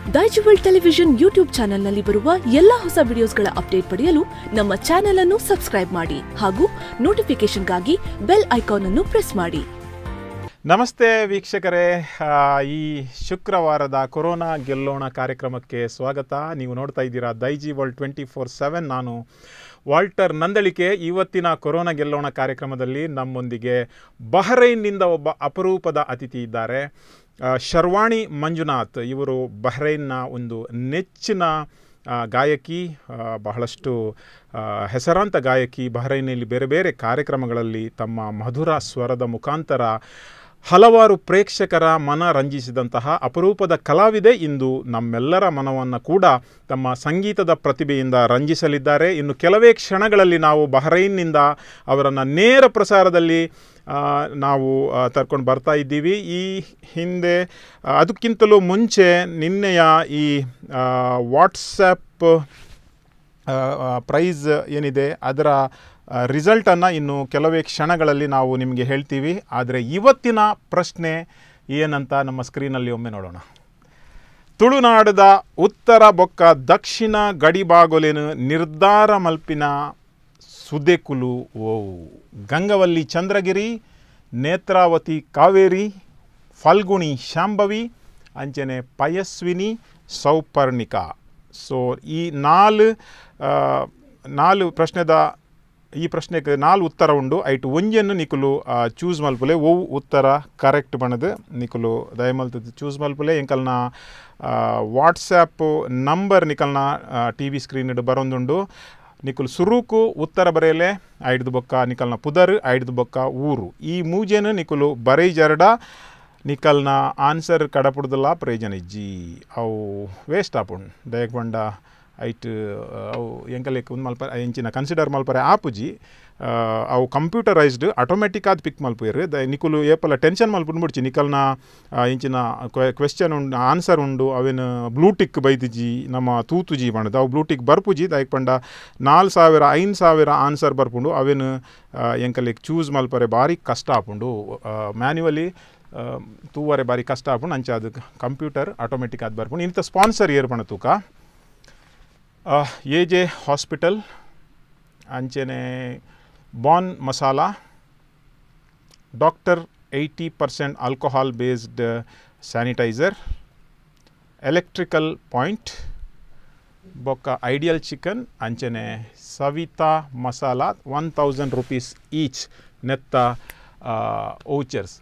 ದೈಜುವಲ್ television YouTube ಚಾನೆಲ್ನಲ್ಲಿ ಬರುವ ಎಲ್ಲಾ ಹೊಸ ವಿಡಿಯೋಸ್ಗಳ ಅಪ್ಡೇಟ್ ಪಡೆಯಲು ನಮ್ಮ ಚಾನೆಲ್ ಅನ್ನು ಸಬ್ಸ್ಕ್ರೈಬ್ ಮಾಡಿ ಹಾಗೂ ನೋಟಿಫಿಕೇಶನ್ಗಾಗಿ ಬೆಲ್ ಐಕಾನ್ ಅನ್ನು ಪ್ರೆಸ್ ಮಾಡಿ ನಮಸ್ತೆ ವೀಕ್ಷಕರೇ ಆ, ಈ ಶುಕ್ರವಾರದ ಕೊರೋನಾ ಗೆಲ್ಲೋಣ ಕಾರ್ಯಕ್ರಮಕ್ಕೆ ಸ್ವಾಗತ ನೀವು ನೋಡ್ತಾ ಇದ್ದೀರಾ Daiji world twenty four seven ನಾನು ವಾಲ್ಟರ್ ನಂದಳಿಕೆ ಇವತ್ತಿನ ಕೊರೋನಾ ಗೆಲ್ಲೋಣ ಕಾರ್ಯಕ್ರಮದಲ್ಲಿ ನಮ್ಮೊಂದಿಗೆ ಬಹರೈನ್ನಿಂದ ಒಬ್ಬ ಅಪರೂಪದ ಅತಿಥಿ ಇದ್ದಾರೆ ಆ, ಶರ್ವಾಣಿ ಮಂಜುನಾಥ್ ಇವರು ಬಹರೈನ್ನ ಒಂದು ನೆಚ್ಚಿನ ಆ, ಗಾಯಕಿ ಆ, ಬಹಳಷ್ಟು ಆ, ಹೆಸರಾಂತ ಗಾಯಕಿ ಬಹರೈನಲ್ಲಿ ಬೇರೆ ಬೇರೆ ಕಾರ್ಯಕ್ರಮಗಳಲ್ಲಿ ತಮ್ಮ ಮಧುರ ಸ್ವರದ ಮುಖಾಂತರ ಹಲವಾರು ಪ್ರೇಕ್ಷಕರ ಮನ ರಂಜಿಸಿದಂತಹ ಅಪರೂಪದ ಕಲಾವಿದೆ ಇಂದು ನಮ್ಮೆಲ್ಲರ ಮನವನ್ನು ಕೂಡ ತಮ್ಮ ಸಂಗೀತದ ಪ್ರತಿಭೆಯಿಂದ ರಂಜಿಸಲಿದ್ದಾರೆ ಇನ್ನು ಕೆಲವೇ ಕ್ಷಣಗಳಲ್ಲಿ ನಾವು ಬಹರೈನ್ನಿಂದ ಅವರನ್ನು ನೇರ ಪ್ರಸಾರದಲ್ಲಿ ಆ, ನಾವು ತರ್ಕೊಂಡು ಬರ್ತಾ ಇದ್ದೀವಿ ಈ ಹಿಂದೆ ಆ, ಅದಕ್ಕಿಂತಲೂ ಮುಂಚೆ ನಿನ್ನೆಯ ಈ ವಾಟ್ಸಪ್ ಪ್ರೈಸ್ ಏನಿದೆ ಅದರ ರಿಸಲ್ಟನ್ನು ಇನ್ನು ಕೆಲವೇ ಕ್ಷಣಗಳಲ್ಲಿ ನಾವು ನಿಮಗೆ ಹೇಳ್ತೀವಿ ಆದರೆ ಇವತ್ತಿನ ಪ್ರಶ್ನೆ ಏನಂತ ನಮ್ಮ ಸ್ಕ್ರೀನಲ್ಲಿ ಒಮ್ಮೆ ನೋಡೋಣ ತುಳುನಾಡದ ಉತ್ತರ ಬೊಕ್ಕ ದಕ್ಷಿಣ ಗಡಿಬಾಗೊಲೆನು ನಿರ್ಧಾರ ಮಲ್ಪಿನ ಸುದೆಕುಲು ಓ ಗಂಗವಲ್ಲಿ ಚಂದ್ರಗಿರಿ ನೇತ್ರಾವತಿ ಕಾವೇರಿ ಫಲ್ಗುಣಿ ಶಾಂಭವಿ ಅಂಚನೆ ಪಯಸ್ವಿನಿ ಸೌಪರ್ಣಿಕ ಸೊ ಈ ನಾಲ್ ಆ, ನಾಲ್ ಪ್ರಶ್ನೆದ ಈ ಪ್ರಶ್ನೆಗೆ ನಾಲ್ ಉತ್ತರ ಉಂಡು ಐಟು ಒಂಜನ್ನು ನಿಕುಲು ಚೂಸ್ ಮಲ್ಪುಲೆ ಒವು ಉತ್ತರ ಕರೆಕ್ಟ್ ಬಣದು ನಿಕುಲು ದಯಮಲ್ತದ್ದು ಚೂಸ್ ಮಲ್ಪುಲೆ ಎಂಕಲ್ನ ವಾಟ್ಸ್ಯಾಪ್ ನಂಬರ್ ನಿಕಲ್ನ ಟಿ ವಿ ಸ್ಕ್ರೀನ್ ಬರೊಂದುಂಡು ನಿಕುಲು ಸುರುಕು ಉತ್ತರ ಬರೆಯಲೆ ಐಡ್ದು ಬೊಕ್ಕ ನಿಕಲ್ನ ಪುದರ್ ಐಡ್ದು ಬೊಕ್ಕ ಊರು ಈ ಮೂಜೆನು ನಿಕುಲು ಬರೈ ಜರಡ ನಿಕಲ್ನ ಆನ್ಸರ್ ಕಡಪುಡ್ದಲ್ಲ ಪ್ರಯೋಜನ ಇಜ್ಜಿ ಅವು ವೇಸ್ಟ್ ಆಪುಂಡು ದಯಕ್ ಬಂಡ ಐಟ್ ಅವು ಎಂಕಲೆಕ್ ಒಂದು ಮಲ್ಪ ಎಂಚಿನ ಕನ್ಸಿಡರ್ ಮಲ್ಪರೆ ಆಪುಜಿ ಆ, ಅವು ಕಂಪ್ಯೂಟರೈಸ್ಡ್ ಆಟೋಮೆಟಿಕ್ ಆದ್ ಪಿಕ್ ಮಲ್ಪುಯರು ದ ನಿಕುಲು ಏಪಲ ಟೆನ್ಷನ್ ಮಲ್ಪುಂಡು ಮುಡ್ಚಿ ನಿಕಲ್ನ ಆ, ಇಂಚಿನ ಕ್ವೆಶ್ಚನ್ ಉಂಡು ಆನ್ಸರ್ ಉಂಡು ಅವೇನು ಬ್ಲೂಟಿಕ್ ಬೈದಿಜಿ ನಮ್ಮ ತೂತುಜಿ ಬಣ್ಣದ ಅವು ಬ್ಲೂಟಿಕ್ ಬರ್ಪುಜಿ ದಯಕ್ ಪಂಡ ನಾಲ್ ಸಾವಿರ ಐನ್ ಸಾವಿರ ಆನ್ಸರ್ ಬರ್ಪುಂಡು ಅವೇನು ಆ, ಎಂಕಲೆಕ್ ಚೂಸ್ ಮಲ್ಪರೆ ಭಾರಿ ಕಷ್ಟ ಆಪುಂಡು ಮ್ಯಾನ್ಯುವಲಿ ತೂವರೆ ಬಾರಿ ಕಷ್ಟ ಆಪುಂಡು ಅಂಚ ಅದು ಕಂಪ್ಯೂಟರ್ ಆಟೋಮೆಟಿಕ್ ಆದ್ ಬರ್ಪುಂಡು ಇಂಥ ಸ್ಪಾನ್ಸರ್ ಏರ್ಪಣ ತೂಕ ಎ ಜೆ ಹಾಸ್ಪಿಟಲ್ ಅಂಚೆನೆ ಬಾನ್ masala doctor eighty percent alcohol based sanitizer electrical point ಬೊಕ್ಕ ಐಡಿಯಲ್ ಚಿಕನ್ ಅಂಚನೆ Savita masala one thousand rupees each ನೆತ್ತ ಓಚರ್ಸ್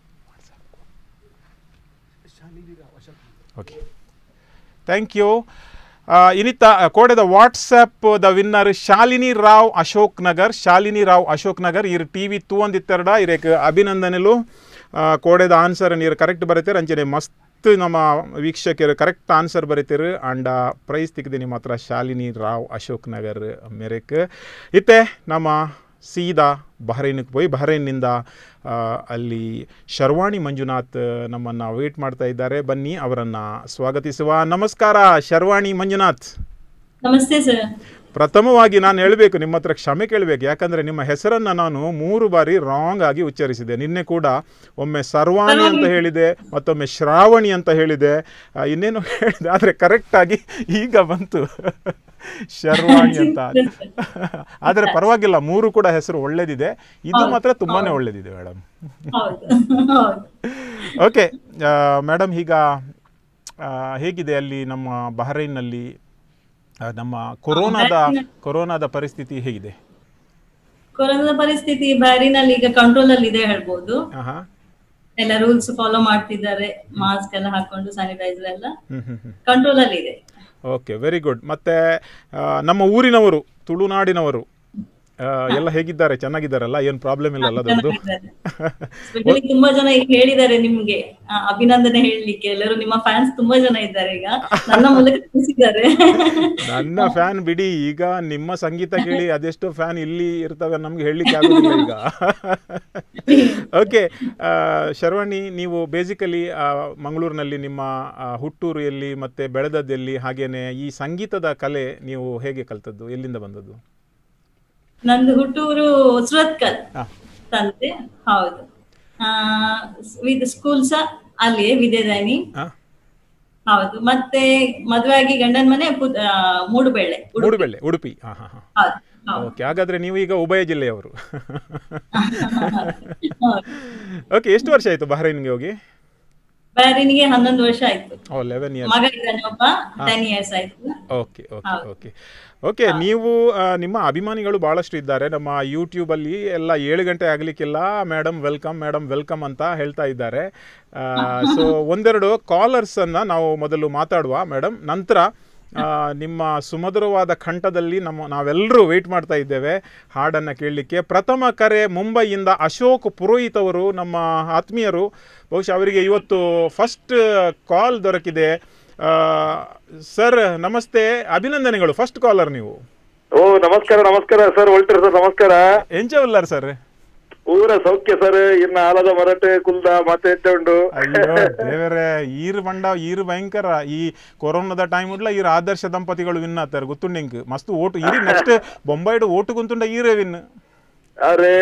ಓಕೆ ಥ್ಯಾಂಕ್ ಯು ಇನಿತ ಕೋಡೆದ WhatsApp the winner Shalini Rao Ashok Nagar Shalini Rao Ashok Nagar ಇರ್ ಟಿ ವಿ ತೂವಂದಿತ್ತೆರಡ ಇರೇಕ್ ಅಭಿನಂದನೆಲು ಆ, ಕೋಡೆದ ಆನ್ಸರ್ ನೀರು ಕರೆಕ್ಟ್ ಬರೀತೀರ ಅಂಚನೆ ಮಸ್ತ್ ನಮ್ಮ ವೀಕ್ಷಕರು ಕರೆಕ್ಟ್ ಆನ್ಸರ್ ಬರೀತೀರು ಅಂಡ ಪ್ರೈಸ್ ತೆಗೆದು ನಿಮ್ಮ ಹತ್ರ ಶಾಲಿನಿ ರಾವ್ ಅಶೋಕ್ ನಗರ್ ಮೇರೆಕ್ ಇತ್ತೆ ನಮ್ಮ ಸೀದಾ ಬಹರೈನಿಗೆ ಹೋಗಿ ಬಹರೈನ್ನಿಂದ ಆ, ಅಲ್ಲಿ ಶರ್ವಾಣಿ ಮಂಜುನಾಥ್ ನಮ್ಮನ್ನು ವೇಟ್ ಮಾಡ್ತಾ ಇದ್ದಾರೆ ಬನ್ನಿ ಅವರನ್ನು ಸ್ವಾಗತಿಸುವ ನಮಸ್ಕಾರ ಶರ್ವಾಣಿ ಮಂಜುನಾಥ್ ನಮಸ್ತೆ ಸರ್ ಪ್ರಥಮವಾಗಿ ನಾನು ಹೇಳಬೇಕು ನಿಮ್ಮ ಹತ್ರ ಕ್ಷಮೆ ಕೇಳಬೇಕು ಯಾಕಂದರೆ ನಿಮ್ಮ ಹೆಸರನ್ನು ನಾನು ಮೂರು ಬಾರಿ ರಾಂಗ್ ಆಗಿ ಉಚ್ಚರಿಸಿದೆ ನಿನ್ನೆ ಕೂಡ ಒಮ್ಮೆ ಸರ್ವಾಣಿ ಅಂತ ಹೇಳಿದೆ ಮತ್ತೊಮ್ಮೆ ಶ್ರಾವಣಿ ಅಂತ ಹೇಳಿದೆ ಆ, ಇನ್ನೇನು ಹೇಳಿದೆ ಆದರೆ ಕರೆಕ್ಟಾಗಿ ಈಗ ಬಂತು ಶರ್ವಾಣಿ ಅಂತ ಆದರೆ ಪರವಾಗಿಲ್ಲ ಮೂರು ಕೂಡ ಹೆಸರು ಒಳ್ಳೇದಿದೆ ಇದು ಮಾತ್ರ ತುಂಬಾನೇ ಒಳ್ಳೇದಿದೆ ಮೇಡಮ್ ಹೌದು ಹೌದು ಓಕೆ ಮೇಡಮ್ ಈಗ ಆ, ಹೇಗಿದೆ ಅಲ್ಲಿ ನಮ್ಮ ಬಹರೈನ್ನಲ್ಲಿ ಆ, ನಮ್ಮ ಕೊರೋನಾದ ಕೊರೋನಾದ ಪರಿಸ್ಥಿತಿ ಹೇಗಿದೆ ಕೊರೋನಾದ ಪರಿಸ್ಥಿತಿ ಬ್ಯಾರಿನಲ್ಲಿ ಈಗ ಕಂಟ್ರೋಲ್ ಅಲ್ಲಿ ಇದೆ ಹೇಳ್ಬೋದು ಆಹಾ ಎಲ್ಲ ರೂಲ್ಸ್ ಫಾಲೋ ಮಾಡ್ತಿದ್ದಾರೆ ಮಾಸ್ಕ್ ಎಲ್ಲ ಹಾಕೊಂಡು ಸ್ಯಾನಿಟೈಸರ್ ಎಲ್ಲ ಹ್ಮ್ ಹ್ಮ್ ಹ್ಮ್ ಕಂಟ್ರೋಲ್ ಅಲ್ಲಿ ಇದೆ ಓಕೆ ವೆರಿ ಗುಡ್ ಮತ್ತೆ ಆ, ನಮ್ಮ ಊರಿನವರು ತುಳುನಾಡಿನವರು ಆ, ಎಲ್ಲ ಹೇಗಿದ್ದಾರೆ ಚೆನ್ನಾಗಿದ್ದಾರಲ್ಲ ಏನು ಪ್ರಾಬ್ಲಮ್ ಇಲ್ಲ ಅಲ್ಲದೊಂದು ಸ್ಪೆಷಲಿ ತುಂಬಾ ಜನ ಈಗ ಹೇಳಿದ್ದಾರೆ ನಿಮ್ಗೆ ಆ, ಅಭಿನಂದನೆ ಹೇಳಲಿಕ್ಕೆ ಎಲ್ಲರೂ ನಿಮ್ಮ ಫ್ಯಾನ್ಸ್ ತುಂಬಾ ಜನ ಇದ್ದಾರೆ ಈಗ ನನ್ನ ಮೂಲಕ ತಿಳಿಸಿದ್ದಾರೆ ನನ್ನ ಫ್ಯಾನ್ ಬಿಡಿ ಈಗ ನಿಮ್ಮ ಸಂಗೀತ ಕೇಳಿ ಅದೆಷ್ಟೋ ಫ್ಯಾನ್ ಇಲ್ಲಿ ಇರ್ತವೆ ನಮ್ಗೆ ಹೇಳಲಿಕ್ಕೆ ಆಗೋದಿಲ್ಲ ಈಗ ಓಕೆ ಶರ್ವಾಣಿ ನೀವು ಬೇಸಿಕಲಿ ಮಂಗಳೂರಿನಲ್ಲಿ ನಿಮ್ಮ ಆ, ಹುಟ್ಟೂರು ಎಲ್ಲಿ ಮತ್ತೆ ಬೆಳೆದದ್ದು ಎಲ್ಲಿ ಹಾಗೇನೆ ಈ ಸಂಗೀತದ ಕಲೆ ನೀವು ಹೇಗೆ ಕಲ್ತದ್ದು ಎಲ್ಲಿಂದ ಬಂದದ್ದು ನಂದು ಹುಟ್ಟೂರು ಸುರತ್ಕಲ್ ಹಾ. ತಂದೆ ಹೌದು ಆ, ವಿದ್ ಸ್ಕೂಲ್ ಸಹ ಅಲ್ಲಿಯೇ ವಿದ್ಯಾದಾಯಿನಿ ಹಾ ಹೌದು ಮತ್ತೆ ಮದುವೆ ಆಗಿ ಗಂಡನ ಮನೆ ಪು- ಆ, ಮೂಡುಬೆಳ್ಳೆ ಉಡುಪಿ. ಮೂಡುಬೆಳ್ಳೆ ಉಡುಪಿ ಹಾಂ ಹಾಂ ಹಾಂ ಹೌದು ಹೌದು ಓಕೆ ಹಾಗಾದ್ರೆ ನೀವು ಈಗ ಉಭಯ ಜಿಲ್ಲೆಯವರು ಹೌದು. ಓಕೆ ಎಷ್ಟು ವರ್ಷ ಆಯಿತು ಬಹ್ರೈನ್ಗೆ ಹೋಗಿ ಬ್ಯಾರಿನಿಗೆ ಹನ್ನೊಂದು ವರ್ಷ ಆಯ್ತು ಓ ಲೆವೆನ್ ಇಯರ್ಸ್ ಮಗ ಇದ್ದಾನೆ ಒಬ್ಬ ಟೆನ್ ಇಯರ್ಸ್ ಆಯ್ತು ಓಕೆ ಓಕೆ ಓಕೆ ಓಕೆ ನೀವು ಆ, ನಿಮ್ಮ ಅಭಿಮಾನಿಗಳು ಭಾಳಷ್ಟು ಇದ್ದಾರೆ ನಮ್ಮ ಯೂಟ್ಯೂಬಲ್ಲಿ ಎಲ್ಲ ಏಳು ಗಂಟೆ ಆಗಲಿಕ್ಕಿಲ್ಲ ಮೇಡಮ್ ವೆಲ್ಕಮ್ ಮೇಡಮ್ ವೆಲ್ಕಮ್ ಅಂತ ಹೇಳ್ತಾ ಇದ್ದಾರೆ ಸೊ ಒಂದೆರಡು ಕಾಲರ್ಸನ್ನು ನಾವು ಮೊದಲು ಮಾತಾಡುವ ಮೇಡಮ್ ನಂತರ ಆ, ನಿಮ್ಮ ಸುಮಧುರವಾದ ಕಂಠದಲ್ಲಿ ನಮ್ಮ ನಾವೆಲ್ಲರೂ ವೆಯ್ಟ್ ಮಾಡ್ತಾ ಇದ್ದೇವೆ ಹಾಡನ್ನು ಕೇಳಲಿಕ್ಕೆ ಪ್ರಥಮ ಕರೆ ಮುಂಬೈಯಿಂದ ಅಶೋಕ್ ಪುರೋಹಿತ್ ಅವರು ನಮ್ಮ ಆತ್ಮೀಯರು ಬಹುಶಃ ಅವರಿಗೆ ಇವತ್ತು ಫಸ್ಟ್ ಕಾಲ್ ದೊರಕಿದೆ ಆ, ಸರ್ ನಮಸ್ತೆ ಅಭಿನಂದನೆಗಳು ಫಸ್ಟ್ ಕಾಲರ್ ನೀವು ಓ ನಮಸ್ಕಾರ ನಮಸ್ಕಾರ ಸರ್ ಒಳ್ಟರ್ ಸರ್ ನಮಸ್ಕಾರ ಎಂಚ ಉಲ್ಲಾರ್ ಸರ್ ಊರ ಸೌಖ್ಯ ಸರ್ ಇನ್ನ ಆಲದ ಮರಟೆ ಕುಲ್ದ ಮತ್ತೆ ಎಂತ ಉಂಟು ಅಯ್ಯೋ ದೇವರೇ ಈರು ಬಂಡ ಈರು ಭಯಂಕರ ಈ ಕೊರೋನಾದ ಟೈಮ್ ಉಡ್ಲ ಈರು ಆದರ್ಶ ದಂಪತಿಗಳು ವಿನ್ ಆತಾರೆ ಗೊತ್ತುಂಡಿಂಕ್ ಮಸ್ತ್ ಓಟು ಇರಿ ನೆಕ್ಸ್ಟ್ ಬೊಂಬೈಡು ಓಟು ಕುಂತುಂಡ ಈರೇ ವಿನ್ ಅರೇ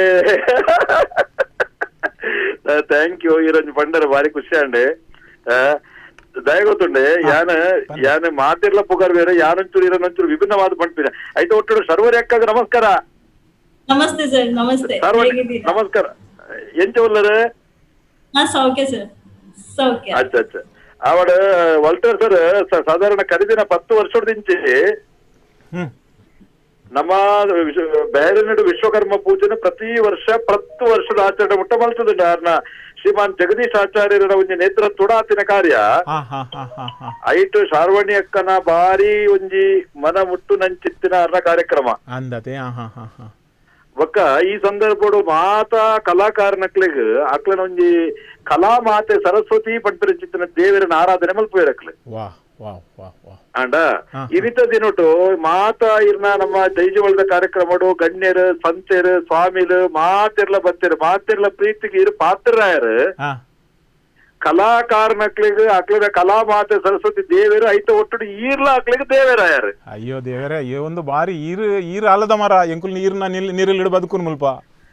ಥ್ಯಾಂಕ್ ಯು ಈರೋಜು ಪಂಡರ ಬಾರಿ ಖುಷಿ ಅಂಡೆ ದಯ ಗೊತ್ತುಂಡೆ ಯಾನ ಯಾನ ಮಾತಿರ್ಲ ಪುಗಾರ್ ಬೇರೆ ಯಾನೊಂಚೂರು ಇರೋನೊಂಚೂರು ವಿಭಿನ್ನವಾದ ಪಂಪಿನ ಐತೆ ಒಟ್ಟು ಸರ್ವರಿ ಅಕ್ಕಾಗ ನಮಸ್ಕಾರ ನಮಸ್ತೆ ಸರ್ ನಮಸ್ತೆ ಸರ್ವ ಹೇಗಿದ್ದೀರಾ ನಮಸ್ಕಾರ ಎಂಚ ಉಲ್ಲರೆ ಹಾ ಸೌಖ್ಯ ಸರ್ ಸೌಖ್ಯ ಅಚ್ಚ ಅಚ್ಚ ಆವಡ ವಲ್ಟರ್ ಸರ್ ಸ- ಸಾಧಾರಣ ಕರಿದಿನ ಪತ್ತು ವರ್ಷದಿಂಚಿ ಹ್ಮ್ ನಮ್ಮ ವಿಶ್ವ- ಬೇರೆನಡು ವಿಶ್ವಕರ್ಮ ಪೂಜೆನ ಪ್ರತಿ ವರ್ಷ ಪ್ರತ್ತು ವರ್ಷದ ಆಚರಣೆ ಮುಟ್ಟ ಮಲ್ತದುಂಡು ಅರ್ನ ಶ್ರೀಮಾನ್ ಜಗದೀಶ್ ಆಚಾರ್ಯರ ಒಂಜಿ ನೇತೃತ್ವದ ಆತಿನ ಕಾರ್ಯ ಹಾ ಹಾ ಹಾ ಹಾ ಹಾ ಐಟು ಶಾರ್ವಣಿ ಅಕ್ಕನ ಬಾರಿ ಒಂಜಿ ಮನ ಮುಟ್ಟು ನಂಚಿತ್ತಿನ ಅರ್ನ ಕಾರ್ಯಕ್ರಮ ಅಂದತೆ ಹಾ ಹಾ ಹಾ ಹಾ ಒಕ್ಕ ಈ ಸಂದರ್ಭಡು ಮಾತಾ ಕಲಾಕಾರನಕ್ಲೆಗ್ ಅಕ್ಲನ ಒಂಜಿ ಕಲಾ ಮಾತೆ ಸರಸ್ವತಿ ಪಂಪಿನ ದೇವರನ ಆರಾಧನೆ ಮಲ್ಪೇರಕ್ಲೆ ವಾ ವಾ ವಾ ವಾ ಅಂಡ ಹಾ. ಇರಿತ ದಿನೊಟ್ಟು ಮಾತ ಇರ್ನ ನಮ್ಮ ಜೈಜುವಳದ ಕಾರ್ಯಕ್ರಮಡು ಗಣ್ಯರು ಸಂತೆರು ಸ್ವಾಮಿಲು ಮಾತಿರ್ಲ ಬತ್ತಿರು ಮಾತಿರ್ಲ ಪ್ರೀತಿಗೆ ಇರು ಪಾತ್ರರಾಯರು ಹಾ ಕಲಾಕಾರನಕ್ಲಿಗೆ ಅಕ್ಲಿಗ ಕಲಾ ಮಾತೆ ಸರಸ್ವತಿ ದೇವರು ಐತ ಒಟ್ಟು ಈರ್ಲ ಅಕ್ಲಿಗೆ ದೇವರಾಯರು ಅಯ್ಯೋ ದೇವರೇ ಈ ಒಂದು ಬಾರಿ ಈರು ಈರು ಆಲದ ಮರ ಎಂಕುಲ್ ನೀರ್ನ ನಿಲ್ ನೀರಲ್ಲಿ ಬದುಕುನ್ ಮುಲ್ಪ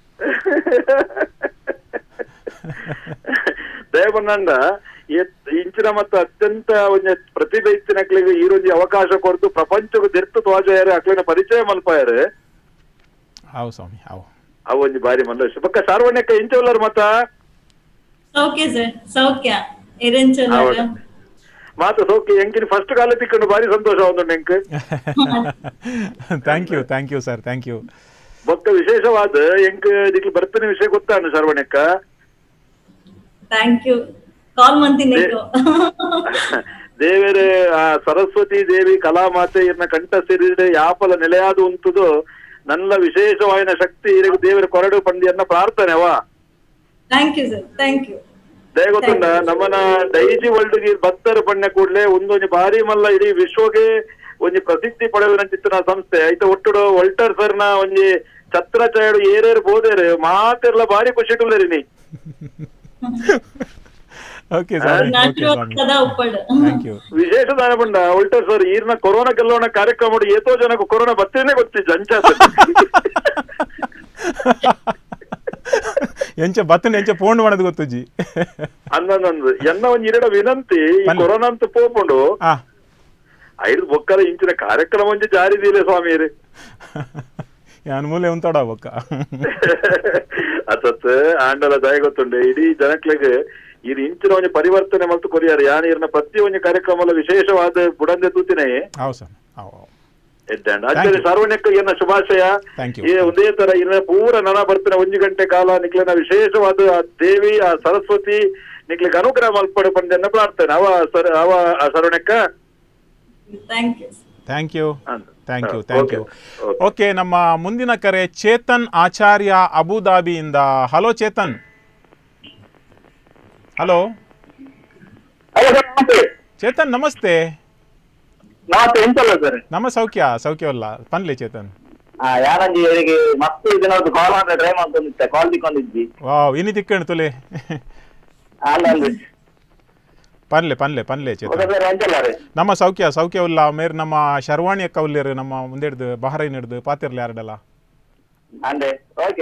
ದೇವನಂದ ಎತ್- ಇಂಚಿನ ಮತ್ತು ಅತ್ಯಂತ ಒಂದು ಪ್ರತಿಭೆ ಇತ್ತಿನಕ್ಲಿಗೆ ಈ ಒಂದು ಅವಕಾಶ ಕೊಡ್ತು ಪ್ರಪಂಚಕ್ಕೆ ದೆರ್ತು ತೋಜಾಯರು ಅಕ್ಲಿನ ಪರಿಚಯ ಮಲ್ಪಾಯರು ಹಾವು ಸ್ವಾಮಿ ಹಾವು ಅವು ಒಂಜಿ ಬಾರಿ ಮಲ್ಲ ಬಕ್ಕ ಸಾರ್ವಣ್ಯಕ್ಕ ಇಂಚವಲ್ಲರು ಮತ್ತ ಸೌಖ್ಯ ಸರ್ ಸೌಖ್ಯ ಎರೆಂಚಲ ಹೌದು. ಮಾತು ಸೋಕಿ ಎಂಕಿನ ಫಸ್ಟ್ ಕಾಲ ತಿಕ್ಕೊಂಡು ಬಾರಿ ಸಂತೋಷ ಒಂದು ಎಂಕ್ thank you thank you sir thank you ಬೊಕ್ಕ ವಿಶೇಷವಾದ ಎಂಕ್ ದಿಕ್ಲು ಬರ್ತಿನ ವಿಷಯ ಗೊತ್ತಾನು ಸರ್ವಣ್ಯಕ್ಕ ಥ್ಯಾಂಕ್ ಯು ಕಾಲ್ ಮಂತೀನಿ ದೇವರ ಆ ಸರಸ್ವತಿ ದೇವಿ ಕಲಾಮಾತೆ ಇರ್ನ ಕಂಠ ಸಿರಿಡೆ ಯಾಪಲ ನೆಲೆಯಾದು ಉಂಟುದು ನನ್ನ ವಿಶೇಷವಾಯಿನ ಶಕ್ತಿ ಇರಗು ದೇವರ ಕೊರಡು ಪಂಡಿಯನ್ನ ಪ್ರಾರ್ಥನೆ ಅವ thank you sir thank you ದಯ ಗೊತ್ತುಂಡ ನಮ್ಮನ ಡೈಜಿ ವರ್ಲ್ಡ್ ಗೆ ಬತ್ತರ ಪಣ್ಯ ಕೂಡ್ಲೆ ಒಂದೊಂದು ಬಾರಿ ಮಲ್ಲ ಇಡೀ ವಿಶ್ವಗೆ ಒಂಜಿ ಪ್ರಸಿದ್ಧಿ ಪಡೆವಿನ ಚಿತ್ರ ಸಂಸ್ಥೆ ಐತ ಒಟ್ಟುಡು ವಲ್ಟರ್ ಸರ್ನ ಒಂಜಿ ಛತ್ರ ಚಾಯಡು ಏರೇರು ಬೋದೇರು ಮಾತೆರ್ಲ ಬಾರಿ ಖುಷಿ ಟುಲ್ಲರಿ ನೀ ಓಕೆ ಸ್ವಾಮಿ ಓಕೆ ನಾಟ್ಯ ಸ್ವಾಮಿ ಸದಾ ಉಪ್ಪಡ್ ಥ್ಯಾಂಕ್ ಯು ವಿಶೇಷ ದಾನ ಬಂಡ ವಲ್ಟರ್ ಸರ್ ಈರ್ನ ಕೊರೋನಾ ಗೆಲ್ಲೋಣ ಕಾರ್ಯಕ್ರಮ ಏತೋ ಜನಕ್ಕೆ ಕೊರೋನಾ ಬತ್ತೇನೆ ಗೊತ್ತಿಜ್ಜ ಅಂಚ ಎಂಚ ಬತ್ತನ ಎಂಚ ಪೋಂಡ್ ಮಾಡದು ಗೊತ್ತುಜ್ಜಿ ಅನ್ನೊಂದು ಎನ್ನ ಒಂದ್ ಇರಡ ವಿನಂತಿ ಈ ಬನ್ನಿ. ಕೊರೋನಾ ಅಂತ ಪೋಪುಂಡು ಆ ಐದು ಬೊಕ್ಕಲ ಇಂಚಿನ ಕಾರ್ಯಕ್ರಮ ಒಂಜಿ ಜಾರಿ ದೀಲೆ ಸ್ವಾಮಿಯರು ಅನ್ಮೂಲೆ ಉಂತಾಡ ಬೊಕ್ಕ ಅಸತ್ ಆಂಡಲ ದಯ ಗೊತ್ತುಂಡೆ ಇಡೀ ಜನಕ್ಲೆಗ್ ಇದು ಇಂಚಿನ ಒಂಜಿ ಪರಿವರ್ತನೆ ಮತ್ತು ಕೊರಿಯಾರ ಯಾನ್ ಇರ್ನ ಪ್ರತಿ ಒಂಜಿ ಕಾರ್ಯಕ್ರಮ ವಿಶೇಷವಾದ ಬುಡಂದೆ ತೂತಿನೇ ಹಾವು ಸ್ವಾಮಿ ಹಾವು ಹಾವು ಎಡ್ಡಾಂಡ ಆಚಾರ್ಯ ಸಾರ್ವಜನಿಕ ಎನ್ನ ಶುಭಾಶಯ Thank you. ಈ ಒಂದೇ ತರ ಇನ್ನ ಪೂರ ನನ ಬರ್ತಿನ ಒಂಜಿ ಗಂಟೆ ಕಾಲ ನಿಕ್ಲಿನ ವಿಶೇಷವಾದ ಆ ದೇವಿ ಆ ಸರಸ್ವತಿ ನಿಕ್ಲಿಗೆ ಅನುಗ್ರಹ ಮಲ್ಪಡು ಪಂಡೆನ್ನ ಪ್ರಾರ್ಥನೆ ಅವ ಸರ್ ಅವ ಆ ಸರ್ವಣಕ್ಕ ಥ್ಯಾಂಕ್ ಯು ಥ್ಯಾಂಕ್ ಯು ಅಂತ. ಥ್ಯಾಂಕ್ ಯು ಹಾ, thank you okay, okay. Okay ನಮ್ಮ ಮುಂದಿನ ಕರೆ ಚೇತನ್ ಆಚಾರ್ಯ ಅಬುದಾಬಿಯಿಂದ hello Chetan hello hello sir ನಮಸ್ತೆ ಚೇತನ್ ನಮಸ್ತೆ ನಮಸ್ತೆ ಎಂತಲ್ಲ ಸರ್ ನಮ್ಮ ಸೌಖ್ಯ ಸೌಖ್ಯವಲ್ಲ ಪನ್ಲೆ ಚೇತನ್ ಆ ಯಾರಂಜಿ ಇವರಿಗೆ ಮಸ್ತ್ ಇದನ್ನೊಂದು ಕಾಲ್ ಮಾಡಿದ್ರೆ ಟ್ರೈ ಮಾಡ್ಕೊಂಡಿದ್ದೆ ಕಾಲ್ ತಿಕ್ಕೊಂಡಿದ್ದಿ ವಾವ್ ಇನಿ ತಿಕ್ಕಣ್ ತುಲೆ ಅಲ್ಲ ಅಲ್ರಿ ಪನ್ಲೆ ಪನ್ಲೆ ಪನ್ಲೆ ಹೌದಾ ಚೇತನ್ ಸರ್ ಎಂತಲ್ಲ ರೀ ನಮ್ಮ ಸೌಖ್ಯ ಸೌಖ್ಯವಲ್ಲ ಮೇರ್ ನಮ್ಮ ಶರ್ವಾಣಿ ಅಕ್ಕ ಉಲ್ಲೇರು ನಮ್ಮ ಮುಂದೆ ಹಿಡ್ದು ಬಹರೈನ್ ಹಿಡ್ದು ಪಾತಿರ್ಲಿ ಯಾರಡಲ್ಲ ಅಂದ್ರೆ ಓಕೆ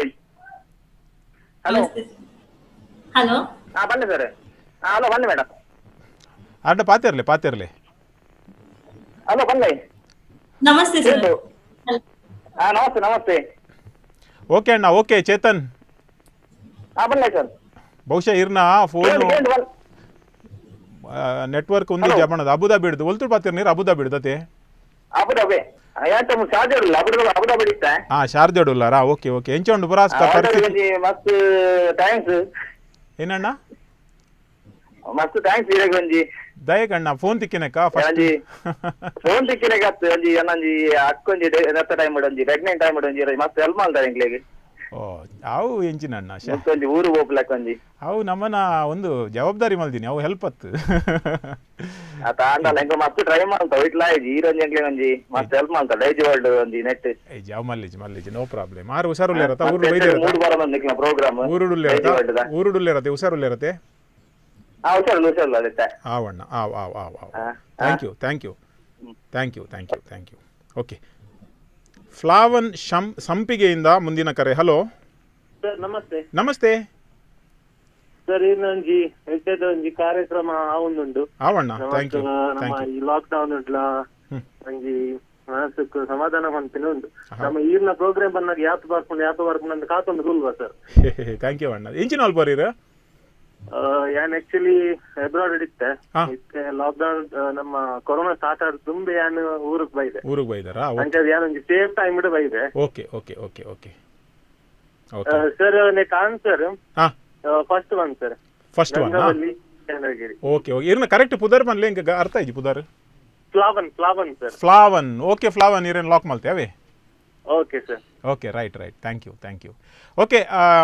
ಹಲೋ ಹಲೋ ಹಾ ಬನ್ನಿ ಸರ್ ಹಾ ಹಲೋ ಬನ್ನಿ ಮೇಡಮ್ ಆಡ ಪಾತಿರ್ಲಿ ಪಾತಿರ್ಲಿ ಹಲೋ ಬನ್ನಿ ನಮಸ್ತೆ ಸರ್ ಹೇಳ್ತು. ಹಾ ನಮಸ್ತೆ ನಮಸ್ತೆ ಓಕೆ ಅಣ್ಣ ಓಕೆ ಚೇತನ್ ಹಾ ಬನ್ನಿ ಸರ್ ಬಹುಶಃ ಇರ್ನ ಫೋನು ಕೇಳಿ ಕೇಳಿ ಬನ್ ನೆಟ್ವರ್ಕ್ ఉంది Hello. ಜಪಣದ ಅಬುದಾಬಿ ಹಿಡ್ದು ಒಲ್ತು ಪಾತಿರ್ ನೀರು ಅಬುದಾಬಿ ಹಿಡ್ದತೆ ಅಬುದಾಬಿ ಯಾಕೆ ಚಾರ್ಜರ್ ಇಲ್ಲ ಅಬುದಾಬಿ ಅಬುದಾಬಿ ಇತ್ತ ಹಾ ಶಾರ್ಜೋಡುಲ್ಲಾರಾ ಓಕೆ ಓಕೆ ಎಂಚೊಂಡು ಪುರಾಸ್ಕ ಪರಿಸ್ಥಿತಿ ಮಸ್ತ್ ಥ್ಯಾಂಕ್ಸ್ ಏನಣ್ಣ ಮಸ್ತ್ ಥ್ಯಾಂಕ್ಸ್ ಇರಗೆ ಒಂಜಿ ದಯಗಣ್ಣ ಫೋನ್ ತಿಕ್ಕಿನಕ್ಕ ಫಸ್ಟ್ ಒಂಜಿ ಫೋನ್ ತಿಕ್ಕಿನಾಗ ಆತು ಒಂಜಿ ಏನೊಂಜಿ ಅಕ್ಕೊಂಜಿ ನೆತ್ತ ಟೈಮ್ ಒಂಜಿ ಪ್ರೆಗ್ನೆಂಟ್ ಟೈಮ್ ಒಂಜಿ ಮಸ್ತ್ ಹೆಲ್ಪ್ ಮಾಡ್ತಾರೆ ಇಂಗ್ಲಿಗೆ ಓ ಅವು ಎಂಚಿನಣ್ಣ ಶೇ ಮಸ್ತ್ ಒಂಜಿ ಊರು ಹೋಗ್ಲಕ್ಕ ಒಂಜಿ ಅವು ನಮ್ಮನ್ನ ಒಂದು ಜವಾಬ್ದಾರಿ ಮಲ್ದಿನಿ ಅವು ಹೆಲ್ಪ್ ಅತ್ತು ಆತ ಆಂಡಲ್ಲ ಹೆಂಗ ಮಸ್ತ್ ಟ್ರೈ ಮಾಡ್ತಾವ ಇಟ್ಲ ಇಜಿ ಈರೊಂಜಿ ಎಂಗ್ಲೆ ಒಂಜಿ ಮಸ್ತ್ ಹೆಲ್ಪ್ ಮಾಡ್ತಾವ ಡೈಜಿ ವರ್ಲ್ಡ್ ಒಂಜಿ ನೆಟ್ ಏ ಜಾವ್ ಮಲ್ಲಿಜಿ ಮಲ್ಲಿಜಿ ನೋ ಪ್ರಾಬ್ಲಮ್ ಆರು ಹುಷಾರುಲ್ಲ ಇರತ್ತ ಊರುಡು ಬೈದೆ ಮೂರು ಬರೋದು ನಿಕ್ಲ ಪ್ರೋಗ್ರಾಮ್ ಊರುಡುಲ್ಲ ಡೈಜಿ ವರ್ಲ್ಡ್ ಇರತ್ತ ಊರುಡುಲ್ಲ ಇರತ್ತೆ ಹುಷಾರುಲ್ಲ ಇರತ್ತೆ ಹಾ ಹುಷಾರಲ್ಲ ಹುಷಾರಲ್ಲ ಅದಕ್ಕೆ ಆವಣ್ಣ ಆವ್ ಆವ್ ಆವ್ ಆವ್ ಹಾ. Thank you thank you thank you thank you thank you okay Flavian ಶಂ ಸಂಪಿಗೆಯಿಂದ ಮುಂದಿನ ಕರೆ ಹಲೋ ಸರ್ ನಮಸ್ತೆ ನಮಸ್ತೆ ಸರ್ ಇನ್ನೊಂಜಿ ಹೆಚ್ಚದ ಒಂಜಿ ಕಾರ್ಯಕ್ರಮ ಆವೊಂದುಂಡು ಆವಣ್ಣ ಥ್ಯಾಂಕ್ ಯು ನಮ್ಮ ಥ್ಯಾಂಕ್ ಯು ಈ ಲಾಕ್ ಡೌನ್ ಉಂಟ್ಲ ಹ್ಮ್. ಒಂಜಿ ಮನಸ್ಸಕ್ಕೆ ಸಮಾಧಾನ ಪಂಪಿನ ಉಂಟು ನಮ್ಮ ಈರ್ನ ಪ್ರೋಗ್ರಾಮ್ ಬಂದಾಗ ಯಾತ್ ಬರ್ಕೊಂಡು ಯಾತ್ ಬರ್ಕೊಂಡು ಅಂತ ಕಾತೊಂದು ರೂಲ್ವಾ ಸರ್ ಥ್ಯಾಂಕ್ ಯು ಅಣ್ಣ ಎಂಚಿನ ಅಲ್ಪ ಬರೀರ ಯಾನ್ ಆಕ್ಚುಲಿ ಅಬ್ರಾಡ್ ಇಡಿತ್ತೆ ಹಾ. ಇತ್ತೆ ಲಾಕ್ ಡೌನ್ ನಮ್ಮ ಕೊರೋನಾ ಸ್ಟಾರ್ಟ್ ಆದ ತುಂಬೆ ಯಾನ್ ಊರಿಗೆ ಬೈದೆ ಊರಿಗೆ ಬೈದಾರಾ ಅಂಚೆ ಯಾನ್ ಒಂಜಿ ಸೇಫ್ ಟೈಮ್ ಇಡ ಬೈದೆ okay okay okay okay okay sir next answer ಹಾಂ first one sir first one Gangavalli Chandragiri okay okay ಇರ್ನ ಕರೆಕ್ಟ್ ಪುದರ್ ಮನ್ಲೆ ಇಂಕ ಅರ್ಥ ಆಯ್ತು ಪುದರ್ ಫ್ಲಾವನ್ ಫ್ಲಾವನ್ ಸರ್ ಫ್ಲಾವನ್ ಓಕೆ ಫ್ಲಾವನ್ ಇರೇನು ಲಾಕ್ ಮಲ್ತೇವೆ okay sir okay right right thank you thank you okay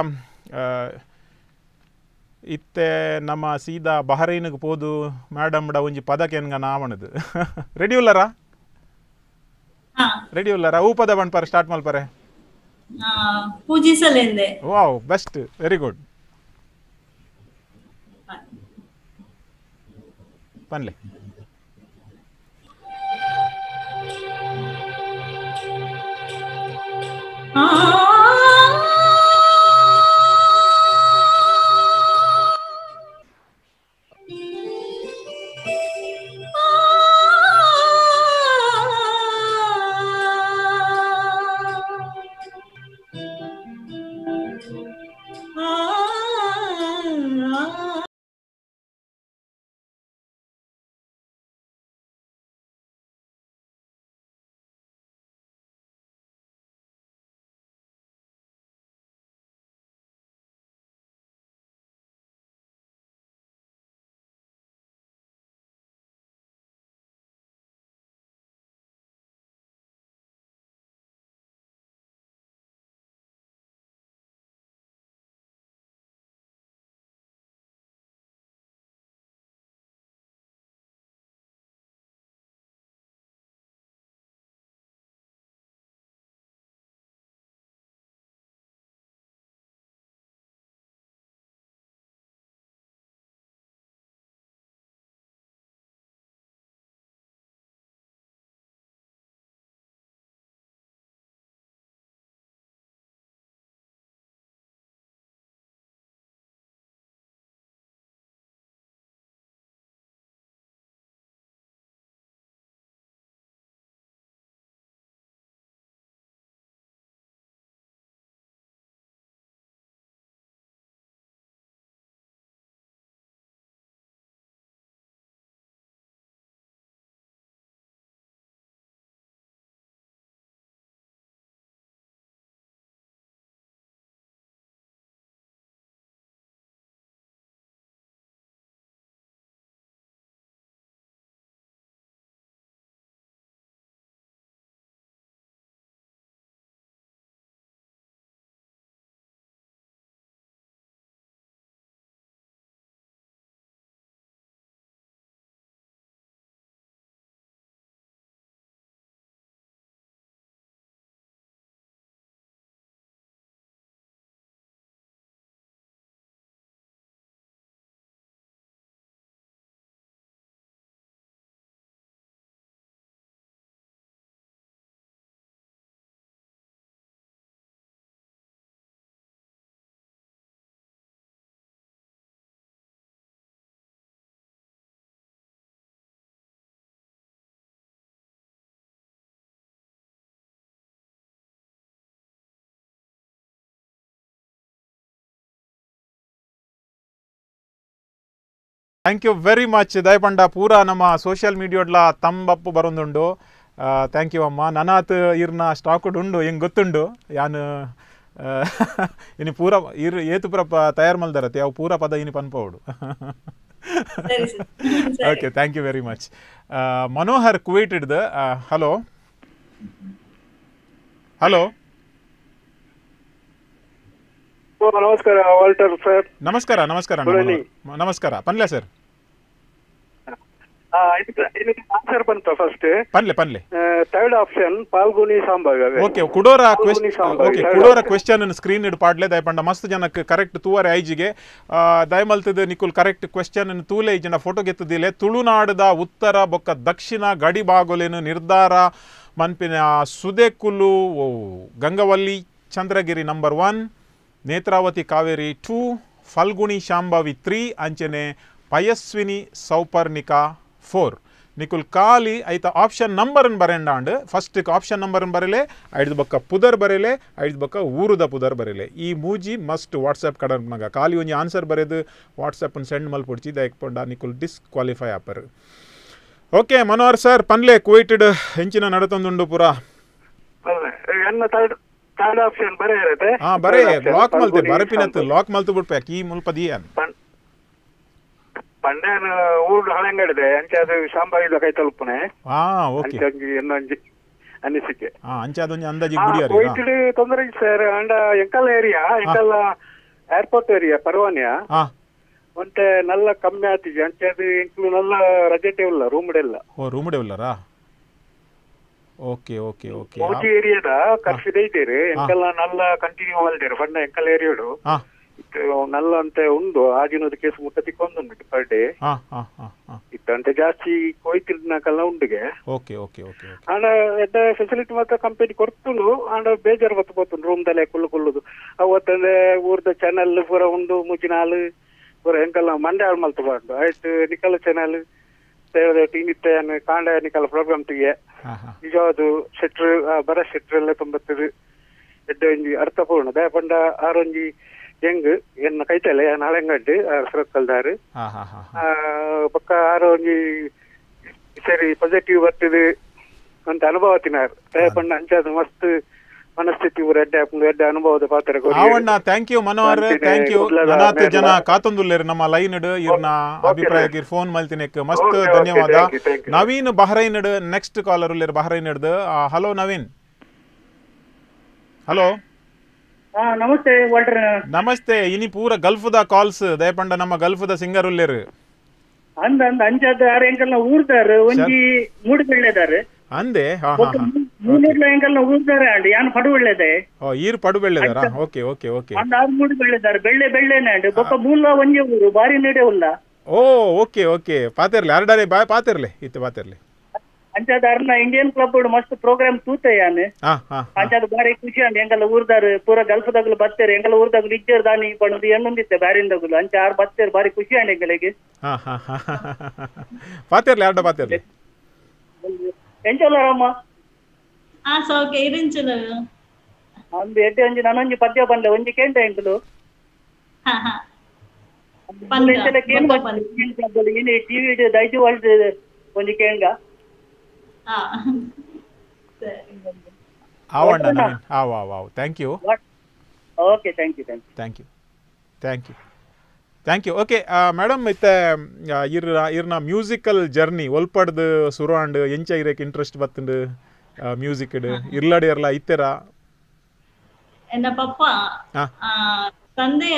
ಇತ್ತೆ ನಮ್ಮ ಸೀದಾ ಬಹರೈನಿಗೆ ಪೋದು ಮೇಡಮ್ಡ ಒಂಜಿ ಪದಕ್ಕೆ ನಾವಣದು ರೆಡಿ ಉಲ್ಲರಾ ಹಾ ರೆಡಿ ಉಲ್ಲರಾ ಹೂ ಪದ ಬಣ್ಪರೆ ಸ್ಟಾರ್ಟ್ ಮಲ್ಪರೆ ಆ, ಪೂಜಿಸಲೆಂದೆ ವಾವ್ ಬೆಸ್ಟ್ ವೆರಿ ಗುಡ್ ಪನ್ಲೆ ಆ ಥ್ಯಾಂಕ್ ಯು ವೆರಿ ಮಚ್ ದಯಪಂಡ ಪೂರ ನಮ್ಮ ಸೋಷಿಯಲ್ ಮೀಡಿಯೋಡ್ಲ ತಂಬಪ್ಪು ಬರೊಂದುಂಡು ಥ್ಯಾಂಕ್ ಯು ಅಮ್ಮ ನನಾತ್ ಇರ್ನ ಸ್ಟಾಕ್ ಉಂಡು ಹೆಂಗೆ ಗೊತ್ತುಂಡು ಯಾನು ಆ, ಇನಿ ಪೂರ ಇರ್ ಏತು ಪೂರ ಪ ತಯಾರು ಮಲ್ದರತ್ತೆ ಅವು ಪೂರ ಪದ ಇನಿ ಪನ್ಪೋಡು ಸರಿ ಸರ್ ಸರಿ. Okay thank you very much Manohar Kuwait ಹಿಡ್ದು ಹಲೋ ಹಲೋ ಓ ನಮಸ್ಕಾರ ವಾಲ್ಟರ್ ಸರ್ ನಮಸ್ಕಾರ ನಮಸ್ಕಾರ Good evening. ಮನೋಹರ್. ನಮಸ್ಕಾರ ಪನ್ಲೆ ಸರ್ ಇದಕ್ಕೆ ಇದಕ್ಕೆ ಆನ್ಸರ್ ಬಂತ ಫಸ್ಟ್ ಪನ್ಲೆ ಪನ್ಲೆ ಥರ್ಡ್ ಆಪ್ಷನ್ ಪಾಲ್ಗುನಿ ಸಾಂಬಾಗ ಓಕೆ ಕುಡೋರ ಪಾಲ್ಗುನಿ ಸಾಂಬಾರ್ ಓಕೆ ಕುಡೋರ ಕ್ವೆಶ್ಚನ್ ಸ್ಕ್ರೀನ್ ಇಡ್ ಪಾಡ್ಲೆ ದಯಪಂಡ ಮಸ್ತ್ ಜನಕ್ಕೆ ಕರೆಕ್ಟ್ ತೂವರೆ ಐಜಿಗೆ ದಯಮಲ್ತದ ನಿಕುಲ್ ಕರೆಕ್ಟ್ ಕ್ವೆಶ್ಚನ್ ತೂಲೆ ಜನ ಫೋಟೋ ಗೆತ್ತದಿಲೆ ತುಳುನಾಡದ ಉತ್ತರ ಬೊಕ್ಕ ದಕ್ಷಿಣ ಗಡಿ ಬಾಗೊಲೇನು ನಿರ್ಧಾರ ಮನ್ಪಿನ ಸುದೆಕುಲು ಓ, Gangavalli Chandragiri number one Netravati Kaveri two Phalguni Shambhavi three ಅಂಚನೆ ಪಯಸ್ವಿನಿ ಸೌಪರ್ಣಿಕಾ ಫೋರ್ ನಿಕುಲ್ ಖಾಲಿ ಐತ ಆಪ್ಷನ್ ನಂಬರನ್ ಬರೆಂಡಾಂಡ್ ಫಸ್ಟ್ ಆಪ್ಷನ್ ನಂಬರನ್ ಬರಲೆ ಐದು ಬೊಕ್ಕ ಪುದರ್ ಬರೆಲೆ ಐದು ಬೊಕ್ಕ ಊರುದ ಪುದರ್ ಬರೆಲೆ ಈ ಮೂಜಿ ಮಸ್ಟ್ ವಾಟ್ಸಪ್ ಕಡನ್ಮಗ ಖಾಲಿ ಒಂಜಿ ಆನ್ಸರ್ ಬರೆದು ವಾಟ್ಸಪ್ ಸೆಂಡ್ ಮಲ್ಪೊಡ್ಚಿ ದಯಪಂಡ ನಿಕುಲ್ ಡಿಸ್ಕ್ವಾಲಿಫೈ ಆಪರ್ ಓಕೆ ಮನೋಹರ್ ಸರ್ ಪನ್ಲೆ ಕುವೈಟೆಡ್ ಹೆಂಚಿನ ನಡತೊಂದುಂಡು ಪೂರ ಎನ್ನ ಥರ್ಡ್ ಥರ್ಡ್ ಆಪ್ಷನ್ ಬರೇ ಇರುತ್ತೆ ಹಾ ಬರೇ Third option, ಲಾಕ್ ಮಲ್ತೆ ಪಾಲ್ಗುನಿ ಬರಪಿನತ್ತು ಸಾಂಬಾರ್. ಲಾಕ್ ಮಲ್ತು ಬಿಡ್ಬೇಕು ಈ ಮುಲ್ಪ ದಿಯನ್ ಪಣ್- ಪಂಡೇನ ಊರು ಹಳೆಂಗಡಿದೆ ಅಂಚೆ ಅದು ಶಾಂಬಾಗಿದ ಕೈ ತಲುಪುನೆ ಹಾ ಓಕೆ ಅಂಚೆ ಅಂಗಿ ಇನ್ನೊಂಜಿ ಅನಿಸಿಕೆ ಹಾ ಅಂಚೆ ಅದೊಂದು ಅಂದಾಜಿ ಆ, ಗುಡಿ ಅರಿ ಕೊಯ್ತಿಡು ತೊಂದರೆ ಇಲ್ಲ ಸರ್ ಅಂಡ ಎಂಕಲ್ ಏರಿಯಾ ಎಂಕಲ್ ಏರ್ಪೋರ್ಟ್ ಏರಿಯಾ ಪರ್ವಾನ್ಯ ಹಾ ಮತ್ತೆ ನಲ್ಲ ಕಮ್ಮಿ ಆತಿಜಿ ಅಂಚೆ ಅದು ಎಂಕ್ಲು ನಲ್ಲ ರಜೆಟೆ ಇಲ್ಲ ರೂಮ್ ಇಲ್ಲ ಓ ರೂಮ್ಡೆ ಉಳ್ಳರಾ ಓಕೆ ಓಕೆ ಓಕೆ ಮೋಜಿ ಏರಿಯಾದ ಕರ್ಫಿದ ಇದ್ದೀರಿ ಎಂಕಲ್ಲ ನಲ್ಲ ಕಂಟಿನ್ಯೂ ಮಲ್ದೇರು ಪಂಡ ಎಂಕಲ್ ಏರಿಯಾಡು ಹಾ ಇತ್ತು ನಲ್ಲ ಅಂತ ಉಂಡು ಆಗಿನೋದು ಕೇಸ್ ಮುಟ್ಟ ತಿಕ್ಕೊಂದುಂಡು ಪರ್ ಡೇ ಹಾ ಹಾ ಹಾ ಹಾ ಇತ್ತು ಅಂತ ಜಾಸ್ತಿ ಕೊಯ್ತಿಲ್ನಕಲ್ಲ ಉಂಡುಗೆ ಓಕೆ ಓಕೆ ಓಕೆ ಓಕೆ ಆಂಡ ಎಡ್ಡ ಫೆಸಿಲಿಟಿ ಮಾತ್ರ ಕಂಪನಿ ಕೊರ್ತುಂಡು ಆಂಡ ಬೇಜಾರು ಬತ್ತು పోతుంది ರೂಮ್ ದಲೆ ಕುಲ್ಲು ಕುಲ್ಲುದು ಅವತ್ತಂದೆ ಊರ್ದ ಚಾನಲ್ ಪೂರ ಉಂಡು ಮುಜಿನಾಲ್ ಪೂರ ಎಂಕಲ್ಲ ಮಂಡೆ ಆಳ್ ಮಲ್ತಬಾರ್ದು ಆಯ್ತು ನಿಕಲ ಚಾನಲ್ ಟೀನಿತ್ತೆ ಕಾಂಡ ನಿಕಲ ಪ್ರೋಗ್ರಾಮ್ ತಿಗೆ ಹಾ ಹಾ ನಿಜವಾದ ಶೆಟ್ರು ಆ ಬರ ಶೆಟ್ರು ಎಲ್ಲ ತುಂಬತ್ತದು ಎಡ್ಡ ಒಂಜಿ ಅರ್ಥಪೂರ್ಣ ದಯಪಂಡ ಆರೊಂಜಿ ಹೆಂಗ್ ಎನ್ನ ಕೈತಲೆ ನಾಳೆಂಗಡ್ಡು ಸುರಕ್ಕಲ್ದಾರು ಹಾ ಹಾ ಹಾ ಆ, ಪಕ್ಕ ಆರೋ ಒಂಜಿ ಸರಿ ಪಾಸಿಟಿವ್ ಬರ್ತದೆ ಅಂತ ಅನುಭವ ತಿನ್ನಾರು ದಯಪಂಡ ಅಂಚಾದ ಮಸ್ತ್ ಮನಸ್ಥಿತಿ ಊರ ಎಡ್ಡೆ ಹಾಕೊಂಡು ಎಡ್ಡೆ ಅನುಭವದ ಪಾತ್ರ ಕೊಡಿ. ಆವಣ್ಣ ಥ್ಯಾಂಕ್ ಯು ಮನೋಹರ್ ಅಂತಿದೆ, ಥ್ಯಾಂಕ್ ಯು ಕುಡ್ಲದ ನನಾತ್ ಜನ ಮೇರ್ಲ. ಕಾತೊಂದುಲ್ಲೇರು ನಮ್ಮ ಲೈನ್ ಇರ್ನ Okay, ಅಭಿಪ್ರಾಯಕ್ಕೆ ಫೋನ್ ಮಲ್ತಿನೆಕ್ ಮಸ್ತ್ Okay, okay, ಧನ್ಯವಾದ thank you, thank you. Naveen Bahrain next caller ಉಲ್ಲೇರು ಬಹ್ರೈನ್ ಹಿಡ್ದು ಹಲೋ ನವೀನ್ ಹಲೋ ಹಾ ನಮಸ್ತೆ ವಾಲ್ಟರ್ ನಮಸ್ತೆ ಇನಿ ಪೂರ ಗಲ್ಫ್ದ ಕಾಲ್ಸ್ ದಯಪಂಡ ನಮ್ಮ ಗಲ್ಫ್ದ ಸಿಂಗರ್ ಉಲ್ಲೇರು ಅಂದ ಅಂದ ಅಂಚಾದ ಆರು ಎಂಕಲ್ನ ಊರ್ದಾರು ಒಂಜಿ ಮೂಡು ಬೆಳ್ಳೆದಾರು ಅಂದೆ ಹಾ ಹಾ ಹಾ ಮೂನೂರ್ಲ ಎಂಕಲ್ನ ಊರ್ದಾರೆ ಅಂಡ್ ಯಾನ್ ಪಡು ಬೆಳ್ಳೆದೆ ಓ ಈರ್ ಪಡು ಬೆಳ್ಳೆದಾರ ಓಕೆ ಓಕೆ ಓಕೆ ಅಂದ ಆರು ಮೂಡು ಬೆಳ್ಳೆದಾರು ಬೆಳ್ಳೆ ಬೆಳ್ಳೆನೆ ಅಂಡ್ ಬೊಕ್ಕ ಮೂಲ ಒಂಜಿ ಊರು ಬಾರಿ ನಡೆ ಉಲ್ಲ ಓ ಓಕೆ ಓಕೆ ಪಾತಿರ್ಲಿ ಅರ್ಡಾರೆ ಬಾ ಪಾತಿರ್ಲಿ ಇತ್ತು ಪಾತಿರ್ಲಿ ಅಂಚಾದ ಅರ್ನ ಇಂಡಿಯನ್ ಕ್ಲಬ್ ಮಸ್ತ್ ಪ್ರೋಗ್ರಾಮ್ ತೂತೆ ಯಾನ್ ಹಾ ಹಾ ಹಾ ಅಂಚಾದ ಬಾರಿ ಖುಷಿ ಅಂಡ್ ಎಂಕಲ್ಲ ಊರ್ದಾರು ಪೂರ ಗಲ್ಫದಾಗ್ಲು ಬತ್ತೇರು ಎಂಕಲ್ಲ ಊರ್ದಾಗ್ಲು ಇಜ್ಜೇರು ದಾನಿ ಪಣದು ಎಣ್ಣೊಂದಿತ್ತೆ ಬ್ಯಾರಿಂದಾಗ್ಲು ಅಂಚ ಆರು ಬತ್ತೇರು ಬಾರಿ ಖುಷಿ ಅಂಡ್ ಎಂಕಲೆಗೆ ಹಾ ಹಾ ಹಾ ಪಾತಿರ್ಲಿ ಅರ್ಡ ಪಾತಿರ್ಲಿ ಎಂಚಲ್ಲ ರಾಮ ಆ ಸೌಖ್ಯ ಇರಿಂಚಲ ಅಂದು ಎಡ್ಡೆ ಒಂಜಿ ನನೊಂಜಿ ಪದ್ಯ ಬಂದೆ ಒಂಜಿ ಕೇಂದ್ರ ಎಂಕಲು ಹಾ ಹಾ ಪಂದ್ಯ, ಗೊತ್ತ ಪಂದ್ಯ. ಏನೇ ಟಿವಿ ದೈಜು ವರ್ಲ್ಡ್ ಒಂಜಿ ಕೇಂಗ ಹಾ ಸರಿ ಆವಣ್ಣ ನವೀನ್ ಆವ್ ಆವ್ ಆವ್ thank you okay thank you thank you thank you thank you thank you okay madam ಇತ್ತೆ ಆ, ಇರ್ ಇರ್ನ ಮ್ಯೂಸಿಕಲ್ ಜರ್ನಿ ಒಲ್ಪಡ್ದು ಸುರಾಂಡ್ ಎಂಚ ಇರಕ್ಕೆ ಇಂಟ್ರೆಸ್ಟ್ ಬತ್ತಂಡು ಮ್ಯೂಸಿಕ್ ಇರ್ಲಾಡಿ ಇರ್ಲ ಇತ್ತೆರ ಎನ್ನ ಪಪ್ಪ ಹಾ. ಆ, ತಂದೆ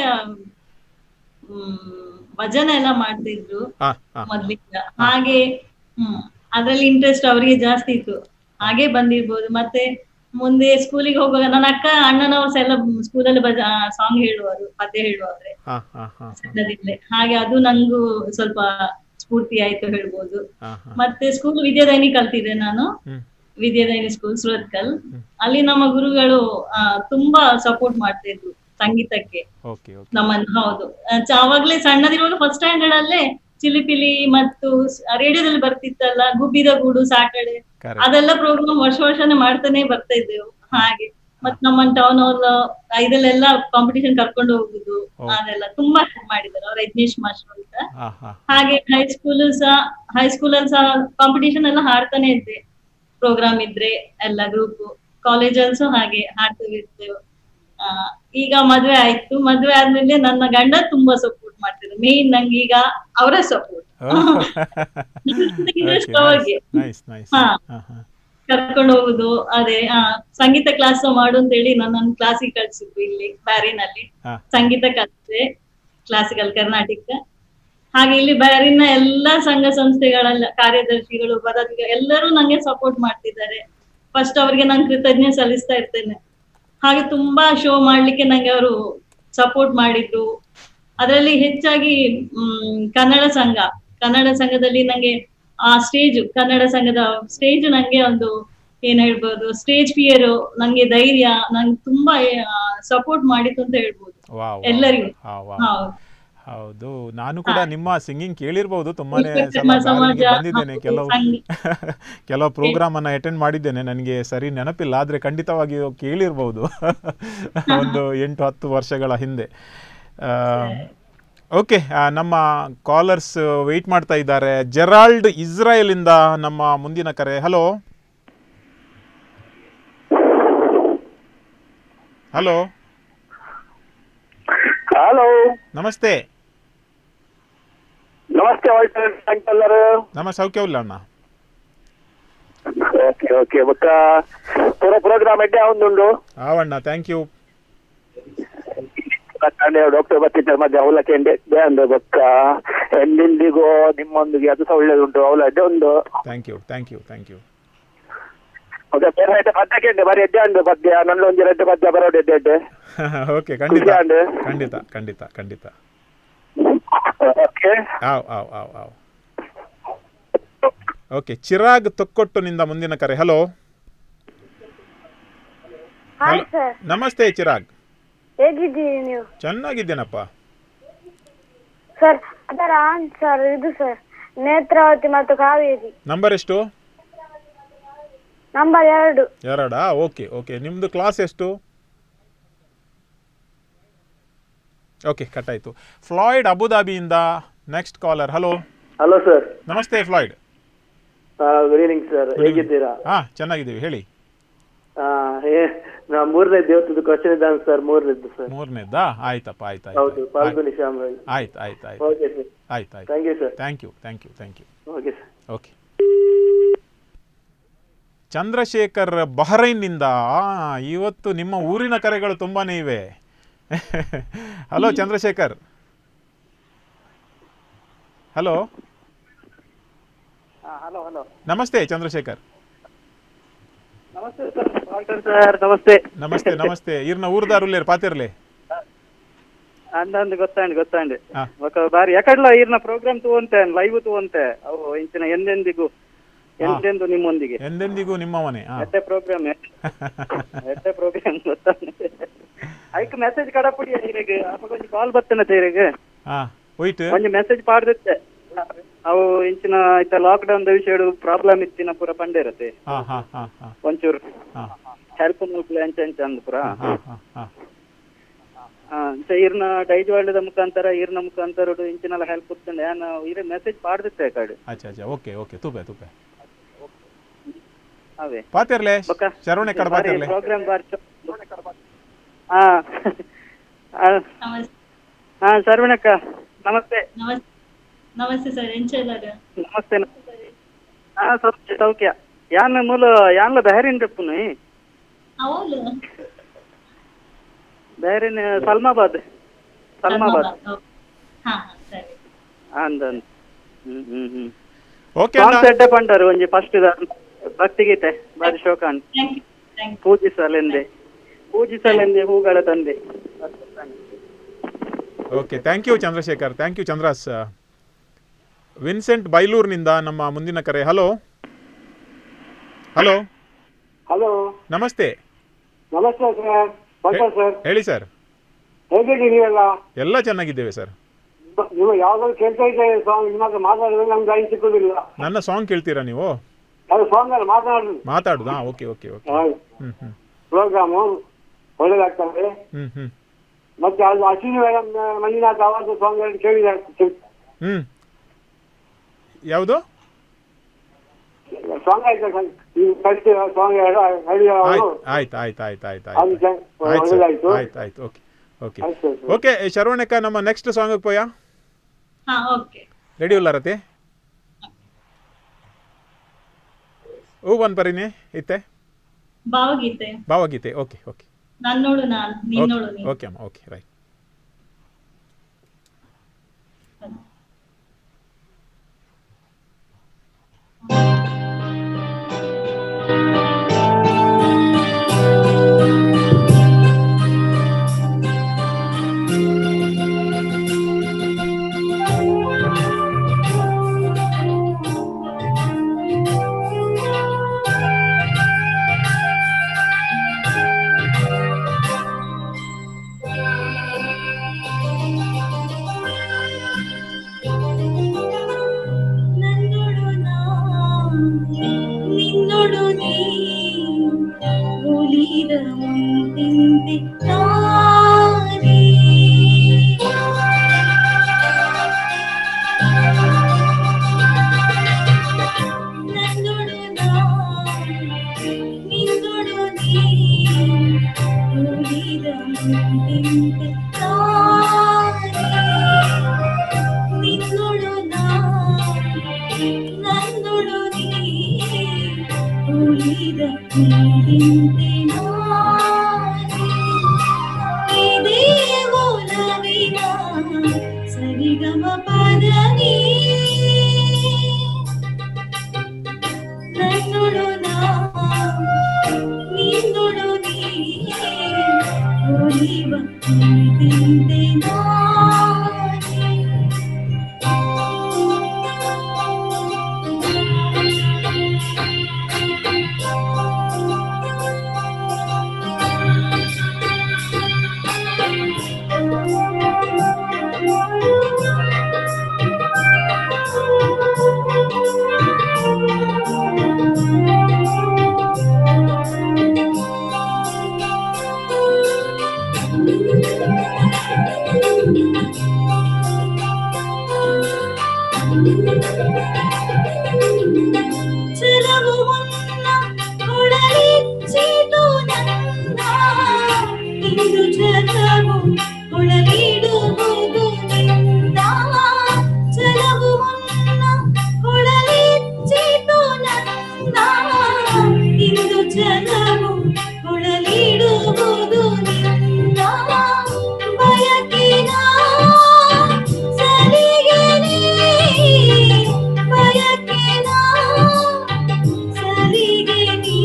ಹ್ಮ್ ಭಜನೆ ಎಲ್ಲ ಮಾಡ್ತಿದ್ರು ಹಾ ಹಾ ಮೊದ್ಲಿಂದ ಹಾಗೆ ಹ್ಮ್ ಅದ್ರಲ್ಲಿ ಇಂಟ್ರೆಸ್ಟ್ ಅವರಿಗೆ ಜಾಸ್ತಿ ಇತ್ತು ಹಾಗೆ ಬಂದಿರ್ಬೋದು ಮತ್ತೆ ಮುಂದೆ ಸ್ಕೂಲಿಗೆ ಹೋಗುವಾಗ ನನ್ನ ಅಕ್ಕ ಅಣ್ಣನವರು ಸಹ ಎಲ್ಲ ಸ್ಕೂಲಲ್ಲಿ ಬಜ ಸಾಂಗ್ ಹೇಳುವರು ಪದ್ಯ ಹೇಳುವವ್ರೆ ಹಾ ಹಾ ಹಾ ಸಣ್ಣದಿಂದಲೇ ಹಾಗೆ ಅದು ನಂಗೂ ಸ್ವಲ್ಪ ಸ್ಫೂರ್ತಿ ಆಯ್ತು ಹೇಳ್ಬೋದು ಹಾ ಹಾ ಮತ್ತೆ ಸ್ಕೂಲ್ ವಿದ್ಯಾದಾಯಿನಿ ಕಲ್ತಿದ್ದೆ ನಾನು ಹ್ಮ್ ವಿದ್ಯಾದಾಯಿನಿ ಸ್ಕೂಲ್ ಸುರತ್ಕಲ್ ಅಲ್ಲಿ ನಮ್ಮ ಗುರುಗಳು ಆ, ತುಂಬಾ ಸಪೋರ್ಟ್ ಮಾಡ್ತಿದ್ರು ಸಂಗೀತಕ್ಕೆ ಓಕೆ ಓಕೆ ನಮ್ಮನ್ನು ಹೌದು ಆ, ಚ- ಅವಾಗ್ಲೇ ಸಣ್ಣದಿರುವಾಗ ಫಸ್ಟ್ ಸ್ಟ್ಯಾಂಡರ್ಡ್ ಅಲ್ಲೇ ಚಿಲಿಪಿಲಿ ಮತ್ತು ರೇಡಿಯೋದಲ್ಲಿ ಬರ್ತಿತ್ತಲ್ಲ ಗುಬ್ಬಿದ ಗೂಡು ಸಾಟರ್ಡೆ ಕರೆಕ್ಟ್ ಅದೆಲ್ಲ ಪ್ರೋಗ್ರಾಮ್ ವರ್ಷ ವರ್ಷನೇ ಮಾಡ್ತಾನೆ ಬರ್ತಾ ಇದ್ದೆವು ಹಾಗೆ ಮತ್ ನಮ್ಮ ಟೌನ್ ಹಾಲ್ ಇದೆಲ್ಲ ಕಾಂಪಿಟಿಷನ್ ಕರ್ಕೊಂಡು ಹೋಗುದು ಓ. ಅದೆಲ್ಲ ತುಂಬಾ help ಮಾಡಿದ್ದಾರೆ ಅವ್ರ ಯಜ್ಞೇಶ್ ಮಾಸ್ಟರ್ ಅಂತ ಹಾ ಹಾ ಹಾಗೆ ಹೈಸ್ಕೂಲ್ ಸಹ ಹೈಸ್ಕೂಲ್ ಅಲ್ಲಿ ಸಹ ಕಾಂಪಿಟಿಷನ್ ಎಲ್ಲ ಹಾಡ್ತಾನೆ ಇದ್ದೆ ಪ್ರೋಗ್ರಾಮ್ ಇದ್ರೆ ಎಲ್ಲ ಗ್ರೂಪ್ ಕಾಲೇಜಲ್ಸು ಹಾಗೆ ಹಾಡ್ತೇವೆ ಇರ್ತೇವೆ ಆ, ಈಗ ಮದ್ವೆ ಆಯ್ತು ಮದ್ವೆ ಆದ್ಮೇಲೆ ನನ್ನ ಗಂಡ ತುಂಬಾ ಸಪೋರ್ಟ್ ಮಾಡ್ತಿದ್ರು ಮೇನ್ ನಂಗೆ ಈಗ ಅವರೇ ಸಪೋರ್ಟ್ ಅವ್ರಿಗೆ ನೈಸ್ ನೈಸ್ ಹಾ. ಹಾ ಹಾ ಕರ್ಕೊಂಡು ಹೋಗುದು ಅದೇ ಆ, ಸಂಗೀತ ಕ್ಲಾಸ್ ಮಾಡು ಅಂತ ಹೇಳಿ ನನ್ನ ಕ್ಲಾಸಿಗೆ ಕಳ್ಸಿದ್ರು ಇಲ್ಲಿ ಬ್ಯಾರಿನಲ್ಲಿ ಹಾ. ಸಂಗೀತ ಕಲಿತೆ ಕ್ಲಾಸಿಕಲ್ ಕರ್ನಾಟಕ ಹಾಗೆ ಇಲ್ಲಿ ಬ್ಯಾರಿನ ಎಲ್ಲಾ ಸಂಘ ಸಂಸ್ಥೆಗಳೆಲ್ಲ ಕಾರ್ಯದರ್ಶಿಗಳು ಪದಾಧಿಕ ಎಲ್ಲರೂ ನಂಗೆ ಸಪೋರ್ಟ್ ಮಾಡ್ತಿದ್ದಾರೆ ಫಸ್ಟ್ ಅವರಿಗೆ ನಾನು ಕೃತಜ್ಞೆ ಸಲ್ಲಿಸ್ತಾ ಇರ್ತೇನೆ ಹಾಗೆ ತುಂಬಾ ಶೋ ಮಾಡ್ಲಿಕ್ಕೆ ನಂಗೆ ಅವರು ಸಪೋರ್ಟ್ ಮಾಡಿದ್ರು ಅದರಲ್ಲಿ ಹೆಚ್ಚಾಗಿ ಮ್, ಕನ್ನಡ ಸಂಘ ಕನ್ನಡ ಸಂಘದಲ್ಲಿ ನಂಗೆ ಆ ಸ್ಟೇಜ್ ಕನ್ನಡ ಸಂಘದ ಸ್ಟೇಜ್ ನಂಗೆ ಒಂದು ಏನ್ ಹೇಳ್ಬೋದು ಸ್ಟೇಜ್ ಫಿಯರ್ ನಂಗೆ ಧೈರ್ಯ ನಂಗೆ ತುಂಬಾ ಸಪೋರ್ಟ್ ಮಾಡಿತ್ತು ಅಂತ ಹೇಳ್ಬೋದು ವಾವ್ ಎಲ್ಲರಿಗೂ ಹಾ ವಾ ಹೌದು ಹೌದು ನಾನು ಕೂಡ ನಿಮ್ಮ ಸಿಂಗಿಂಗ್ ಕೇಳಿರ್ಬೋದು ತುಂಬಾನೇ ವಿಶ್ವಕರ್ಮ ಸಲ ಸಮಾಜ ಬ್ಯಾರಲ್ಗೆ ಬಂದಿದ್ದೇನೆ ಹೌದು, ಕೆಲವು ಸಂಗೀತ. ಕೆಲವು ಪ್ರೋಗ್ರಾಮ್ ಅನ್ನ ಅಟೆಂಡ್ ಮಾಡಿದ್ದೇನೆ ನನಗೆ ಸರಿ ನೆನಪಿಲ್ಲ ಆದ್ರೆ ಖಂಡಿತವಾಗಿ ಕೇಳಿರ್ಬೋದು ಒಂದು ಎಂಟು ಹತ್ತು ವರ್ಷಗಳ ಹಿಂದೆ ಓಕೆ ನಮ್ಮ ಕಾಲರ್ಸ್ ವೆಯ್ಟ್ ಮಾಡ್ತಾ ಇದ್ದಾರೆ ಜೆರಾಲ್ಡ್ ಇಸ್ರಾಯೇಲ್ ಇಂದ ನಮ್ಮ ಮುಂದಿನ ಕರೆ ಹಲೋ ಹಲೋ ಹಲೋ ನಮಸ್ತೆ ನಮಸ್ತೆ ವಾಯ್ಟರ್ ಅಂಕಲ್ಲರು ನಮ್ಮ ಸೌಖ್ಯವಿಲ್ಲ ಅಣ್ಣ ಓಕೆ ಓಕೆ ಬೊಕ್ಕ ಪೂರ ಪ್ರೋಗ್ರಾಮ್ ಎಡ್ಡೆ ಒಂದುಂಡು ಆವಣ್ಣ ಥ್ಯಾಂಕ್ ಯು ಡಾಕ್ಟರ್ ಬರ್ತಿದ್ದಾರೆ ಮಧ್ಯೆ ಅವಲಕ್ಕೆ ಎಡ್ಡೆ ಅಂದು ಬೊಕ್ಕ ಎಂದಿಂದಿಗೂ ನಿಮ್ಮೊಂದಿಗೆ ಅದು ಸಹ ಒಳ್ಳೇದುಂಟು ಅವಲ ಎಡ್ಡೆ ಉಂಡು thank you thank you thank you okay ಬೇರೆ ಐತೆ ಪದ್ಯಕ್ಕೆ ಎಡ್ಡೆ ಬರೀ ಎಡ್ಡೆ ಅಂದು ಪದ್ಯ ನನ್ನ ಒಂಜಿ ಎಡ್ಡೆ ಪದ್ಯ ಬರೋಡು ಎಡ್ಡೆ ಎಡ್ಡೆ ಓಕೆ ಖಂಡಿತ ಖುಷಿ ಆಂಡ್? ಖಂಡಿತ ಖಂಡಿತ ಖಂಡಿತ ಓಕೆ ಆವ್ ಆವ್ ಆವ್ ಆವ್ ಓಕೆ ಚಿರಾಗ್ ತೊಕ್ಕೊಟ್ಟುನಿಂದ ಮುಂದಿನ ಕರೆ ಹಲೋ ಹಾಯ್ ಸರ್ ನಮಸ್ತೆ ಚಿರಾಗ್ ಹೇಗಿದ್ದೀರಿ ನೀವು ಚೆನ್ನಾಗಿದ್ದೇನಪ್ಪ ಸರ್ ಅದರ ಆನ್ಸರ್ ಇದು ಸರ್ ನೇತ್ರಾವತಿ ಮತ್ತು ಕಾವೇರಿ ನಂಬರ್ ಎಷ್ಟು ನಂಬರ್ ಎರಡು ಎರಡಾ ಓಕೆ ಓಕೆ ನಿಮ್ಮದು ಕ್ಲಾಸ್ ಎಷ್ಟು ಓಕೆ ಕಟ್ಟಾಯಿತು ಫ್ಲಾಯ್ಡ್ ಅಬುದಾಬಿಯಿಂದ next caller hello hello sir ನಮಸ್ತೆ ಫ್ಲಾಯ್ಡ್ ಗುಡ್ ಈವ್ನಿಂಗ್ ಸರ್ ಹೇಗಿದ್ದೀರಾ ಹಾಂ ಚೆನ್ನಾಗಿದ್ದೀವಿ ಹೇಳಿ ಆ, ಏ- ನಾ ಮೂರನೇ ದೇವತದ ಕ್ವಶನ್ ಇದ್ದಾನೆ ಸರ್ ಮೂರನೇದ್ದು ಸರ್ ಮೂರನೇದ್ದಾ ಆಯ್ತಪ್ಪ ಆಯ್ತು ಹೌದು ಆಯ್ತು ಪಾಲ್ಗುನಿ ಶ್ಯಾಮರಾಜ್ ಆಯ್ತು ಆಯ್ತು ಆಯ್ತು ಓಕೆ ಸರ್ ಆಯ್ತು ಆಯ್ತು thank you sir thank you thank you thank you okay sir okay Chandrashekar ಬಹರೈನ್ನಿಂದ ಆ, ಇವತ್ತು ನಿಮ್ಮ ಊರಿನ ಕರೆಗಳು ತುಂಬಾನೇ ಇವೆ hello Chandrashekar hello hello hello ನಮಸ್ತೆ ಚಂದ್ರಶೇಖರ್ ನಮಸ್ತೆ ಸರ್ ವಾಲ್ಟರ್ ಸರ್ ನಮಸ್ತೆ ನಮಸ್ತೆ ನಮಸ್ತೆ ಇರ್ನ ಊರ್ದಾರುಲ್ಲೇರ್ ಪಾತಿರ್ಲೆ ಅಂದಂದು ಗೊತ್ತಾಂಡ್ ಗೊತ್ತಾಂಡ್ ಹಾ. ఒక ಬಾರಿ ಯಾಕಡ್ಲ ಈರ್ನ ಪ್ರೋಗ್ರಾಮ್ ತಗೊಂತೆ ಲೈವ್ ತಗೊಂತೆ ಅವು ಇಂಚಿನ ಎಂದೆಂದಿಗೂ ಎಂದೆಂದು ನಿಮ್ಮೊಂದಿಗೆ ಎಂದೆಂದಿಗೂ ನಿಮ್ಮವನೇ ಆ. ಎಟ್ಟೆ ಪ್ರೋಗ್ರಾಮ್ ಎಟ್ಟೆ ಪ್ರೋಗ್ರಾಮ್ ಗೊತ್ತಾಂಡ್ ಐಕ್ ಮೆಸೇಜ್ ಕಡಪುಡಿ ಈರಿಗೆ ಕೊಂಚ ಕಾಲ್ ಬರ್ತೇನೆ ಈರಿಗೆ ಆ ಹೋಯ್ತು ಒಂಜಿ ಮೆಸೇಜ್ ಪಾಡ್ದಿತ್ತೆ ಅವು ಇಂಚಿನ ಇತ್ತ ಲಾಕ್ಡೌನ್ ವಿಷಯ ಪ್ರಾಬ್ಲಮ್ ಇತ್ತಿನ ಪೂರ ಪಂಡೆ ಇರತ್ತೆ ಹಾ ಹಾ ಹಾ ಹಾ ಒಂಚೂರು ಹಾ ಹೆಲ್ಪ್ ಮುಲ್ಪಲೆ ಅಂಚ ಅಂಚ ಅಂದ್ ಪೂರ ಹಾ ಹಾ ಹಾ ಆ, ಇಂಚ ಈರ್ನ ಡೈಜ್ ವರ್ಲ್ಡ್ ಮುಖಾಂತರ ಈರ್ನ ಮುಖಾಂತರ ಇಂಚಿನೆಲ್ಲ ಹೆಲ್ಪ್ ಕೊಡ್ತಂಡೆ ನಾನು ಇರ ಮೆಸೇಜ್ ಪಾಡ್ದಿತ್ತೆ ಕಡೆ ಅಚ್ಚಾ ಅಚ್ಚಾ ಓಕೆ ಓಕೆ ತುಪೆ ತುಪೆ ಅವೇ ಪಾತಿರ್ಲೆ ಬೊಕ್ಕ ಶರವಣೆ ಕಡೆ ಪಾತಿರ್ಲೆ ಪ್ರೋಗ್ರಾಮ್ ಬಾರಿ ಚೊ- ಹಾ ಆ, ನಮಸ್ತೆ ಹಾ ಶರ್ವಣಕ್ಕ ನಮಸ್ತೆ ನಮಸ್ತೆ ನಮಸ್ತೆ ಸರ್ ಎಂಚೆಲ್ಲರ ನಮಸ್ತೆ ಹಾ ಸೌಖ್ಯ ಸೌಖ್ಯ ಯಾನ್ ಮೂಲ ಯಾನ್ಲ ಬೆಹರಿನ್ ರೆಪ್ಪುನು ಅವಳು ಬೆಹರಿನ್ ಸಲ್ಮಾಬಾದ್ ಸಲ್ಮಾಬಾದ್ ಹಾ ಹಾ ಸರಿ ಅಂದಂದ್ ಹ್ಮ್ ಹ್ಮ್ ಹ್ಮ್ ಓಕೆ ಸಾಂಗ್ಸ್ ಎಡ್ಡೆ ಪಂಡರು ಒಂಜಿ ಫಸ್ಟ್ ಭಕ್ತಿಗೀತೆ ಬಾರಿ ಶೋಕಾನ್ ಥ್ಯಾಂಕ್ ಯು ಥ್ಯಾಂಕ್ ಯು ಪೂಜಿಸಲೆಂದೆ ಪೂಜಿಸಲೆಂದೆ ಹೂಗಳ ತಂದೆ okay thank you Chandrashekar thank you ಚಂದ್ರಾಸ್ ವಿನ್ಸೆಂಟ್ ಬೈಲೂರಿನಿಂದ ನಮ್ಮ ಮುಂದಿನ ಕರೆ ಹಲೋ ಹಲೋ ಹಲೋ ನಮಸ್ತೆ ನಮಸ್ತೆ ಸರ್ ಬಂತ ಸರ್ ಹೇಳಿ ಸರ್ ಹೇಗಿದ್ದೀರಿ ನೀವೆಲ್ಲ ಎಲ್ಲ ಚೆನ್ನಾಗಿದ್ದೇವೆ ಸರ್ ಬ- ನೀವು ಯಾವ್ದಾದ್ರು ಕೇಳ್ತಾ ಇದ್ದೆ ಸಾಂಗ್ ನಿಮ್ಮ ಹತ್ರ ಮಾತಾಡಿದ್ರೆ ನಮ್ಗೆ ಲೈನ್ ಸಿಕ್ಕುದಿಲ್ಲ ನನ್ನ ಸಾಂಗ್ ಕೇಳ್ತೀರಾ ನೀವು ಅದು ಸಾಂಗ್ ಅಲ್ಲಿ ಮಾತನಾಡುದು ಮಾತಾಡುದಾ ಓಕೆ ಓಕೆ ಓಕೆ ಹ್ಞೂ ಹ್ಞೂ ಪ್ರೋಗ್ರಾಮು ಒಳ್ಳೇದಾಗ್ತದೆ ಹ್ಮ್ ಹ್ಮ್ ಮತ್ತೆ ಅದು ಅಶ್ವಿನಿ ಮೇಡಮ್ ಮಂಜುನಾಥ್ ಅವರದ್ದು ಸಾಂಗ್ ಎರಡು ಕೇಳಿದ ಹ್ಮ್ ಯಾವುದು ಸಾಂಗ್ ಆಯ್ತಾ ಸರ್ ನೀವು ಕಳಿಸಿದ ಸಾಂಗ್ ಎರಡು ಹಳ್ಳಿ ಅವರು ಆಯ್ತು ಆಯ್ತು ಆಯ್ತು ಆಯ್ತು ಆಯ್ತು ಅದು ಆಯ್ತು ಚೆನ್ನ- ಆಯ್ತು ಸರ್ ಒಳ್ಳೆದಾಯ್ತು. ಆಯ್ತು ಆಯ್ತು ಓಕೆ ಓಕೆ ಆಯ್ತು ಸರ್. ಓಕೆ ಶರವಣಕ್ಕ ನಮ್ಮ ನೆಕ್ಸ್ಟ್ ಸಾಂಗ್ ಪೋಯ ಹಾ ಓಕೆ ರೆಡಿ ಉಲ್ಲ ರತಿ ಹೂ ಬಂದ್ ಬರೀನಿ ಇತ್ತೆ ಭಾವಗೀತೆ ಭಾವಗೀತೆ ಓಕೆ ಓಕೆ ನನ್ನೋಳು ನಾನ್ ನಿನ್ನೋಳು ನೀನು ಓಕೆ ಅಮ್ಮ ಓಕೆ ರೈಟ್ ನನ್ನೋಳು ನಾ ನಿನ್ನೋಳು ನೀ ಉಳಿದ ಮುಂದಿಂದೆ ನಾನೇ ನನ್ನೋಳು ನಾ ನಿನ್ನೋಳು ನೀ ಉಳಿದ ಮುಂದಿಂದೆ ನಾನೇ ನಿನ್ನೋಳು ನಾ ನನ್ನೊಳು ನೀ ಉಳಿದ ಹಿಂದೆ ನಾನೇ. ಇದೇ ಒಲವಿನ ಸರಿಗಮ ಪದ ನೀ. ನನ್ನೊಳು ನಾ ನಿನ್ನೊಳು ನೀ ಉಳಿವ ಹಿಂದೆ ನಾನೇ. ಚೆಲವು ಮುನ್ನ ಕೊಡಲಿಚ್ಚಿತು ನನ್ನ ಇಂದು ಜಗವು ಕೊಡಲಿಡುವುದು ನಿನ್ನ ಚೆಲವು ಮುನ್ನ ಕೊಡಲಿಚ್ಚಿತು ನನ್ನ ಇಂದು ಜಗವು ಕೊಡಲಿಡುವುದು ನಿನ್ನ ಬಯಕಿನ ಸಲಿಗೆ ನೀ ಬಯಕಿನ ಸಲಿಗೆ ನೀ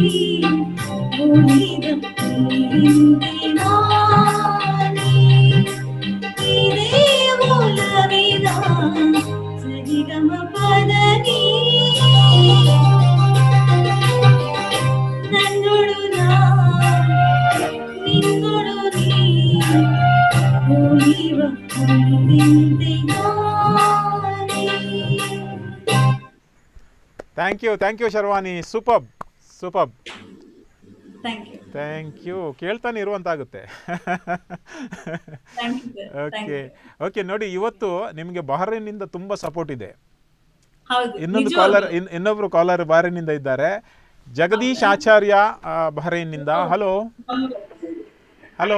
ಉಳಿದ ಹಿಂದೆ ನಾನೇ. ಇದೇ ಮೂಲವಿದ ಸರಿಗಮ ಪದ ನೀ. ನನ್ನೊಳು ನಾ ನಿನ್ನೊಳು ನೀ ಉಳಿವ ಹಿಂದೆ ನಾನೇ. Thank you thank you Sharvani superb superb thank you thank you ಕೇಳ್ತಾನೆ ಇರುವಂತಾಗುತ್ತೆ thank you sir thank okay you okay ನೋಡಿ ಇವತ್ತು ನಿಮಗೆ ಬಹರೇನಿಂದ ತುಂಬ ಸಪೋರ್ಟ್ ಇದೆ ಹೌದು ಇನ್ನೊಂದು ನಿಜವಾಗ್ಲೂ. ಕಾಲರ್ ಇನ್ನೊಬ್ರು ಕಾಲರ್ ಬಹರೇನಿಂದ ಇದ್ದಾರೆ ಜಗದೀಶ್ ಆಚಾರ್ಯ ಆ, ಬಹರೇನ್ನಿಂದ ಹಲೋ ಹಲೋ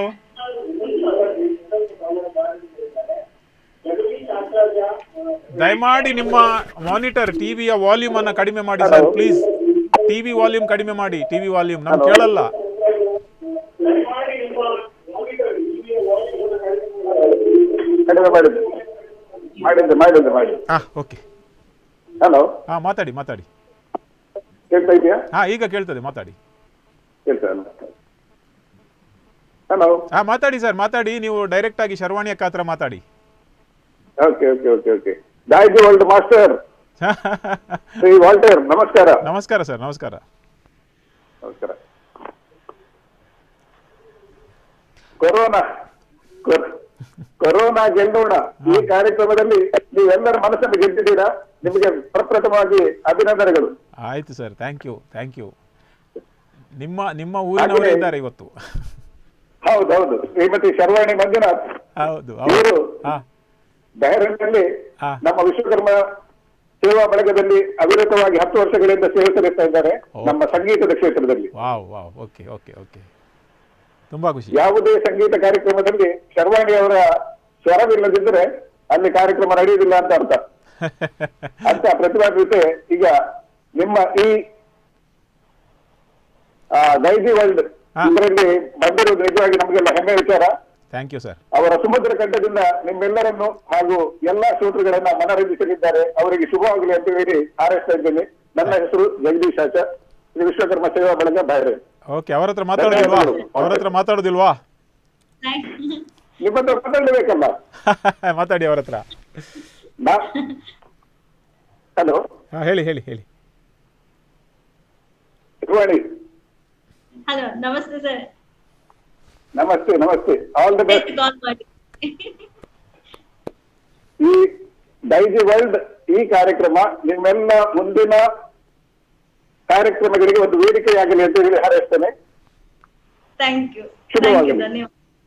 ದಯಮಾಡಿ ನಿಮ್ಮ ಮಾನಿಟರ್ ಟಿವಿಯ ವಾಲ್ಯೂಮ್ ಅನ್ನ ಕಡಿಮೆ ಮಾಡಿ ಸರ್ ಪ್ಲೀಸ್ ಟಿವಿ ವಾಲ್ಯೂಮ್ ಕಡಿಮೆ ಮಾಡಿ ಟಿವಿ ವಾಲ್ಯೂಮ್ ನಮ್ಗೆ ಕೇಳಲ್ಲ ಕಡಿಮೆ ಮಾಡಿದ್ದು ಮಾಡಿದ್ದು ಮಾಡಿದ್ದು ಮಾಡಿ ಹಾ ಓಕೆ ಹಲೋ ಹಾ ಮಾತಾಡಿ ಮಾತಾಡಿ ಕೇಳ್ತಾ ಇದೆಯಾ ಹಾ ಈಗ ಕೇಳ್ತದೆ ಮಾತಾಡಿ ಕೇಳ್ತಾ ಹಲೋ ಹಾ ಮಾತಾಡಿ ಸರ್ ಮಾತಾಡಿ ನೀವು ಡೈರೆಕ್ಟ್ ಆಗಿ ಶರ್ವಾಣಿ ಅಕ್ಕ ಹತ್ರ ಮಾತಾಡಿ okay okay okay okay Daijiworld master Shri Walter ನಮಸ್ಕಾರ ನಮಸ್ಕಾರ ಸರ್ ನಮಸ್ಕಾರ ನಮಸ್ಕಾರ ಕೊರೋನಾ ಕೊರ್- ಕೊರೋನಾ ಗೆಲ್ಲೋಣ ಈ ಕಾರ್ಯಕ್ರಮದಲ್ಲಿ ನೀವೆಲ್ಲರ ಮನಸ್ಸನ್ನು ಗೆದ್ದಿದ್ದೀರಾ ನಿಮಗೆ ಪ್ರಪ್ರಥಮವಾಗಿ ಅಭಿನಂದನೆಗಳು ಆಯ್ತು sir thank you thank you ನಿಮ್ಮ ನಿಮ್ಮ ಊರಿನವರೇ ಹಾಗೆಯೇ- ಇದ್ದಾರೆ ಇವತ್ತು ಹೌದು ಹೌದು ಶ್ರೀಮತಿ ಶರ್ವಾಣಿ ಮಂಜುನಾಥ್ ಹೌದು ಇವರು ಹಾ ಬಹರೇನ್ನಲ್ಲಿ ಹಾ. ನಮ್ಮ ವಿಶ್ವಕರ್ಮ ಸೇವಾ ಬಳಗದಲ್ಲಿ ಅವಿರತವಾಗಿ ಹತ್ತು ವರ್ಷಗಳಿಂದ ಸೇವೆ ಸಲ್ಲಿಸ್ತಾ ಇದ್ದಾರೆ ನಮ್ಮ ಸಂಗೀತದ ಕ್ಷೇತ್ರದಲ್ಲಿ wow wow okay okay okay ತುಂಬಾ ಖುಷಿ ಯಾವುದೇ ಸಂಗೀತ ಕಾರ್ಯಕ್ರಮದಲ್ಲಿ ಶರ್ವಾಣಿ ಅವರ ಸ್ವರವಿಲ್ಲದಿದ್ದರೆ ಅಲ್ಲಿ ಕಾರ್ಯಕ್ರಮ ನಡೆಯುವುದಿಲ್ಲ ಅಂತ ಅರ್ಥ ಅಂತ ಪ್ರತಿಭಾನ್ವಿತೆ ಈಗ ನಿಮ್ಮ ಈ ಆ, ದೈಜಿ ವರ್ಲ್ಡ್ ಇದರಲ್ಲಿ ಬಂದಿರುವುದು ನಿಜವಾಗಿ ನಮಗೆಲ್ಲ ಹೆಮ್ಮೆ ವಿಚಾರ ಥ್ಯಾಂಕ್ ಯು ಸರ್ ಅವರ ಸುಮಧುರ ಕಂಠದಿಂದ ನಿಮ್ಮೆಲ್ಲರನ್ನು ಹಾಗೂ ಎಲ್ಲಾ ಶ್ರೋತೃಗಳನ್ನ ಮನರಂಜಿಸಲಿದ್ದಾರೆ ಅವರಿಗೆ ಶುಭವಾಗಲಿ ಅಂತ ಹೇಳಿ ಹಾರೈಸ್ತಾ ಇದ್ದೇನೆ ನನ್ನ ಹೆಸರು ಜಗದೀಶ್ ಆಚಾರ್ ಇದು ವಿಶ್ವಕರ್ಮ ಸೇವಾ ಬಳಗ ಬೈರೆ ಓಕೆ ಅವ್ರ ಹತ್ರ ಮಾತಾಡೋದಿಲ್ವಾ ಅವ್ರ ಹತ್ರ ಮಾತಾಡೋದಿಲ್ವಾ ನಿಮ್ಮ ಹತ್ರ ಮಾತಾಡಲೇಬೇಕಲ್ಲ ಮಾತಾಡಿ ಅವ್ರ ಹತ್ರ ಹಲೋ ಹಾ ಹೇಳಿ ಹೇಳಿ ಹೇಳಿ ಶಿವಾಣಿ ಹಲೋ ನಮಸ್ತೆ ಸರ್ ನಮಸ್ತೆ ನಮಸ್ತೆ ಆಲ್ ದಿ ಬೆಸ್ಟ್ ಕಾಲ್ ಮಾಡಿ ಈ ಡೈಜಿ ವರ್ಲ್ಡ್ ಈ ಕಾರ್ಯಕ್ರಮ ನಿಮ್ಮೆಲ್ಲ ಮುಂದಿನ ಕಾರ್ಯಕ್ರಮಗಳಿಗೆ ಒಂದು ವೇದಿಕೆಯಾಗಲಿ ಅಂತ ಹೇಳಿ ಹಾರೈಸ್ತೇನೆ ಥ್ಯಾಂಕ್ ಯು ಥ್ಯಾಂಕ್ ಶುಭವಾಗಲಿ. ಯು ಧನ್ಯವಾದ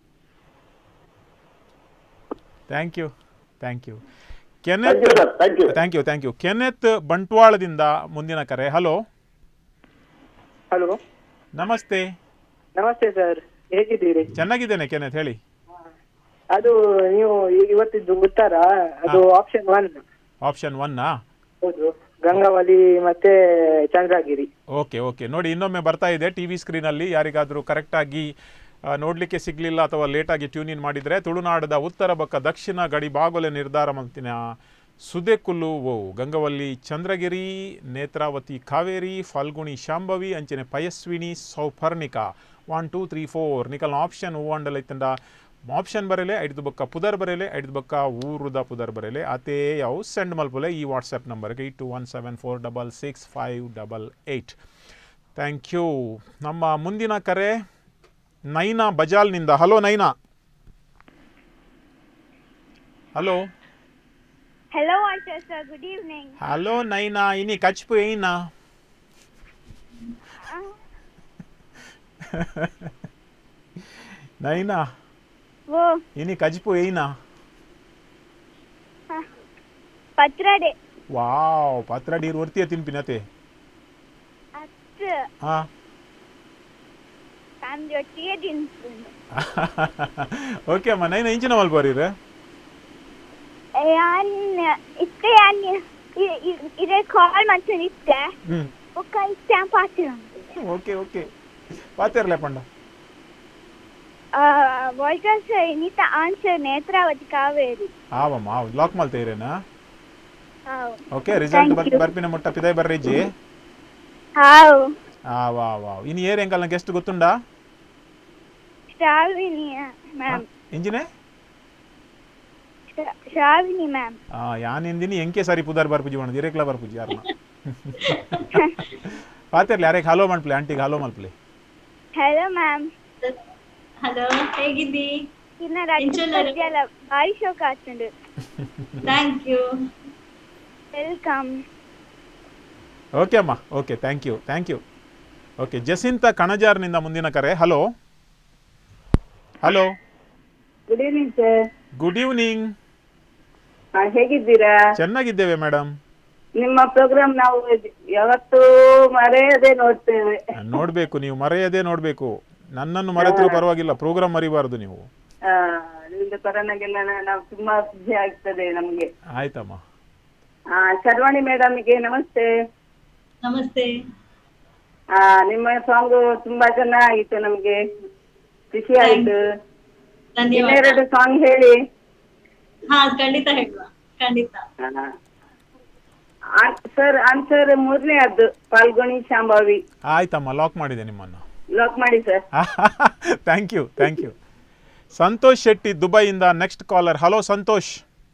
thank you thank you Thank Kenneth you, sir. Thank you. Thank you thank you Kenneth ಬಂಟ್ವಾಳದಿಂದ ಮುಂದಿನ ಕರೆ ಹಲೋ ಹಲೋ ನಮಸ್ತೆ ನಮಸ್ತೆ ಸರ್ ಹೇಗಿದ್ದೀರಿ ಚೆನ್ನಾಗಿದ್ದೇನೆ ಕೆನೆತ್ ಹೇಳಿ ಅದು ನೀವು ಈ- ಇವತ್ತಿದ್ದು ಉತ್ತರ ಅದು ಆಪ್ಷನ್ ಒನ್ ಆಪ್ಷನ್ ಒನ್ನಾ ಹೌದು ಗಂಗಾವಲಿ ಮತ್ತೆ ಚಂದ್ರಗಿರಿ ಓಕೆ ಓಕೆ ನೋಡಿ ಇನ್ನೊಮ್ಮೆ ಬರ್ತಾ ಇದೆ ಟಿ ವಿ ಸ್ಕ್ರೀನಲ್ಲಿ ಯಾರಿಗಾದರೂ ಕರೆಕ್ಟಾಗಿ ಆ, ನೋಡ್ಲಿಕ್ಕೆ ಸಿಗಲಿಲ್ಲ ಅಥವಾ ಲೇಟಾಗಿ ಟ್ಯೂನ್ ಇನ್ ಮಾಡಿದರೆ ತುಳುನಾಡದ ಉತ್ತರ ಪಕ್ಕ ದಕ್ಷಿಣ ಗಡಿ ಬಾಗೊಲೆ ನಿರ್ಧಾರ ಮಂತಿನ ಸುದೆಕುಲ್ಲು ಓ ಗಂಗವಲ್ಲಿ ಚಂದ್ರಗಿರಿ ನೇತ್ರಾವತಿ ಕಾವೇರಿ ಫಲ್ಗುಣಿ ಶಾಂಭವಿ ಅಂಚನೆ Payaswini Souparnika one two three four ನಿಕಲ್ ಆಪ್ಷನ್ ಹೂ ಅಂಡಲ್ ಐತಂಡ ಆಪ್ಷನ್ ಬರೇಲೆ ಐದು ಬೊಕ್ಕ ಪುದರ್ ಬರೇಲೆ ಐದು ಬೊಕ್ಕ ಊರುದ ಪುದರ್ ಬರೇಲೆ ಅತೇ ಯಾವ ಸೆಂಡ್ ಮಲ್ಪುಲೆ ಈ ವಾಟ್ಸಪ್ ನಂಬರ್ಗೆ eight two one seven four double six five double eight thank you ನಮ್ಮ ಮುಂದಿನ ಕರೆ ನೈನಾ ಬಜಾಲ್ನಿಂದ hello Naina hello Hello, Asha sir. Good evening. Hello Naina ಇನಿ ಕಚ್ಪು ಏನ ನೈನಾ ಓ ಇನಿ ಕಜ್ಪು ಏನ ಪತ್ರಡೆ ವಾವ್ ಪಾತ್ರಡೀರ್ ವರ್ತಿಯ ತಿನ್ಪಿನತೆ ಅತ್ತು ಹಾ ತಂದೊಟ್ಟಿಗೆ ತಿನ್ಕೊಂಡು ಓಕೆ ಅಮ್ಮ ನೈನಾ ಇಂಚಿನ ಮಲ್ಬೋರಿರ ಯಾನ್ ಇತ್ತೆ ಯಾನ್ ಇದೇ ಕಾಲ್ ಮಾಡ್ತೀನಿ ಇತ್ತೆ ಹ್ಮ್ ಒಕ್ಕ ಇತ್ತೆ ಪಾತ್ರ ಓಕೆ ಓಕೆ ಪಾತಿರ್ಲೆ ಪಂಡ ವಾಯ್ಸ್ ಇನ್ನಿತ ಆನ್ಸರ್ ನೇತ್ರಾವತಿ ಕಾವೇರಿ ಆವಮ್ಮ ಆವ್ ಲಾಕ್ ಮಲ್ತೆ ಇರೇನಾ ಹಾವ್ ಓಕೆ ರಿಸಲ್ಟ್ Thank you. ಬರ್ಪಿನ ಮುಟ್ಟ ಪಿದೈ ಬರ್ರಿಜ್ಜಿ ಹಾವ್ ಆ ವಾ ವಾ ಇನಿ ಏರ್ ಎಂಕಲ್ ನಂಗೆ ಎಷ್ಟು ಗೊತ್ತುಂಡಾ ಶ್ರಾವಿಣಿ ಮ್ಯಾಮ್ ಇಂಜಿನೆ ಶ್ರಾವಿಣಿ ಮ್ಯಾಮ್ ಆ ಯಾನಿಂದಿನಿ ಎಂಕೆ ಸಾರಿ ಪುದಾರ್ ಬರ್ಪುಜಿ ಮಾಡೋದು ಇರೇಕ್ಲ ಬರ್ಪುಜಿ ಯಾರನ್ನ ಪಾತಿರ್ಲಿ ಯಾರಿಗೆ ಹಲೋ ಮಾಡ್ಪ್ಲೆ ಆಂಟಿಗೆ ಹಲೋ ಮಲ್ಪ್ಲೆ ಹಲೋ ಮ್ಯಾಮ್ ಹಲೋ ಹೇಗಿದ್ದಿ ಇನ್ನ ರಜೆ ಎಲ್ಲ ಭಾರಿ ಶೋಕ ಆಗ್ತುಂಡು ಥ್ಯಾಂಕ್ ಯು ವೆಲ್ಕಮ್ ಓಕೆ ಅಮ್ಮ okay thank you thank you okay Jacintha ಕಣಜಾರ್ನಿಂದ ಮುಂದಿನ ಕರೆ hello hello good evening sir good evening ಹೇಗಿದ್ದೀರಾ ಚೆನ್ನಾಗಿದ್ದೇವೆ ಮೇಡಮ್ ನಿಮ್ಮ ಪ್ರೋಗ್ರಾಮ್ ನಾವು ಯಾವತ್ತೂ ಮರೆಯದೆ ನೋಡ್ತೇವೆ ನೋಡ್ಬೇಕು ನೀವು ಮರೆಯದೇ ನೋಡ್ಬೇಕು ನನ್ನನ್ನು ಮರೆತರೂ ಪರವಾಗಿಲ್ಲ ಪ್ರೋಗ್ರಾಮ್ ಮರಿಬಾರದು ನೀವು ಆ, ನಿಮ್ದು ಕೊರೋನಾಗೆಲ್ಲ ನಾ- ನಾವು ತುಂಬಾ ಖುಷಿ ಆಗ್ತದೆ ನಮ್ಗೆ ಆಯ್ತಮ್ಮ ಆ, ಶರ್ವಾಣಿ ಮೇಡಮ್ಗೆ ನಮಸ್ತೆ ನಮಸ್ತೆ ಆ, ನಿಮ್ಮ ಸಾಂಗ್ ತುಂಬಾ ಚೆನ್ನಾಗಿತ್ತು ನಮ್ಗೆ ಖುಷಿ ಆಯ್ತು ಧನ್ಯವಾದ ಇನ್ನೆರಡು ಸಾಂಗ್ ಹೇಳಿ ಹಾ ಖಂಡಿತ ಹೇಳುವ ಖಂಡಿತ ಸರ್ ಆನ್ಸರ್ ಮೂರನೇ ಅದ್ದು ಪಾಲ್ಗೊಣಿ ಶಾಂಭವಿ ಆಯ್ತಮ್ಮ ಲಾಕ್ ಮಾಡಿದೆ ನಿಮ್ಮನ್ನು ಲಾಕ್ ಮಾಡಿ sir thank you thank you Santosh Shetty ದುಬೈಯಿಂದ next caller hello Santosh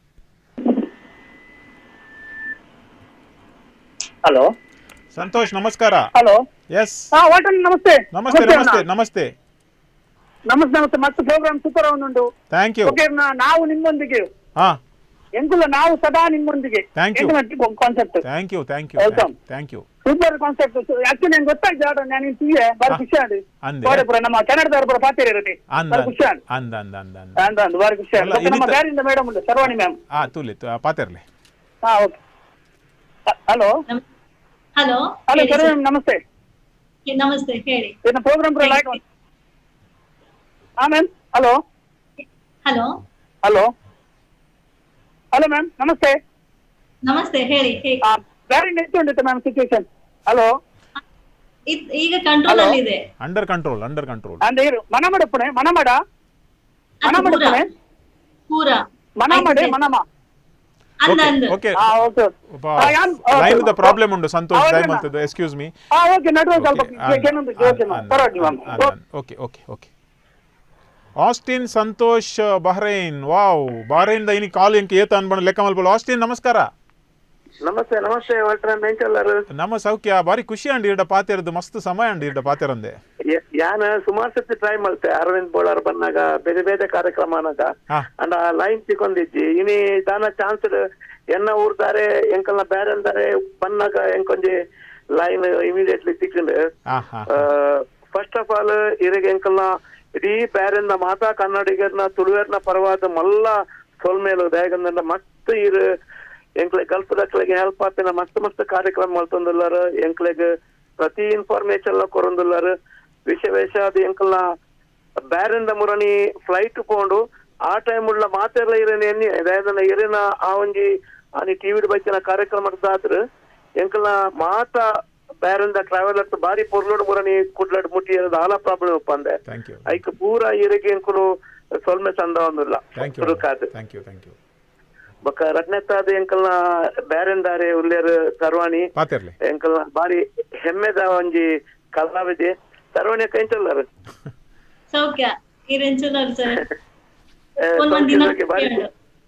hello Santosh ನಮಸ್ಕಾರ ಹಲೋ ಎಸ್ ಹಾ ವಾಟನ್ ನಮಸ್ತೆ ನಮಸ್ತೆ ಅಣ್ಣ. ನಮಸ್ತೆ ನಮಸ್ತೆ ನಮಸ್ತೆ ನಮಸ್ತೆ ಮತ್ತೆ ಪ್ರೋಗ್ರಾಮ್ ಸೂಪರ್ ಅವನುಂಟು ಥ್ಯಾಂಕ್ ಯು ಓಕೆ ನಾವು ನಿಮ್ಮೊಂದಿಗೆ ಹಾ ಎಂಕುಲ್ಲ ನಾವು ಸದಾ ನಿಮ್ಮೊಂದಿಗೆ Thank you. Concept thank you thank you Welcome. Thank you super concept actually ನಂಗೆ ಗೊತ್ತಾಯ್ತು ಆಡ ನಾನು ಇಂತಿಗೆ ಬಾರಿ ಖುಷಿ ಆಡಿ ಅಂದೆ. ಬಾರಿ ಪುರ ನಮ್ಮ ಕನ್ನಡದವ್ರ ಪುರ ಪಾತಿರ ಇರತ್ತೆ ಅಂದ ಬಾರಿ ಖುಷಿ ಆಡಿ ಅಂದ ಅಂದ ಅಂದ ಅಂದ ಅಂದ ಅಂದ ಬಾರಿ ಖುಷಿ ಆಡಿ ಅಲ್ಲ, ಮತ್ತೆ ನಮ್ಮ ಇನ್ನಿತ- ಬ್ಯಾರಿಂದ ಮೇಡಮ್ ಉಂಟು ಸರ್ವಾಣಿ ಮ್ಯಾಮ್ ಆ ತೂಲಿ ತು- ಆ, ಪಾತೆರ್ಲೆ ಹಾ okay hello hello hello sir ನಮಸ್ತೆ ನಮಸ್ತೆ ಹೇಳಿ ಏನ ಪ್ರೋಗ್ರಾಮ್ ಪುರ ಲೈಕ್ ಹಾ ma'am hello hello hello hello ma'am ನಮಸ್ತೆ ನಮಸ್ತೆ ಹೇಳಿ ಹೇಳಿ ಬ್ಯಾರಿಂದ ಎಷ್ಟು ಉಂಟಿತ್ತು ಮ್ಯಾಮ್ ಸಿಚುವೇಶನ್ ಹಲೋ ಇದ್- ಈಗ ಕಂಟ್ರೋಲ್ ಅಲ್ಲಿ ಇದೆ ಅಂಡರ್ ಕಂಟ್ರೋಲ್ ಅಂಡರ್ ಕಂಟ್ರೋಲ್ ಅಂದ್ರೆ ಇರು ಮನಮಡ ಪುಣೆ ಮನಮಡ ಮನಮಡ ಪೂರ. ಪುಣೆ ಪೂರ ಮನಮಡೆ ಮನಮ ಅಂದ ಅಂದ ಓಕೆ ಹಾ ಓಕೆ ಆ, ಯಾನ್- ಓಕೆ. ಲೈನ್ ದ ಪ್ರಾಬ್ಲಮ್ ಉಂಟು ಸಂತೋಷ್ ಹೌದು ದಯಮಂತದ್ದು ಎಕ್ಸ್ಕ್ಯೂಸ್ ಮೀ ಹಾ ಓಕೆ ನಡುವೆ ಸ್ವಲ್ಪ ಏನೊಂದು ಯೋಚನೆ ಪರವಾಗಿಲ್ಲ ma'am okay okay okay Austin Santosh Bahrain wow Bahrain ದ ಇನಿ ಕಾಲ್ ಇಂಕ್ ಏತ ಅನ್ಬಣ ಲೆಕ್ಕ ಮಲ್ಪಲು ಆಸ್ಟಿನ್ ನಮಸ್ಕಾರ ನಮಸ್ತೆ ನಮಸ್ತೆ ಒಟ್ರ ಮೆಂಚಲ್ಲರು ನಮ್ಮ ಸೌಖ್ಯ ಬಾರಿ ಖುಷಿ ಅಂಡಿ ಇಡ ಪಾತೆರದು ಮಸ್ತ್ ಸಮಯ ಅಂಡಿ ಇಡ ಪಾತೆರಂದೆ ಯಾನ ಸುಮಾರು ಸತಿ ಟ್ರೈ ಮಾಡ್ತೆ ಅರವಿಂದ್ ಬೋಳರ್ ಬಂದಾಗ ಬೇರೆ ಬೇರೆ ಕಾರ್ಯಕ್ರಮ ಅನ್ನಾಗ ಹಾ. ಅಂಡ ಲೈನ್ ಸಿಕ್ಕೊಂಡಿದ್ದಿ ಇನಿ ದಾನ ಚಾನ್ಸ್ ಎನ್ನ ಊರ್ದಾರೆ ಎಂಕಲ್ನ ಬೇರೆ ಅಂದಾರೆ ಬಂದಾಗ ಎಂಕೊಂಜಿ ಲೈನ್ ಇಮಿಡಿಯೇಟ್ಲಿ ಸಿಕ್ಕಂಡು ಹಾ ಹಾ ಫಸ್ಟ್ ಆಫ್ ಆಲ್ ಇರಿಗೆ ಎಂಕಲ್ನ ಇಡೀ ಬೇರೆಂದ ಮಾತಾ ಕನ್ನಡಿಗರ್ನ ತುಳುವೇರ್ನ ಪರವಾದ ಮಲ್ಲ ಸೋಲ್ಮೇಲು ದಯಗಂದ ಮಸ್ತ್ ಇರು ಎಂಕ್ಲೆ ಗಲ್ಫ್ ದಕ್ಲೆಗೆ ಹೆಲ್ಪ್ ಆಗ್ತಿನ ಮಸ್ತ್ ಮಸ್ತ್ ಕಾರ್ಯಕ್ರಮ ಮಾಡ್ತೊಂದುಲ್ಲಾರ ಎಂಕ್ಲೆಗ್ ಪ್ರತಿ ಇನ್ಫಾರ್ಮೇಶನ್ ಕೊರೊಂದುಲ್ಲಾರ ವಿಷಯ ವಿಷಯ ಅದು ಎಂಕಲ್ನ ಬೇರೆಂದ ಮುರಣಿ ಫ್ಲೈಟ್ ಪೋಂಡು ಆ ಟೈಮ್ ಉಳ್ಳ ಮಾತೆಲ್ಲ ಇರೇನೆ ಎನ್ನಿ ಅದಾಯದನ್ನ ಇರೇನ ಆ ಒಂಜಿ ಆನಿ ಟಿವಿ ಬೈತಿನ ಕಾರ್ಯಕ್ರಮ ಆದ್ರ ಎಂಕಲ್ನ ಮಾತ ಬೇರೆಂದ ಟ್ರಾವೆಲರ್ಸ್ ಬಾರಿ ಪೊರ್ಲೋಡ್ ಮುರಣಿ ಕುಡ್ಲಾಡ್ ಮುಟ್ಟಿ ಅದು ಆಲ ಪ್ರಾಬ್ಲಮ್ ಒಪ್ಪಂದೆ ಥ್ಯಾಂಕ್ ಯು ಐಕ್ ಪೂರ ಇರಿಗೆ ಎಂಕುಲು ಸೊಲ್ಮೆ ಚಂದ ಒಂದಿಲ್ಲ ಥ್ಯಾಂಕ್ ಯು ಸುರುಕಾದ್ ಥ್ಯಾಂಕ್ ಯು ಥ್ಯಾಂಕ್ ಯು ಬೊಕ್ಕ ರತ್ನೆತ್ತಾದ ಎಂಕಲ್ನ ಬೇರೆಂದಾರೆ ಉಲ್ಲೇರ್ ಸರ್ವಾಣಿ ಪಾತೆರ್ಲೆ ಎಂಕಲ್ನ ಬಾರಿ ಹೆಮ್ಮೆದ ಒಂಜಿ ಕಲಾವಿದೆ ಸರ್ವಾಣಿ ಕೈಂಚಲ್ಲಾರ ಸೌಖ್ಯ ಇರೆಂಚುಲರ್ ಸರ್ ಒಂದ್ ಒಂದ್ ದಿನ ಬಾರಿ ಕೇಳು.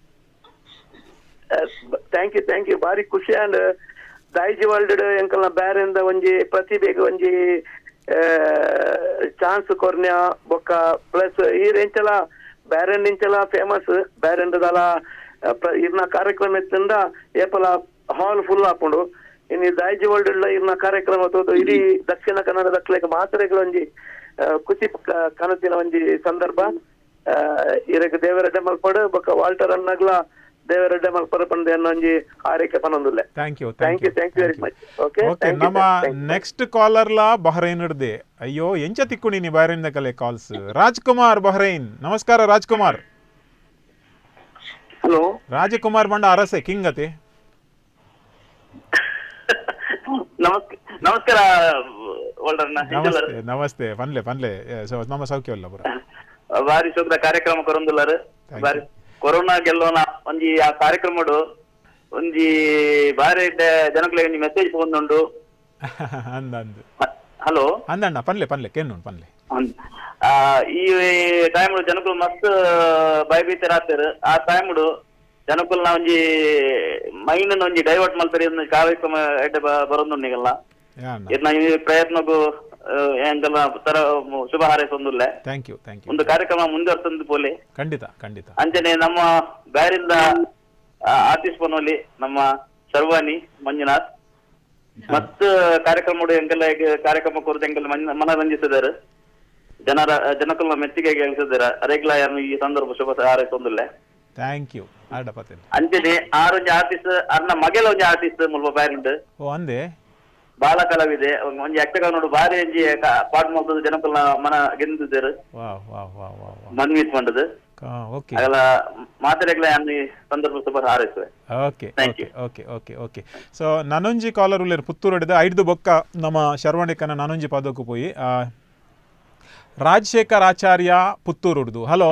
ಥ್ಯಾಂಕ್ ಯು ಥ್ಯಾಂಕ್ ಯು ಬಾರಿ ಖುಷಿ ಅಂಡ್ ದೈಜಿ ವರ್ಲ್ಡ್ ಎಂಕಲ್ನ ಬೇರೆಂದ ಒಂಜಿ ಪ್ರತಿಭೆಗೆ ಒಂಜಿ ಚಾನ್ಸ್ ಕೊರ್ನ್ಯ ಬೊಕ್ಕ ಪ್ಲಸ್ ಈ ರೇಂಚಲ ಬೇರೆಂಡ್ ಇಂಚಲ ಫೇಮಸ್ ಬೇರೆಂಡದಲ ಇರ್ನ ಕಾರ್ಯಕ್ರಮ ಎತ್ತಿಂದ ಏಪಲ ಹಾಲ್ ಫುಲ್ ಹಾಕೊಂಡು ಇನ್ನು ದೈಜಿ ವರ್ಲ್ಡ್ ಇರ್ನ ಕಾರ್ಯಕ್ರಮ ತೋದು ಇಡೀ ದಕ್ಷಿಣ ಕನ್ನಡದಕ್ಲೆಗ್ ಮಾತ್ರೆಗಳ ಒಂಜಿ ಆ, ಖುಷಿ ಕ- ಕನಸಿನ ಒಂಜಿ ಸಂದರ್ಭ ಆ, ಇರಗ್ ದೇವರೆಡ್ಡೆ ಮಲ್ಪಡು ಬೊಕ್ಕ ವಾಲ್ಟರ್ ಅನ್ನಗ್ಲ ದೇವರೆಡ್ಡೆ ಮಲ್ಪಡ ಪಂದೆ ಅನ್ನೋ ಒಂಜಿ ಆರೈಕೆ ಪನೊಂದುಲ್ಲೆ thank you thank you thank you very much okay okay ನಮ್ಮ ನೆಕ್ಸ್ಟ್ ಕಾಲರ್ಲ ಬಹ್ರೈನ್ ಹಿಡ್ದೆ ಅಯ್ಯೋ ಎಂಚ ತಿಕ್ಕು ನೀ ಬಹ್ರೈನ್ ಕಲೆ ಕಾಲ್ಸ್ ರಾಜ್ಕುಮಾರ್ ಬಹ್ರೈನ್ ನಮಸ್ಕಾರ ರಾಜ್ಕುಮಾರ್ ಹಲೋ ರಾಜಕುಮಾರ್ ಬಂಡ ಅರಸೆ ಕಿಂಗ್ ಅತೆ ನಮಸ್ಕಾರ ನಮಸ್ಕಾರ ಒಳ್ರಣ್ಣ ನಮಸ್ತೆ ನಮಸ್ತೆ ಪನ್ಲೆ ಪನ್ಲೆ ಏ, ಸೊ- ನಮ್ಮ ಸೌಖ್ಯವಲ್ಲ ಪುರ ಬಾರಿ ಶೋಕದ ಕಾರ್ಯಕ್ರಮ ಕೊರೊಂದುಲ್ಲಾರು ಬಾರಿ ಕೊರೋನಾ ಗೆಲ್ಲೋನ ಒಂಜಿ ಆ ಕಾರ್ಯಕ್ರಮಡು ಒಂಜಿ ಬಾರಿ ಜನಗಳಿಗೆ ಒಂಜಿ ಮೆಸೇಜ್ ಬಂದುಂಡು ಅಂದ ಅಂದು ಹಲೋ ಅಂದಣ್ಣ ಪನ್ಲೆ ಪನ್ಲೆ ಕೇನು ಪನ್ಲೆ ಆ, ಈ ಟೈಮ್ ಜನಗಳು ಮಸ್ತ್ ಭಯಭೀತರಾಗ್ತಾರೆ ಆ ಟೈಮ್ ಜನಕ್ಕಲ್ನ ಒಂಜಿ ಮೈಂಡ್ ಒಂಜಿ ಡೈವರ್ಟ್ ಮಾಡ್ತಾರೆ ಇದನ್ನ ಕಾರ್ಯಕ್ರಮ ಎಡ್ಡೆ ಬರೋದುಂಡಿಗಲ್ಲ ಯಾಣ್ಣ ಇದನ್ನ ಈ ಪ್ರಯತ್ನಗೂ ಎಂಕಲ್ಲ ತರ ಶುಭ ಹಾರೈಸೊಂದುಲ್ಲೆ ಥ್ಯಾಂಕ್ ಯು ಥ್ಯಾಂಕ್ ಯು ಒಂದು ಕಾರ್ಯಕ್ರಮ ಮುಂದುವರ್ತಂದು ಪೋಲೆ ಖಂಡಿತ ಖಂಡಿತ ಅಂಚನೆ ನಮ್ಮ ಬ್ಯಾರಿಂದ ಆರ್ಟಿಸ್ಟ್ ಪನೋಲಿ ನಮ್ಮ ಸರ್ವಾಣಿ ಮಂಜುನಾಥ್ ಮತ್ತ ಕಾರ್ಯಕ್ರಮ ಎಂಕೆಲ್ಲ ಈಗ ಕಾರ್ಯಕ್ರಮ ಕುರಿತು ಎಂಕೆಲ್ಲ ಮನ- ಮನರಂಜಿಸಿದ್ದಾರೆ ಜನರ ಜನಕಲ್ನ ಮೆಚ್ಚುಗೆ ಗಳಿಸಿದ್ದಾರೆ ಅರೆಗ್ಲ ಯಾರನ್ನು ಈ ಸಂದರ್ಭ ಶುಭ ಹಾರೈಸೊಂದುಲ್ಲೆ ಥ್ಯಾಂಕ್ ಯು ಆಡ ಪತ್ತೆ ಅಂಚನೆ ಆರೊಂಜಿ ಆರ್ಟಿಸ್ಟ್ ಅರ್ನ ಮಗೆಲ ಒಂಜಿ ಆರ್ಟಿಸ್ಟ್ ಮುಲ್ಪ ಬ್ಯಾರಿಂಡ್ ಓ ಅಂದೆ ಬಾಲ ಕಲಾವಿದೆ ಒಂಜಿ ಯಕ್ಷಗಾನೋಡು ಬಾರಿ ಒಂಜಿ ಪಾಟ್ ಮಾಡ್ತದ ಜನಕಲ್ನ ಮನ ಗೆಂದಿದ್ದಾರೆ ವಾ ವಾ ವಾ ವಾ ವಾ ಮನ್ವೀತ್ ಮಂಡದು ಓಕೆ ಅದೆಲ್ಲ ಮಾತಾಡಗ್ಲ ಈ ಸಂದರ್ಭ ಶುಭ ಹಾರೈಸುವೆ okay okay okay okay okay so ನನೊಂಜಿ ಕಾಲರ್ ಉಳ್ಳೇರು ಪುತ್ತೂರು ಹಿಡಿದು ಐದು ಬೊಕ್ಕ ನಮ್ಮ ಶರವಣಿಕನ ನನೊಂಜಿ ಪದಕ್ಕೂ ಪೋಯಿ ಆ, ರಾಜಶೇಖರ್ ಆಚಾರ್ಯ ಪುತ್ತೂರು ಹಿಡ್ದು ಹಲೋ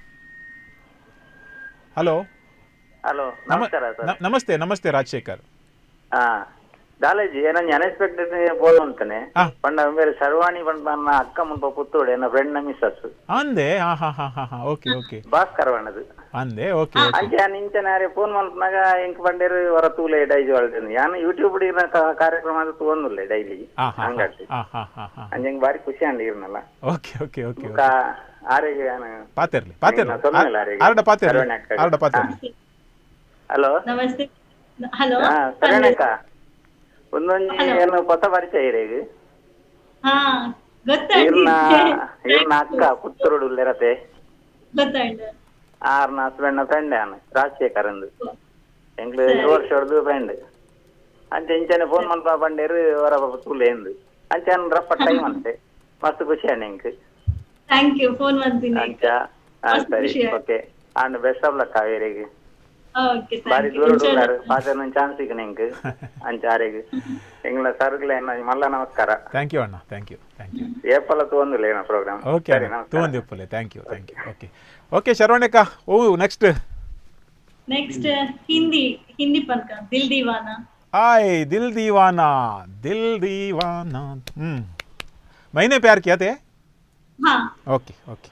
ಹಲೋ ಹಲೋ ನಮಸ್ಕಾರ ಸರ್ ನಮಸ್ತೆ ನಮಸ್ತೆ ರಾಜಶೇಖರ್ ಹಾ ಕಾಲೇಜಿ ಏನಂಜಿ ಅನ್ಎಕ್ಸ್ಪೆಕ್ಟೆಡ್ ಬೋಲ್ ಅಂತಾನೆ ಪಂಡ ಬೇರೆ ಸರ್ವಾಣಿ ಪಂಡ ನನ್ನ ಅಕ್ಕ ಮುನ್ಪ ಪುತ್ತೂಡು ಎನ್ನ ಫ್ರೆಂಡ್ ಮಿಸ್ಸಸ್ ಅಂದೆ ಹಾ ಹಾ ಹಾ ಹಾ ಹಾ ಓಕೆ ಓಕೆ ಭಾಸ್ಕರ್ ಬಣ್ಣದು ಅಂದೆ ಓಕೆ ಓಕೆ ಅಂಚೆ ನಿಂಚನೆ ಯಾರೇ ಫೋನ್ ಮಲ್ಪನಾಗ ಎಂಕ್ ಬಂಡೇರು ಹೊರ ತೂಲೆ ಡೈಜಿ ಹೊಳ್ದೇನು ಯಾನು ಯೂಟ್ಯೂಬ್ ಡಿನ ಕಾರ್ಯಕ್ರಮ ಅದು ತೂವೊಂದುಲ್ಲೆ ಡೈಲಿ ಹಾ ಹಾ ಹಂಗಾಟಿ ಹಾ ಹಾ ಹಾ ಹಾ ಅಂಜಂಗ್ ಬಾರಿ ಖುಷಿ ಅಂಡಿ ಇರ್ನಲ್ಲ ಓಕೆ ಓಕೆ ಓಕೆ ಬೊಕ್ಕ ಆರೆಗೆ ಯಾನು ಪಾತೆರ್ಲಿ ಪಾತೆರ್ಲಿ ನಿನ್ನ ತೊಂದ್ರೆ ಇಲ್ಲ ಆರೆಗೆ. ಆರ್ಡ ಪಾತೆರ್ಲಿ ಸರ್ವಣ್ಣ ಅಕ್ಕ. ಆರ್ಡ ಪಾತೆರ್ಲಿ ಹಲೋ ನಮಸ್ತೆ ಹಲೋ ಹಾ ಸರಿಯಕ್ಕ ಒಂದೊಂದು ಏನು ಹೊಸ ಪರಿಚಯ ಇರೇಗ ಹಾ ಗೊತ್ತಾಯ್ತು ಇರ್ನ ಇರ್ನ ಅಕ್ಕ ಪುತ್ತೂರು ಇರತ್ತೆ ಗೊತ್ತಾಯ್ತು ಆರ್ನ ಹಸ್ಬೆಂಡ್ ಫ್ರೆಂಡ್ ಆನ ರಾಜಶೇಖರ್ ಅಂದು ಎಂಗ್ಳು ಎರಡು ವರ್ಷ ಹೊಡೆದು ಫ್ರೆಂಡ್ ಅಂಚೆ ಇಂಚನೆ ಫೋನ್ ಮಲ್ಪ ಬಂಡೇರು ಹೊರ ತುಲೆ ಎಂದು ಅಂಚೆ ರಪ್ಪ ಟೈಮ್ ಅಂತೆ ಮಸ್ತ್ ಖುಷಿ ಆನೆ ಇಂಕ್ ಥ್ಯಾಂಕ್ ಯು ಫೋನ್ ಮಾಡ್ತೀನಿ ಅಂಚ ಹಾ ಮಸ್ತ್ ಸರಿ ಖುಷಿ ಆಯ್ತು. Okay and best of luck ಕಾವೇರಿಗೆ ಓಕೆ ಬಾರಿ ಥ್ಯಾಂಕ್ ಯು ದೂರ ಉಳ್ಳಾರು ಪಾತ್ರ ಚಾನ್ಸ್ ಸಿಗ ನಿಂಕ್ ಅಂಚ ಆರೆಗ್ ಎಂಗ್ಳ ಸರ್ಗ್ಲ ಮಲ್ಲ ನಮಸ್ಕಾರ ಥ್ಯಾಂಕ್ ಯು ಅಣ್ಣ ಥ್ಯಾಂಕ್ ಯು ಥ್ಯಾಂಕ್ ಯು ಏಪಲ ತಗೊಂದಿಲ್ಲ ಏನೋ ಪ್ರೋಗ್ರಾಮ್ ಓಕೆ ಸರಿ ಅಣ್ಣ ನಮಸ್ಕಾರ ತಗೊಂಡಿ ಉಪ್ಪಲೆ thank you thank you okay okay ಶರವಣಕ್ಕ ಓ ನೆಕ್ಸ್ಟ್ ನೆಕ್ಸ್ಟ್ ಹಿಂದಿ ಹಿಂದಿ ಪಂಕ ದಿಲ್ ದೀವಾನ आए दिल दीवाना दिल दीवाना हम्म मैंने प्यार किया थे ಹಾ ओके ओके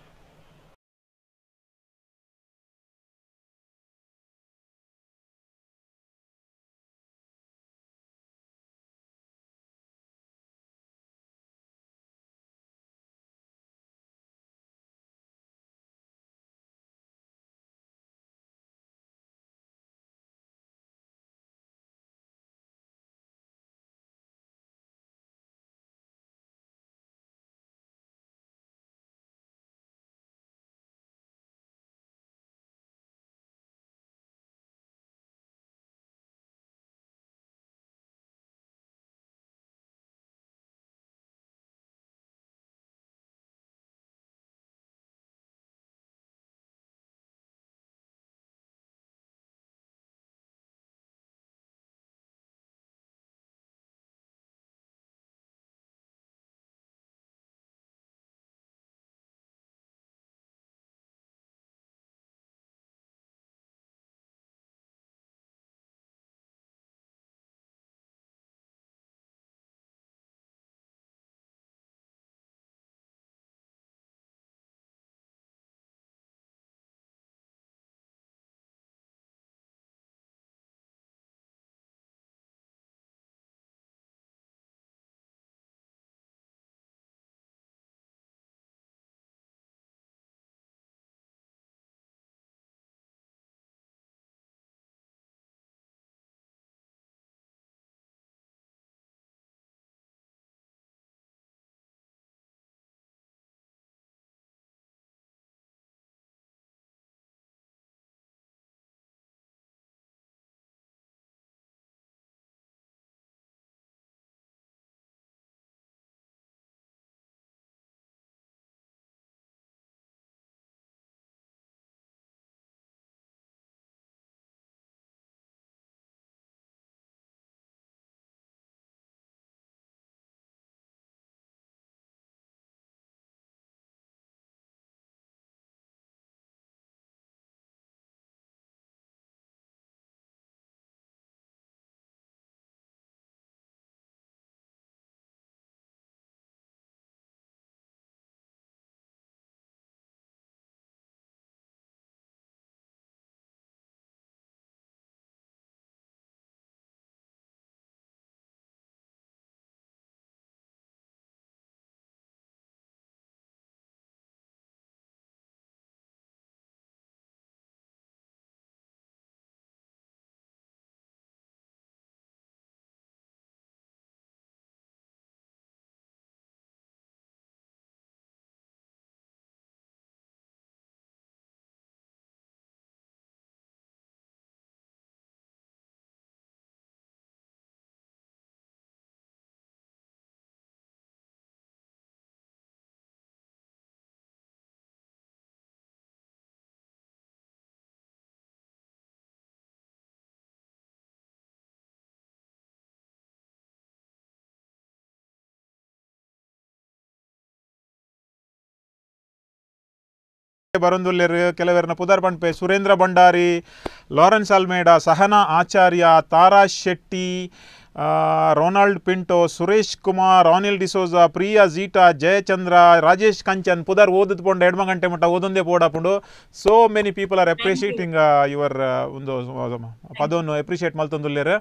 ಬರೊಂದುಲ್ಲೆರ್ ಕೆಲವೆರ್ನ ಪುದರ್ ಪಂಪೆ ಸುರೇಂದ್ರ ಭಂಡಾರಿ ಲಾರೆನ್ಸ್ ಅಲ್ಮೇಡ ಸಹನಾ ಆಚಾರ್ಯ ತಾರಾ ಶೆಟ್ಟಿ ಆ, Ronald Pinto Suresh Kumar Anil D'Souza Priya ಜೀಟಾ ಜಯಚಂದ್ರ ರಾಜೇಶ್ ಕಂಚನ್ ಪುದರ್ ಓದದ್ ಪೋಂಡ ಎಡ್ಮ ಗಂಟೆ ಮಟ್ಟ ಓದೊಂದೇ ಪೋಡಪುಂಡು so many people are appreciating your ಒಂದು ಪದವನ್ನು ಅಪ್ರಿಷಿಯೇಟ್ ಮಲ್ತೊಂದುಲ್ಲೆರ್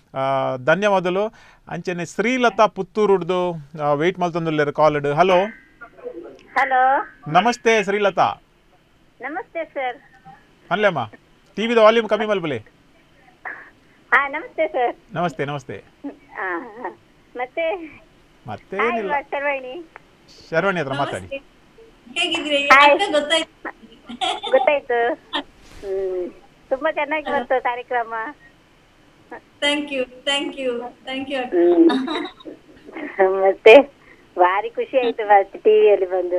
ಧನ್ಯವಾದಗಳು ಅಂಚನೆ ಶ್ರೀಲತಾ ಪುತ್ತೂರುಡ್ದು ವೆಯ್ಟ್ ಮಲ್ತೊಂದುಲ್ಲೆರ್ ಕಾಲ್ಡ್ ಹಲೋ ಹಲೋ ನಮಸ್ತೆ ಶ್ರೀಲತಾ ನಮಸ್ತೆ ಸರ್ ಅನ್ಲೇಮ್ಮ ಟಿವಿದ ವಾಲ್ಯೂಮ್ ಕಮ್ಮಿ ಮಲ್ಪಲೆ ಹಾ ನಮಸ್ತೆ ಸರ್ ನಮಸ್ತೆ ನಮಸ್ತೆ ಹಾ ಹಾ. ಮತ್ತೆ ಮತ್ತೆ ಹಾಯ್ ಏನಿಲ್ಲ ಶರ್ವಾಣಿ ಶರ್ವಾಣಿ ಹತ್ರ ಮಾತಾಡಿ ಹೇಗಿದ್ರಿ Hi. ಅಕ್ಕ ಗೊತ್ತಾಯ್ತು ಗೊತ್ತಾಯ್ತು ಹ್ಮ್ ತುಂಬಾ ಚೆನ್ನಾಗಿ ಬಂತು ಕಾರ್ಯಕ್ರಮ thank you thank you thank you ಮತ್ತೆ ಭಾರಿ ಖುಷಿ ಆಯ್ತು ಮತ್ತೆ ಟಿವಿಯಲ್ಲಿ ಬಂದು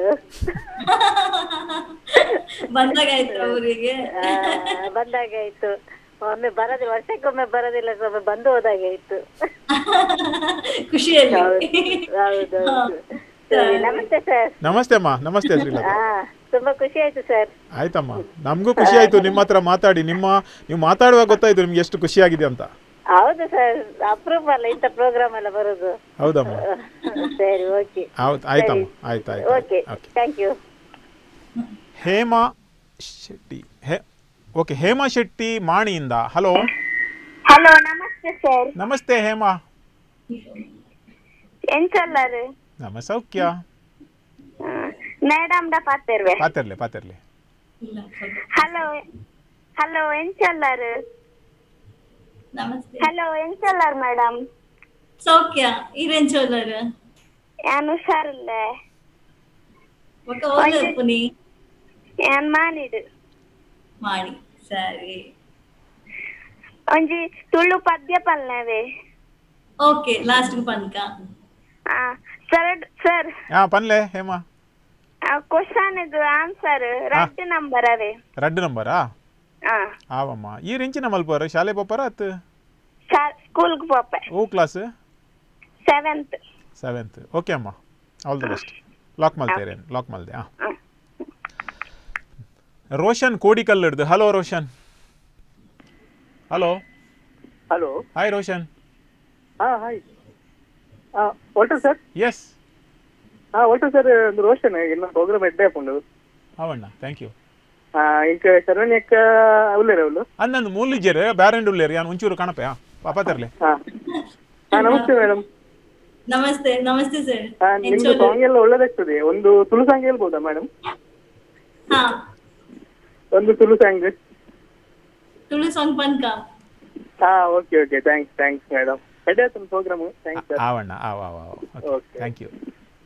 ಬಂದಾಗ ಆಯ್ತು ಊರಿಗೆ ಆ, ಬಂದಾಗ ಆಯ್ತು ಒಮ್ಮೆ ಬರೋದಿಲ್ಲ ವರ್ಷಕ್ಕೊಮ್ಮೆ ಬರೋದಿಲ್ಲ ಒಮ್ಮೆ ಬಂದು ಹೋದಾಗ ಆಯ್ತು ಖುಷಿಯಲ್ಲಿ ಹೌದು ಹೌದು ಸರಿ, ನಮಸ್ತೆ ಸರ್ ನಮಸ್ತೆ ಅಮ್ಮ ನಮಸ್ತೆ ಶ್ರೀಲತಾ ಹಾ ತುಂಬಾ ಖುಷಿ ಆಯ್ತು ಸರ್ ಆಯ್ತಮ್ಮ ನಮಗೂ ಖುಷಿ ಆಯ್ತು ನಿಮ್ಮ ಹತ್ರ ಮಾತಾಡಿ ನಿಮ್ಮ ನೀವು ಮಾತಾಡುವಾಗ ಗೊತ್ತಾಯ್ತು ನಿಮ್ಗೆ ಎಷ್ಟು ಖುಷಿಯಾಗಿದೆ ಅಂತ ಹೌದು ಸರ್ ಅಪ್ರೂವ್ ಅಲ್ಲ ಇಂಥ ಪ್ರೋಗ್ರಾಮ್ ಎಲ್ಲ ಬರೋದು ಹೌದಮ್ಮ ಸರಿ ಓಕೆ ಹೌದು ಆಯ್ತಮ್ಮ ಆಯ್ತು ಆಯ್ತು okay thank you Hema Shetty ಹೇ ಓಕೆ ಹೇಮಾ ಶೆಟ್ಟಿ ಮಾಣಿಯಿಂದ ಹಲೋ ಹಲೋ ನಮಸ್ತೆ ಸರ್ ನಮಸ್ತೆ ಹೇಮಾ ಎಂಚಲ್ಲರು ನಮ್ಮ ಸೌಖ್ಯ ಮೇಡಮ್ ಡ ಪಾತಿರ್ವೆ ಪಾತಿರ್ಲೆ ಪಾತಿರ್ಲೆ ಹಲೋ ಹಲೋ ಎಂಚಲ್ಲರು ನಮಸ್ತೆ ಹಲೋ ಎಂಚಲ್ಲರ್ ಮೇಡಮ್ ಸೌಖ್ಯ ಇರೇನ್ ಚೋಲರ್ ಯಾನ್ ಹುಷಾರಿಲ್ಲ ಒಕ್ಕ ಓದರ್ ಪುನಿ ಯಾನ್ ಮಾನಿಡು ಮಾಡಿ ಸರಿ ಒಂಜಿ ತುಳು ಪದ್ಯ ಪಲ್ನವೆ ಓಕೆ ಲಾಸ್ಟ್ ಪನ್ಕ ಆ ಸರ್ ಸರ್ ಹಾ ಪನ್ಲೆ ಹೇಮಾ ಕ್ವಶನ್ ಇದು ಆನ್ಸರ್ ರೈಟ್ ನಂಬರ್ ಅವೇ ರಡ್ಡು ನಂಬರಾ ಆ ಆವಮ್ಮ ಈ ರೆಂಚಿನ ಮಲ್ಪರ ಶಾಲೆ ಪಪ್ಪರ ಅತ್ ಸ್ಕೂಲ್ ಪೋಪೆ ಓ ಕ್ಲಾಸ್ ಸೆವೆಂತ್ ಸೆವೆಂತ್ ಓಕೆ ಅಮ್ಮ ಆಲ್ ದ ಬೆಸ್ಟ್ ಲಾಕ್ ಮಲ್ತೇರೇನು ಲಾಕ್ ಮಲ್ದೆ ಹಾಂ ರೋಷನ್ ಕೋಡಿಕಲ್ ಹಿಡ್ದು hello Roshan hello hello hi Roshan ಹಾ ಹಾಯ್ ಒಟ್ಟು ಸರ್ ಎಸ್ ಹಾ ಒಟ್ಟು ಸರ್ ಒಂದು ರೋಷನ್ ಇನ್ನ ಪ್ರೋಗ್ರಾಮ್ ಎಡ್ಡೆ ಹಾಕೊಂಡು ಅವಣ್ಣ ಥ್ಯಾಂಕ್ ಯು ಹಾ ಇಂಕ ಶರಣ್ಯ ಅಕ್ಕ ಉಳ್ಳೇರ ಅವಳು ಅಂದಂದು ಮೂಲಿಜರ್ ಬ್ಯಾರೆಂಡ್ ಉಳ್ಳೇರು ಯಾನು ಒಂಚೂರು ಕಾಣಪೆ ಪಾಪ ತರ್ಲೆ ಹಾ ಹಾ ನಮಸ್ತೆ ಮೇಡಮ್ ನಮಸ್ತೆ ನಮಸ್ತೆ ಸರ್ ಹಾ ನಿಮ್ದು ಸಾಂಗ್ ಎಲ್ಲ ಒಳ್ಳೇದಾಗ್ತದೆ ಒಂದು ತುಳು ಸಾಂಗ್ ಹೇಳ್ಬೋದಾ ಮೇಡಮ್ ಹಾ ಒಂದು ತುಳು ಸಾಂಗ್ ತುಳು ಸಾಂಗ್ ಪನ್ಕ ಹಾ okay okay thanks thanks madam ಎಡ್ಡೆ ಆಯ್ತು ಪ್ರೋಗ್ರಾಮ್ ಥ್ಯಾಂಕ್ಸ್ ಸರ್ ಆವಣ್ಣ ಆವ ಆವ Okay. Thank you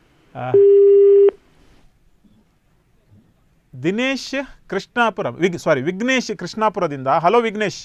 Dinesh Krishnapura ವಿಗ್ ಸಾರಿ ವಿಘ್ನೇಶ್ ಕೃಷ್ಣಾಪುರದಿಂದ hello Vignesh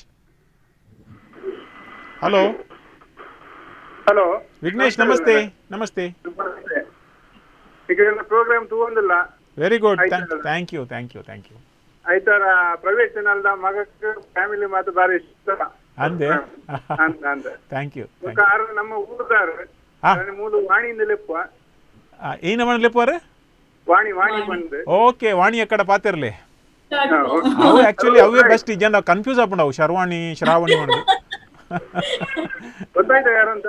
hello hello Vignesh ನಮಸ್ತೆ ನಮಸ್ತೆ ಈಗ ಪ್ರೋಗ್ರಾಮ್ ತಗೊಂಡಿಲ್ಲ ವೆರಿ ಗುಡ್ ಆಯ್ತು. Thank you thank you thank you ಐತಾರ ಪ್ರೈವೇಟ್ ಚಾನಲ್ ಮಗಕ್ಕೆ ಫ್ಯಾಮಿಲಿ ಮಾತು ಬಾರಿ ಇಷ್ಟ ಅಂದೆ ಅಂತ ಅಂತ ಥ್ಯಾಂಕ್ ಯು ಕಾರ್ ನಮ್ಮ ಊರ್ದಾರ ಹಾ. ಮೂಲು ವಾಣಿಯಿಂದ ಲೆಪ್ಪ ಏನ ಮಾಡಲಿಪ್ಪವ್ರೆ ವಾಣಿ ವಾಣಿ ಬಂದು ಓಕೆ ವಾಣಿ ಎಕ್ಕಡ ಪಾತಿರ್ಲಿ ಹಾ, okay. ಅವು ಆಕ್ಚುಲಿ ಅವೇ ಬೆಸ್ಟ್ ಈ ಜನ ಕನ್ಫ್ಯೂಸ್ ಆಗ್ಬಿಡವು ಶರ್ವಾಣಿ ಶ್ರಾವಣಿ ಮಾಡೋದು ಗೊತ್ತಾಯ್ತಾ ಯಾರಂತ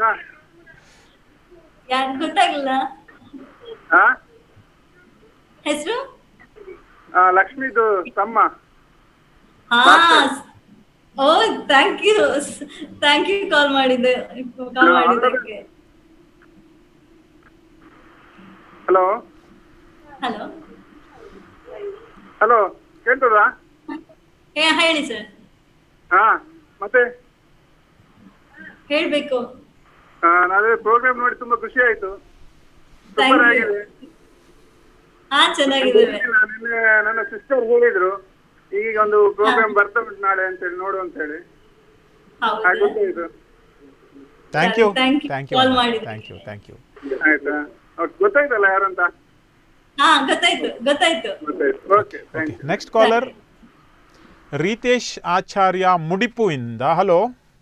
ಯಾರು ಗೊತ್ತಾಗ್ಲಿಲ್ಲ ಹಾ ಹೆಸರು ಆ, ಲಕ್ಷ್ಮಿದು ತಮ್ಮ ಹಾ ಓ thank you thank you call ಮಾಡಿದ್ದೆ ಕಾಲ್ ಮಾಡಿದ್ದಕ್ಕೆ ಹಲೋ ಹಲೋ ಹಲೋ ಕೇಳ್ತದಾ ಏ ಹೇಳಿ ಸರ್ ಹಾ ಮತ್ತೆ ಹೇಳ್ಬೇಕು ಆ, ನಾವೇ ಪ್ರೋಗ್ರಾಮ್ ನೋಡಿ ತುಂಬಾ ಖುಷಿ ಆಯ್ತು Thank ಸೂಪರ್ you. ಆಗಿದೆ ಹಾ ಚೆನ್ನಾಗಿದ್ದೇವೆ ನಿನ್ನೆ ನನ್ನ ಸಿಸ್ಟರ್ ಹೇಳಿದ್ರು ಈಗ ಒಂದು ಪ್ರೋಗ್ರಾಮ್ ಬರ್ತಾ ಉಂಟು ನಾಳೆ ಅಂತ ಹೇಳಿ ನೋಡು ಅಂತ ಹೇಳಿ ಹಾಗೆ ಗೊತ್ತಾಯ್ತು thank you Thank you. Thank you Call ಮಾಡಿದ್ದಕ್ಕೆ. ಥ್ಯಾಂಕ್ ಯು ಥ್ಯಾಂಕ್ ಯು ಆಯ್ತಾ ಓಕೆ ಗೊತ್ತಾಯ್ತಲ್ಲ ಯಾರಂತ ಹಾ ಗೊತ್ತಾಯ್ತು ಗೊತ್ತಾಯ್ತು ಗೊತ್ತಾಯ್ತು okay thank you next caller Ritesh Acharya ಮುಡಿಪುವಿಂದ hello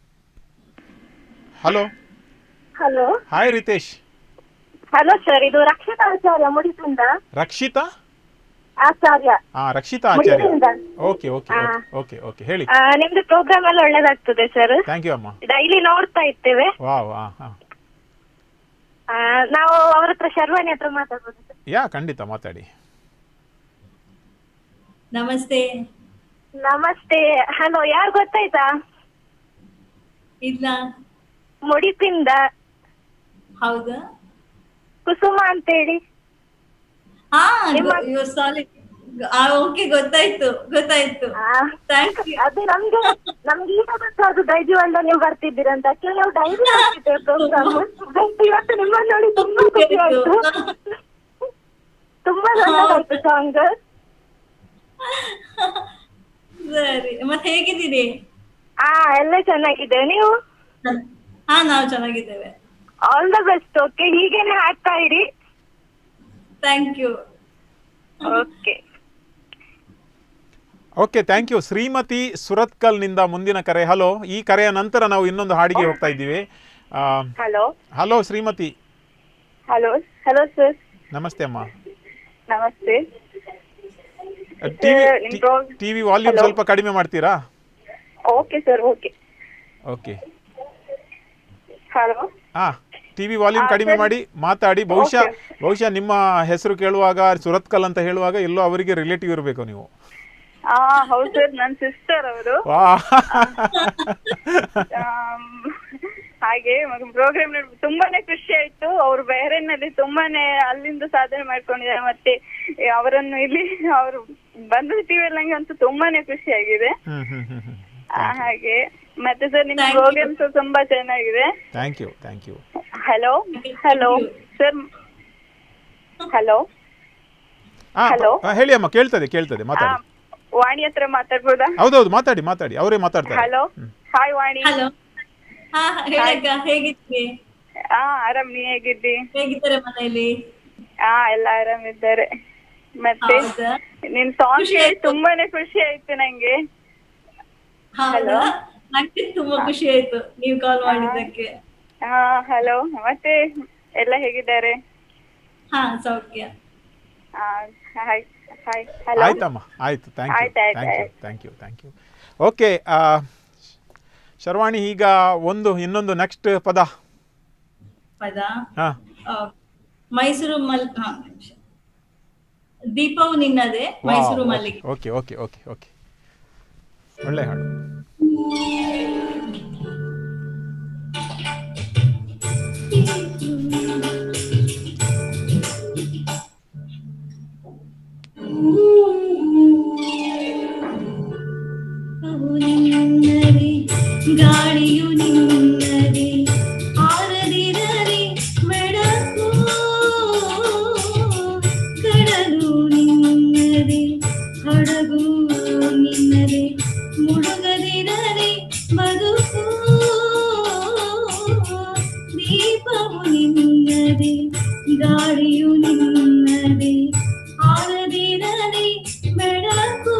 hello hello hi Ritesh hello sir ಇದು ರಕ್ಷಿತಾ ಆಚಾರ್ಯ ಮುಡಿಪಿಂದ ರಕ್ಷಿತಾ ಆಚಾರ್ಯ ಹಾ ರಕ್ಷಿತಾ ಆಚಾರ್ಯ ಮುಡಿಪಿಂದ ಓಕೆ ಓಕೆ ಹಾ. ಓಕೆ ಓಕೆ ಹೇಳಿ ಆ, ನಿಮ್ದು ಪ್ರೋಗ್ರಾಮ್ ಎಲ್ಲ ಒಳ್ಳೇದಾಗ್ತದೆ ಸರ್ ಥ್ಯಾಂಕ್ ಯು ಅಮ್ಮ ಡೈಲಿ ನೋಡ್ತಾ ಇರ್ತೇವೆ ವಾ ವಾ ಹಾ ಆ, ನಾವು ಅವ್ರ ಹತ್ರ ಶರ್ವಾಣಿ ಹತ್ರ ಮಾತಾಡ್ಬೋದು sir. ಯಾ ಖಂಡಿತ ಮಾತಾಡಿ ನಮಸ್ತೆ ನಮಸ್ತೆ ಹಲೋ ಯಾರು ಗೊತ್ತಾಯ್ತಾ ಇಲ್ಲ ಮುಡಿಪಿಂದ ಹೌದಾ ಕುಸುಮ ಅಂತೇಳಿ ಹಾ ನಿಮ್ಮ- ಇವ್ ಸಾಲಿಡ್ ಓಕೆ ಗೊತ್ತಾಯ್ತು ಗೊತ್ತಾಯ್ತು ಥ್ಯಾಂಕ್ ಯು ಅದು ನಮ್ಗೆ ನಮ್ಗೆ ಈಗ ಗೊತ್ತು ಅದು ಡೈಜಿ ಒಂದ ನೀವು ಬರ್ತಿದ್ದೀರಂತ ಕೆಲವು ಡೈರಿ ಬರ್ತಿದ್ದೆ ಪ್ರೋಗ್ರಾಮ್ ಇವತ್ತು ನಿಮ್ಮನ್ನ ನೋಡಿ ತುಂಬಾ ಖುಷಿ ಆಯ್ತು ತುಂಬಾ ದೊಡ್ಡದಾಯ್ತು ಸಾಂಗ್ ಸರಿ ಮತ್ತೆ ಹೇಗಿದ್ದೀರಿ ಹಾ ಎಲ್ಲ ಚೆನ್ನಾಗಿದೆ ನೀವು ಹಾ ನಾವು ಚೆನ್ನಾಗಿದ್ದೇವೆ ಆಲ್ ದ ಬೆಸ್ಟ್ ಓಕೆ ಹೀಗೇನೆ ಹಾಡ್ತಾ ಇರಿ thank you okay okay thank you Shrimati ಸುರತ್ಕಲ್ನಿಂದ ಮುಂದಿನ ಕರೆ ಹಲೋ ಈ ಕರೆಯ ನಂತರ ನಾವು ಇನ್ನೊಂದು ಹಾಡಿಗೆ ಹೋಗ್ತಾ ಇದ್ದೀವಿ hello hello Shrimati hello hello sir ನಮಸ್ತೆ ಅಮ್ಮ ನಮಸ್ತೆ ಟಿವಿ ನಿಮ್ ಪ್ರೋ- ಟಿವಿ ವಾಲ್ಯೂಮ್ Hello. ಸ್ವಲ್ಪ ಕಡಿಮೆ ಮಾಡ್ತೀರಾ okay sir okay okay hello ಹಾ ಟಿವಿ ವಾಲ್ಯೂಮ್ ಹಾ, ಕಡಿಮೆ ಸರಿ. ಮಾಡಿ ಮಾತಾಡಿ ಬಹುಶಃ ಬಹುಶಃ ನಿಮ್ಮ ಹೆಸರು ಕೇಳುವಾಗ ಸುರತ್ಕಲ್ ಅಂತ ಹೇಳುವಾಗ ಎಲ್ಲೋ ಅವರಿಗೆ ರಿಲೇಟಿವ್ ಇರಬೇಕು ನೀವು ಆ ಹೌದು ಸರ್ ನನ್ನ ಸಿಸ್ಟರ್ ಅವರು ವಾ ಹಾಗೆ ಪ್ರೋಗ್ರಾಮ್ ತುಂಬಾನೇ ಖುಷಿ ಆಯ್ತು ಅವ್ರು ಬೇರೆನಲ್ಲಿ ತುಂಬಾನೇ ಅಲ್ಲಿಂದ ಸಾಧನೆ ಮಾಡ್ಕೊಂಡಿದ್ದಾರೆ ಮತ್ತೆ ಈ ಅವರನ್ನು ಇಲ್ಲಿ ಅವರು ಬಂದ ಟಿವಿಯಲ್ಲಿ ನಂಗೆ ಅಂತೂ ತುಂಬಾನೇ ಖುಷಿ ಆಗಿದೆ ಹ್ಮ್ ಹ್ಮ್ ಹ್ಮ್ ಹ್ಮ್ ಆ, ಹಾಗೆ ಮತ್ತೆ ಸರ್ ನಿಮ್ಮ ಪ್ರೋಗ್ರಾಮ್ಸ್ ತುಂಬಾ ಚೆನ್ನಾಗಿದೆ thank you thank you hello hello sir hello ಹಾ Hello. ಹಾ, ಹೇಳಿ ಅಮ್ಮ ಕೇಳ್ತದೆ ಕೇಳ್ತದೆ ಮಾತಾಡಿ ವಾಣಿ ಹತ್ರ ಮಾತಾಡ್ಬೋದಾ ಹೌದೌದು ಮಾತಾಡಿ ಮಾತಾಡಿ ಅವರೇ ಮಾತಾಡ್ತಾರೆ ಹಲೋ ಹಾಯ್ ವಾಣಿ ಹಲೋ ಹಾ ಹೇಳಕ್ಕ ಹೇಗಿದ್ದೀರಿ ಹಾ ಆರಾಮ್ ನೀ ಹೇಗಿದ್ದಿ ಹೇಗಿದ್ದಾರೆ ಮನೆಯಲ್ಲಿ ಹಾ ಎಲ್ಲ ಆರಾಮಿದ್ದಾರೆ ಮತ್ತೆ ಹೌದಾ? ನಿನ್ ಸಾಂಗ್ ಕೇಳಿ ತುಂಬಾನೇ ಖುಷಿ ಆಯ್ತು ನಂಗೆ ಹೌದಾ ನಂಗೆ ತುಂಬಾ ಖುಷಿ ಆಯ್ತು ನೀವು ಕಾಲ್ ಮಾಡಿದ್ದಕ್ಕೆ ಹಾ ಹಲೋ ಮತ್ತೆ ಎಲ್ಲ ಹೇಗಿದ್ದಾರೆ ಹಾ ಸೌಖ್ಯ ಹಾಯ್ ಹಾಯ್ ಹಲೋ ಆಯ್ತಮ್ಮ ಆಯ್ತು ಥ್ಯಾಂಕ್ ಯು ಆಯ್ತು, ಆಯ್ತು, ಥ್ಯಾಂಕ್ ಯು ಆಯ್ತು. Thank you thank you okay Sharvani ಈಗ ಒಂದು ಇನ್ನೊಂದು ನೆಕ್ಸ್ಟ್ ಪದ ಪದ ಹಾ ಆ, ಮೈಸೂರು ಮಲ್ ಹಾ ನಿಮಿಷ. ದೀಪವು ನಿನ್ನದೇ ಮೈಸೂರು ಮಲ್ಲಿಗೆ ಓಕೆ ಓಕೆ ಓಕೆ ಓಕೆ ಒಳ್ಳೆ ಹಾಡು ನಿನ್ನದೇ ಗಾಳಿಯು ನಿನ್ನದೇ ಆರದಿರಲಿ ಬೆಳಕು ಕಡಲು ನಿನ್ನದೇ ಹಡಗು ನಿನ್ನದೇ ಮುಳುಗದಿರಲಿ ಬದುಕು ದೀಪವು ನಿನ್ನದೇ ಗಾಳಿಯು ನಿನ್ನದೇ ಆರದಿರಲಿ ಬೆಳಕು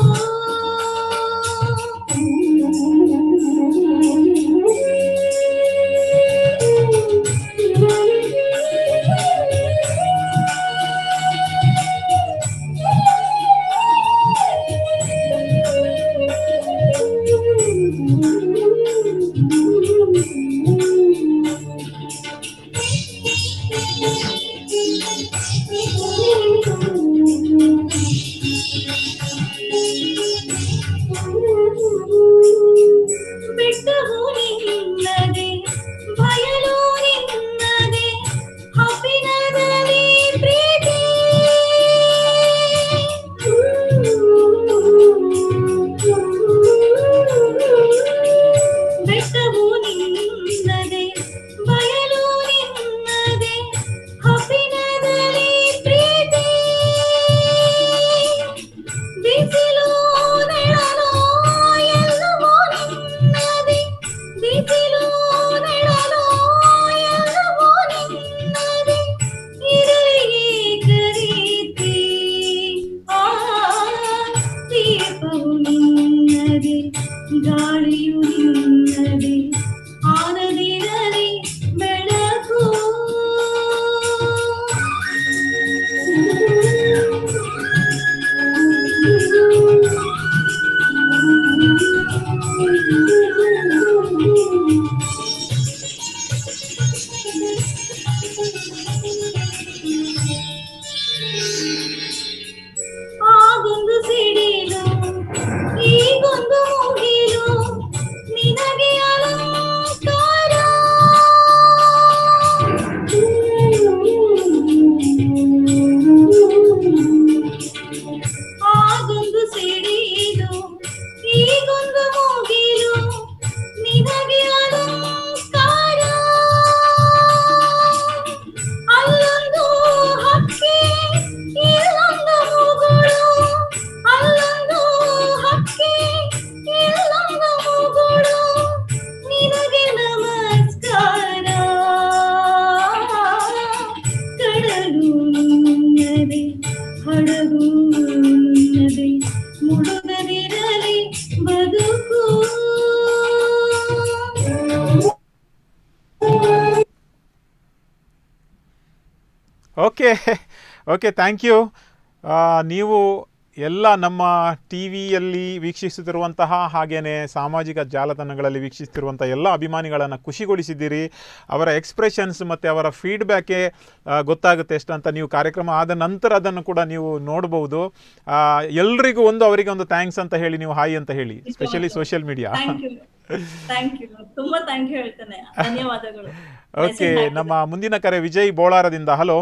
ಬೆಟ್ಟವು ನಿನ್ನದೇ ಬಯಲು ನಿನ್ನದೇ ಹಬ್ಬಿನದಲ್ಲಿ ಪ್ರೀತಿ ಬೆಟ್ಟವು ನಿನ್ನದೇ ಬಯಲು ನಿನ್ನದೇ ಹಬ್ಬಿನದಲ್ಲಿ ಪ್ರೀತಿ ಬಿಸಿಲು ನೆರಳು ಎಲ್ಲವೂ ನಿನ್ನದೇ ಓಕೆ ಥ್ಯಾಂಕ್ ಯು ನೀವು ಎಲ್ಲ ನಮ್ಮ ಟಿ ವಿಯಲ್ಲಿ ವೀಕ್ಷಿಸುತ್ತಿರುವಂತಹ ಹಾಗೆಯೇ ಸಾಮಾಜಿಕ ಜಾಲತಾಣಗಳಲ್ಲಿ ವೀಕ್ಷಿಸುತ್ತಿರುವಂಥ ಎಲ್ಲ ಅಭಿಮಾನಿಗಳನ್ನು ಖುಷಿಗೊಳಿಸಿದ್ದೀರಿ ಅವರ ಎಕ್ಸ್ಪ್ರೆಷನ್ಸ್ ಮತ್ತು ಅವರ ಫೀಡ್ಬ್ಯಾಕೆ ಗೊತ್ತಾಗುತ್ತೆ ಎಷ್ಟು ಅಂತ ನೀವು ಕಾರ್ಯಕ್ರಮ ಆದ ನಂತರ ಅದನ್ನು ಕೂಡ ನೀವು ನೋಡ್ಬೋದು ಆ, ಎಲ್ರಿಗೂ ಒಂದು ಅವರಿಗೆ ಒಂದು ಥ್ಯಾಂಕ್ಸ್ ಅಂತ ಹೇಳಿ ನೀವು ಹಾಯ್ ಅಂತ ಹೇಳಿ specially social media thank you thank you ತುಂಬಾ ಥ್ಯಾಂಕ್ ಯು ಹೇಳ್ತೇನೆ ಧನ್ಯವಾದಗಳು ಓಕೆ ನಮ್ಮ ಮುಂದಿನ ಕರೆ ವಿಜಯ್ ಬೋಳಾರದಿಂದ hello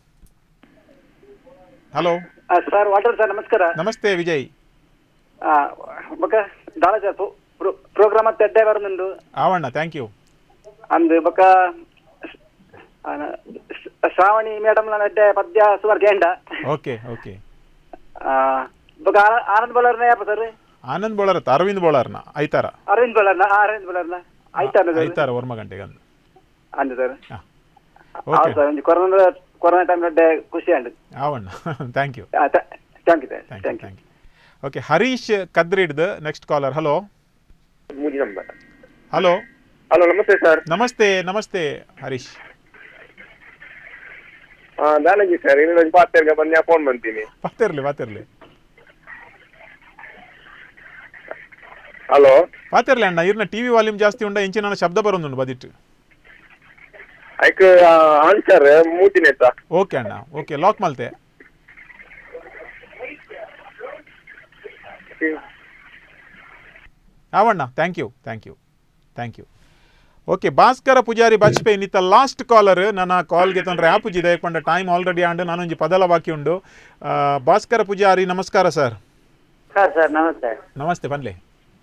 hello sir water sir ನಮಸ್ಕಾರ ನಮಸ್ತೆ ವಿಜಯ್ ಆ, ಬೊಕ ದಾಳಜ ಪ್ರೋಗ್ರಾಮ್ ತೆಡ್ಡೆ ಬರನುಂಡು ಆವಣ್ಣ ಥ್ಯಾಂಕ್ ಯು ಅಂದು ಬೊಕ ಆ, ಶ- ಶ್ರಾವಣಿ ಮೇಡಮ್ ನೆಡ್ಡೆ ಪದ್ಯ ಸುಮಾರು ಗೇಂಡ ಓಕೆ ಓಕೆ ಆ, ಬೊಕ ಆ- ಆನಂದ್ ಬಲರ್ನ ಯಾಪ ಸರ್ ಆನಂದ್ ಬೋಳಾರತ್ ಅರವಿಂದ್ ಬೋಳಾರ್ನ ಐತಾರ ಅರವಿಂದ್ ಬಲರ್ನ ಅರವಿಂದ್ ಬಲರ್ನ ಆಯ್ತಾನ ಐತಾರ ವರ್ಮ ಗಂಟೆಗೆ ಅಂದು ಅಂದು ಸರ್ ಓಕೆ ಹೌದು ಸರ್ ಒಂಜಿ ಕೊರೋನಾ ಕೊರೋನಾ ಟೈಮ್ ನೆಡ್ಡೆ ಖುಷಿ ಅಂಡು ಆವಣ್ಣ thank you thank you thank you thank you okay Harish ಕದ್ರಿಡ್ದು ನೆಕ್ಸ್ಟ್ ಕಾಲರ್ ಹಲೋ ಮೂಜಿ ನಂಬರ್ ಹಲೋ ಹಲೋ ನಮಸ್ತೆ ಸರ್ ನಮಸ್ತೆ ನಮಸ್ತೆ ಹರೀಶ್ ಹಾ ದಾನಜಿ ಸರ್ ಇನ್ನೊಂದು ಪಾತ್ರೆಗೆ ಬಂದು ಫೋನ್ ಬಂತೀನಿ ಪಾತಿರ್ಲಿ ಪಾತಿರ್ಲಿ ಹಲೋ ಪಾತಿರ್ಲಿ ಅಣ್ಣ ಇರ್ನ ಟಿವಿ ವಾಲ್ಯೂಮ್ ಜಾಸ್ತಿ ಉಂಡ ಇಂಚಿನ ಶಬ್ದ ಬರೋದು ಬದಿಟ್ಟು ಐಕ್ ಆನ್ಸರ್ ಮೂತಿನೆತ್ತ ಓಕೆ ಅಣ್ಣ ಓಕೆ ಲಾಕ್ ಮಲ್ತೆ ಆವಣ್ಣ thank you thank you thank you okay Bhaskara Poojary Bajpai ನಿತ್ತ ಲಾಸ್ಟ್ ಕಾಲರ್ ನನ್ನ ಕಾಲ್ಗೆ ತೊಂದರೆ ಆಪುಜಿ ದಯಕೊಂಡ ಟೈಮ್ ಆಲ್ರೆಡಿ ಆಂಡ್ ನಾನೊಂಜಿ ಪದಲ ಬಾಕಿ ಉಂಡು ಆ, ಭಾಸ್ಕರ ಪೂಜಾರಿ ನಮಸ್ಕಾರ ಸರ್ ಸರ್ ಸರ್ ನಮಸ್ತೆ ನಮಸ್ತೆ ಬನ್ಲೆ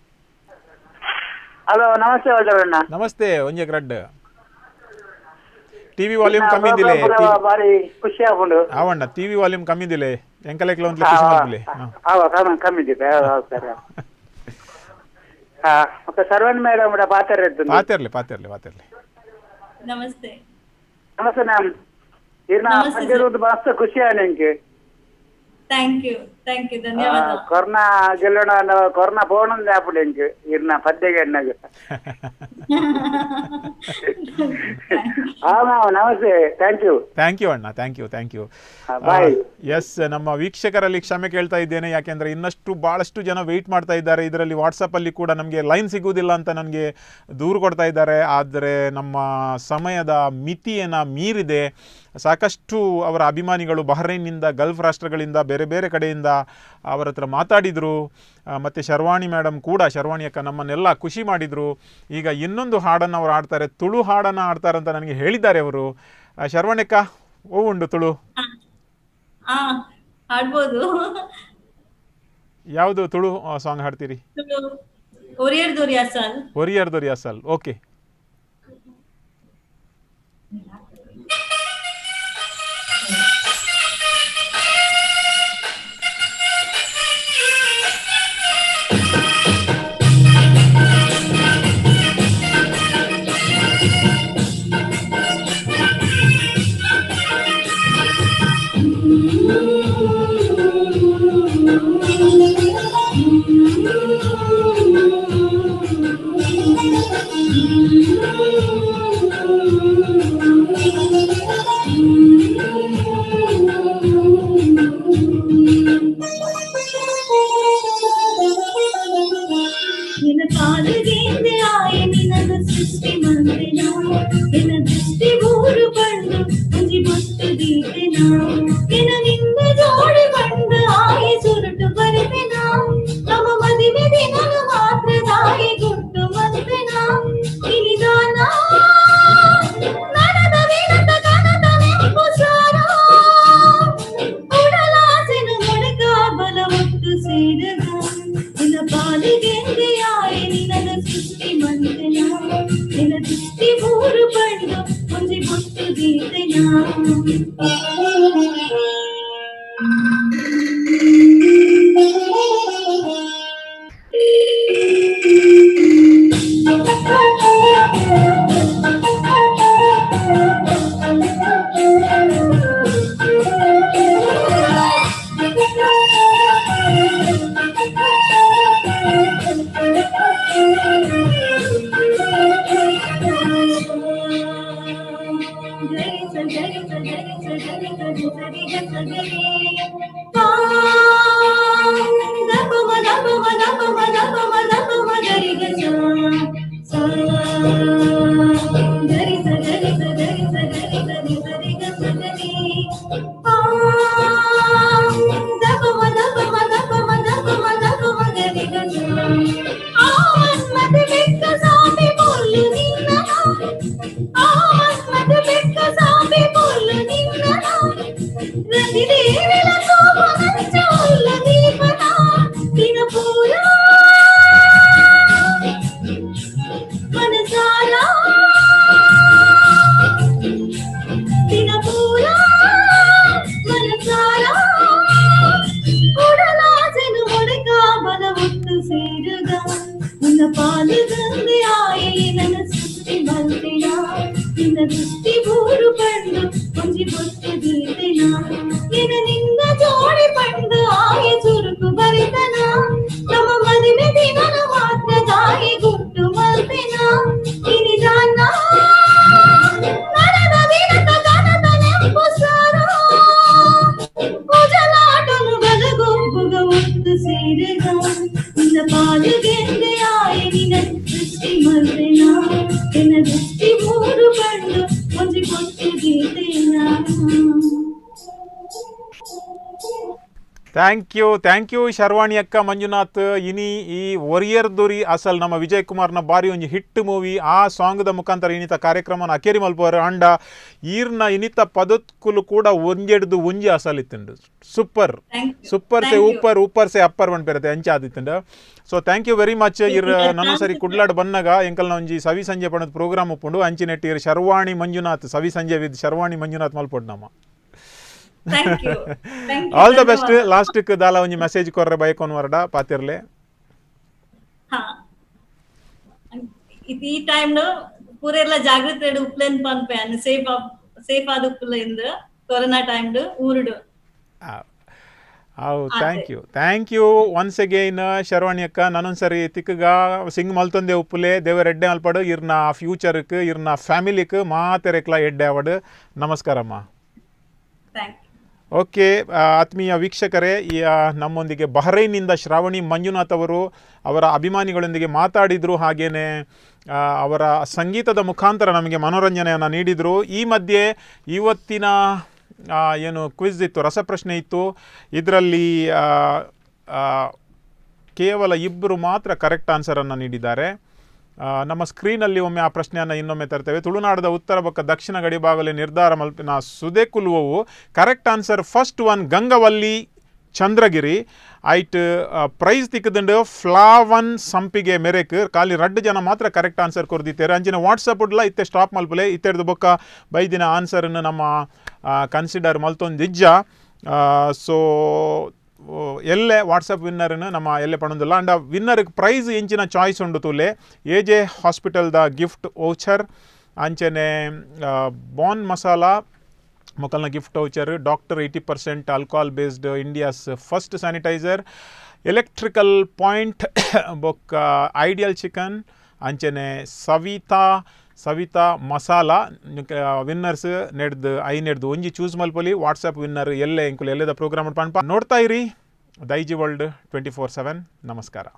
ಹಲೋ ನಮಸ್ತೆ ವಲ್ಟರಣ್ಣ ನಮಸ್ತೆ ಒಂಜೆ ಗ್ರಡ್ ಟಿವಿ ವಾಲ್ಯೂಮ್ ಕಮ್ಮಿ ಇದ್ದಿಲೆ ಬಾರಿ ಖುಷಿ ಆಗುಂಡು ಆವಣ್ಣ ಟಿವಿ ವಾಲ್ಯೂಮ್ ಕಮ್ಮಿ ಇದ್ದಿಲೆ ಎಂಕಲೆಕ್ಲ ಒಂದ್ಲೆ ಖುಷಿ ಮಾಡ್ದಿಲೆ ಅವ ಕಮ್ಮಿ ಕಮ್ಮಿ ಇದ್ದಿದೆ ಹೌದು ಹೌದು ಸರ್ ಹಾ ಮತ್ತೆ ಸರ್ವನ್ ಮೇಡಮ್ ಕೂಡ ಪಾತ್ರ ಇರ್ತದೆ ಪಾತಿರ್ಲಿ ಪಾತಿರ್ಲಿ ಪಾತಿರ್ಲಿ ನಮಸ್ತೆ ನಮಸ್ತೆ ಮ್ಯಾಮ್ ಇರ್ನ ನಮಸ್ತೆ ಸರ್. ಬಂದಿರೋದು ಮಸ್ತ್ ಖುಷಿ ನನಗೆ ಥ್ಯಾಂಕ್ ಯು ಥ್ಯಾಂಕ್ ಯು ಧನ್ಯವಾದ ಕೊರೋನಾ ಗೆಲ್ಲೋಣ ನಾವು ಕೊರೋನಾ போகணும் அப்படி எனக்கு இருந்த பத்திரிகை என்னங்க ஆமா நமஸ்ತೆ ಥ್ಯಾಂಕ್ ಯು ಥ್ಯಾಂಕ್ ಯು ಅಣ್ಣ thank you thank you bye. Yes ನಮ್ಮ ವೀಕ್ಷಕರಲ್ಲಿ ಕ್ಷಮೆ ಕೇಳ್ತಾ ಇದ್ದೇನೆ ಯಾಕೆಂದ್ರೆ ಇನ್ನಷ್ಟು ಬಹಳಷ್ಟು ಜನ ವೆಯ್ಟ್ ಮಾಡ್ತಾ ಇದ್ದಾರೆ ಇದರಲ್ಲಿ ವಾಟ್ಸಪ್ಪಲ್ಲಿ ಕೂಡ ನಮಗೆ ಲೈನ್ ಸಿಗುವುದಿಲ್ಲ ಅಂತ ನನಗೆ ದೂರು ಕೊಡ್ತಾ ಇದ್ದಾರೆ ಆದರೆ ನಮ್ಮ ಸಮಯದ ಮಿತಿಯನ್ನು ಮೀರಿದೆ ಸಾಕಷ್ಟು ಅವರ ಅಭಿಮಾನಿಗಳು ಬಹ್ರೈನ್ನಿಂದ ಗಲ್ಫ್ ರಾಷ್ಟ್ರಗಳಿಂದ ಬೇರೆ ಬೇರೆ ಕಡೆಯಿಂದ ಅವರ ಹತ್ರ ಮಾತಾಡಿದರು ಮತ್ತು ಶರ್ವಾಣಿ ಮೇಡಮ್ ಕೂಡ ಶರ್ವಾಣಿ ಅಕ್ಕ ನಮ್ಮನ್ನೆಲ್ಲ ಖುಷಿ ಮಾಡಿದರು ಈಗ ಇನ್ನೊಂದು ಹಾಡನ್ನು ಅವರು ಆಡ್ತಾರೆ ತುಳು ಹಾಡನ್ನು ಆಡ್ತಾರೆ ಅಂತ ನನಗೆ ಹೇಳಿದ್ದಾರೆ ಅವರು ಆ, ಶರ್ವಾಣಿ ಅಕ್ಕ ಓ ಉಂಡು ತುಳು ಹಾ ಹಾಡ್ಬೋದು ಯಾವುದು ತುಳು ಸಾಂಗ್ ಹಾಡ್ತೀರಿ ಒರಿಯರ್ ದೊರಿಯಾ ಸಾಲ್ ಒರಿಯರ್ ದೊರಿಯಾ ಸಲ್ ಓಕೆ ನಿನ್ನ ಕಾಲಿಗೆ ಆಯಿ ನಿನಗ ಸೃಷ್ಟಿ ಮಂದಿನ ನಿನ್ನ ದೃಷ್ಟಿ ಮೂರು ಬಂದು ಮುಂಜಿ ಬೊಟ್ಟು ದೀತೆನ ನಿನ್ನ ನಿಂದ ಜೋಡಿ ಬಂದು ಆಯಿ ಸುರುಟು ಬರೆದೆನ ನಮ್ಮ ಮದುವೆ ದಿನದ ಮಾತ್ರ ತಾಯಿ ಗುಟ್ಟು ಮಂದೆನ ಇನಿದಾನ ನನದ ವಿನತ ಕನದ ನೆಂಪು ಸಾರ ಉಡಲಾಸೆನ ಮೊಳಕ ಬಲ ಒಟ್ಟು ಸೇರದ ನಿನ್ನ ಪಾಲಿಗೆ ಆಯಿ ನಿನದ ಸೃಷ್ಟಿ ಮಂದನ ನಿನ್ನ ದೃಷ್ಟಿ ಮೂರು ಬಂದು ಮುಂಜಿ ಬೊಟ್ಟು ದೀತೆನ ಜಯ ಸಗರಿ ಪಾ ದಪ ಮದ ಪಮ ದಪ ಮದ ಪಮ ದಪ ಮಗರಿ ಗಸ ಸಾ ಗರಿ ಸಗರಿ ಸಗರಿ ಸಗರಿ ಸರಿ ಸರಿ ಗ ಸಗರಿ ಪಾ ದಪ ಮದ ಪಮ ದಪ ಮದ ಪಮ ದಪ ಮಗರಿ ಗಸ ಆ ಮನ್ಮಥ ಬೆಕ್ಕ ಸಾಮಿ ಬೋಲು ನಿನ್ನ ಆ ಮನ್ಮಥ ಬೆಕ್ಕ ಸಾಮಿ ಬೋಲು ನಿನ್ನ ರತಿ ದೇವಿಲ ಸೋಮನಂಚ ಉಲ್ಲ ದೀಪನ ದಿನ ಪೂರ ಮನಸಾರ ದಿನ ಪೂರ ಮನಸಾರ உடலாசனு உடைக்காமல ஒட்டு சேருக உன்ன பாலு தந்து ஆயின சுத்தி ಬಂದಿನಾ ನಿನ್ನ ದೃಷ್ಟಿ ಮೂರು ಪಂಡು ಒಂಜಿ ಬೊಟ್ಟು ದೀದಿನ ನಿನ್ನ ನಿನ್ನ ಜೋಡಿ ಪಂಡು ಆಯ ಚುರುಕು ಬರಿತನ ನಮ್ಮ ಮದುವೆ ದಿನನ ಮಾತ್ರ ದಾಯಿ ಗುಟ್ಟು ಮಲ್ತಿನ ಇನಿದಾನ ನರದ ದಿನದ ಗಣದ ನೆಂಪು ಸಾರ ಉಜಲಾಟನು ಬಲಗೊಬ್ಬುಗ ಒತ್ತು ಸೇರಿದ ನಿನ್ನ ಪಾಲುಗೆಂದೆ ಆಯ ನಿನ್ನ ದೃಷ್ಟಿ ಮಲ್ತೆನ ನಿನ್ನ ದೃಷ್ಟಿ ಮೂರು ಬಂಡು ಒಂಜಿ ಕೊಟ್ಟು ಗೀತೆನ thank you thank you Sharvani ಅಕ್ಕ ಮಂಜುನಾಥ್ ಇನಿ ಈ ಒರಿಯರ್ ದುರಿ ಅಸಲ್ ನಮ್ಮ ವಿಜಯ್ ಕುಮಾರ್ನ ಬಾರಿ ಒಂಜಿ ಹಿಟ್ ಮೂವಿ ಆ ಸಾಂಗ್ದ ಮುಖಾಂತರ ಇನಿತ ಕಾರ್ಯಕ್ರಮನ ಅಕೇರಿ ಮಲ್ಪವರು ಅಂಡ ಈರ್ನ ಇನಿತ ಪದತ್ಕುಲು ಕೂಡ ಒಂಜೆಡ್ದು ಒಂಜಿ ಅಸಲ್ ಇತ್ತುಂಡು ಸೂಪರ್ ಸೂಪರ್ ಸೆ ಊಪರ್ ಊಪರ್ ಸೆ ಅಪ್ಪರ್ ಬನ್ ಪೆರತೆ ಅಂಚ ಆದಿತ್ತುಂಡು so thank you very much ಇರ್ ನನ್ನ ಸರಿ ಕುಡ್ಲಾಡ್ ಬನ್ನಗ ಎಂಕಲ್ನ ಒಂಜಿ ಸವಿ ಸಂಜೆ ಪಣದ ಪ್ರೋಗ್ರಾಮ್ ಉಪ್ಪುಂಡು ಅಂಚಿನೆಟ್ಟು ಇರ್ ಶರ್ವಾಣಿ ಮಂಜುನಾಥ್ ಸವಿ ಸಂಜೆ ವಿತ್ ಶರ್ವಾಣಿ ಮಂಜುನಾಥ್ ಮಲ್ಪೊಡ್ ನಮ್ಮ Thank you. Thank you. All the best ಧನ್ಯವಾದ. ಲಾಸ್ಟ್ಕ್ ದಾಲ ಒಂಜಿ ಮೆಸೇಜ್ ಕೊರ್ರೆ ಬೈಕೋನ್ ವರ್ಡ ಪಾತಿರ್ಲೆ ಹಾ ಇದ್ ಈ ಟೈಮ್ ಪೂರೆಲ್ಲ ಜಾಗೃತಿ ಇಡು ಉಪ್ಲೆನ್ ಪನ್ಪೆ ಅನ್ನು ಸೇಫ್ ಸೇಫ್ ಆದ ಉಪ್ಪುಲ ಇಂದ ಕೊರೋನಾ ಟೈಮ್ ಊರುಡು ಅವು thank you thank you once again Sharvani ಅಕ್ಕ ನಾನೊಂದ್ಸರಿ ತಿಕ್ಕಗ ಸಿಂಗ್ ಮಲ್ತೊಂದೆ ಉಪ್ಪುಲೆ ದೇವರ ಎಡ್ಡೆ ಮಲ್ಪಡು ಇರ್ನ ಫ್ಯೂಚರ್ಕ್ ಇರ್ನ ಫ್ಯಾಮಿಲಿಕ್ ಮಾತೆರೆಕ್ಲ ಎಡ್ಡೆ ಅವಡು ನಮಸ್ಕಾರಮ್ಮ ಥ್ಯಾಂಕ್ ಓಕೆ ಆ, ಆತ್ಮೀಯ ವೀಕ್ಷಕರೇ ಈ ಆ, ನಮ್ಮೊಂದಿಗೆ ಬಹರೈನ್ನಿಂದ ಶ್ರಾವಣಿ ಮಂಜುನಾಥ್ ಅವರು ಅವರ ಅಭಿಮಾನಿಗಳೊಂದಿಗೆ ಮಾತಾಡಿದರು ಹಾಗೆಯೇ ಅವರ ಸಂಗೀತದ ಮುಖಾಂತರ ನಮಗೆ ಮನೋರಂಜನೆಯನ್ನು ನೀಡಿದರು ಈ ಮಧ್ಯೆ ಇವತ್ತಿನ ಆ, ಏನು ಕ್ವಿಜ್ ಇತ್ತು ರಸಪ್ರಶ್ನೆ ಇತ್ತು ಇದರಲ್ಲಿ ಕೇವಲ ಇಬ್ಬರು ಮಾತ್ರ ಕರೆಕ್ಟ್ ಆನ್ಸರನ್ನು ನೀಡಿದ್ದಾರೆ ಆ, ನಮ್ಮ ಸ್ಕ್ರೀನಲ್ಲಿ ಒಮ್ಮೆ ಆ ಪ್ರಶ್ನೆಯನ್ನು ಇನ್ನೊಮ್ಮೆ ತರ್ತೇವೆ ತುಳುನಾಡದ ಉತ್ತರ ಪಕ್ಕ ದಕ್ಷಿಣ ಗಡಿಭಾಗದಲ್ಲಿ ನಿರ್ಧಾರ ಮಲ್ಪಿನ ಸುದೆ ಕುಲುವವು correct answer first one Gangavalli Chandragiri ಐಟ್ ಪ್ರೈಸ್ ತಿಕ್ಕದಂಡು ಫ್ಲಾವನ್ ಸಂಪಿಗೆ ಮೆರೆಕ್ ಖಾಲಿ ರಡ್ಡು ಜನ ಮಾತ್ರ ಕರೆಕ್ಟ್ ಆನ್ಸರ್ ಕೊರ್ದಿತ್ತೇರೆ ಅಂಚಿನ ವಾಟ್ಸಪ್ ಉಡ್ಲ ಇತ್ತೆ ಸ್ಟಾಪ್ ಮಲ್ಪಲೆ ಇತ್ತೆಡ್ದು ಬೊಕ್ಕ ಬೈದಿನ ಆನ್ಸರನ್ನು ನಮ್ಮ ಕನ್ಸಿಡರ್ ಮಲ್ತೊಂದು ದಿಜ್ಜ ಸೊ ಎಲ್ಲೆ ವಾಟ್ಸಪ್ ವಿನ್ನರ್ನ ನಮ್ಮ ಎಲ್ಲೆ ಪಣೊಂದಿಲ್ಲ ಅಂಡ್ ವಿನ್ನರ್ಗೆ ಪ್ರೈಸ್ ಎಂಚಿನ ಚಾಯ್ಸ್ ಉಂಡು ತುಲೆ ಎ ಜೆ ಹಾಸ್ಪಿಟಲ್ದ ಗಿಫ್ಟ್ ಓಚರ್ ಅಂಚನೆ ಬಾನ್ ಮಸಾಲಾ ಮೊಕಲ್ನ gift voucher doctor eighty percent alcohol based India's first sanitizer electrical point ಬೊಕ್ಕ ಐಡಿಯಲ್ ಚಿಕನ್ ಅಂಚನೆ ಸವಿತಾ ಸವಿತಾ ಮಸಾಲ ವಿನ್ನರ್ಸ್ ನೆಡ್ದು ಐ ನೆಡ್ದು ಒಂಜಿ ಚೂಸ್ ಮಲ್ಪೊಲಿ ವಾಟ್ಸಪ್ ವಿನ್ನರ್ ಎಲ್ಲೇ ಇಂಕುಲು ಎಲ್ಲದ ಪ್ರೋಗ್ರಾಮ್ ಪಣ್ಪ ನೋಡ್ತಾ ಇರಿ Daiji world twenty four seven ನಮಸ್ಕಾರ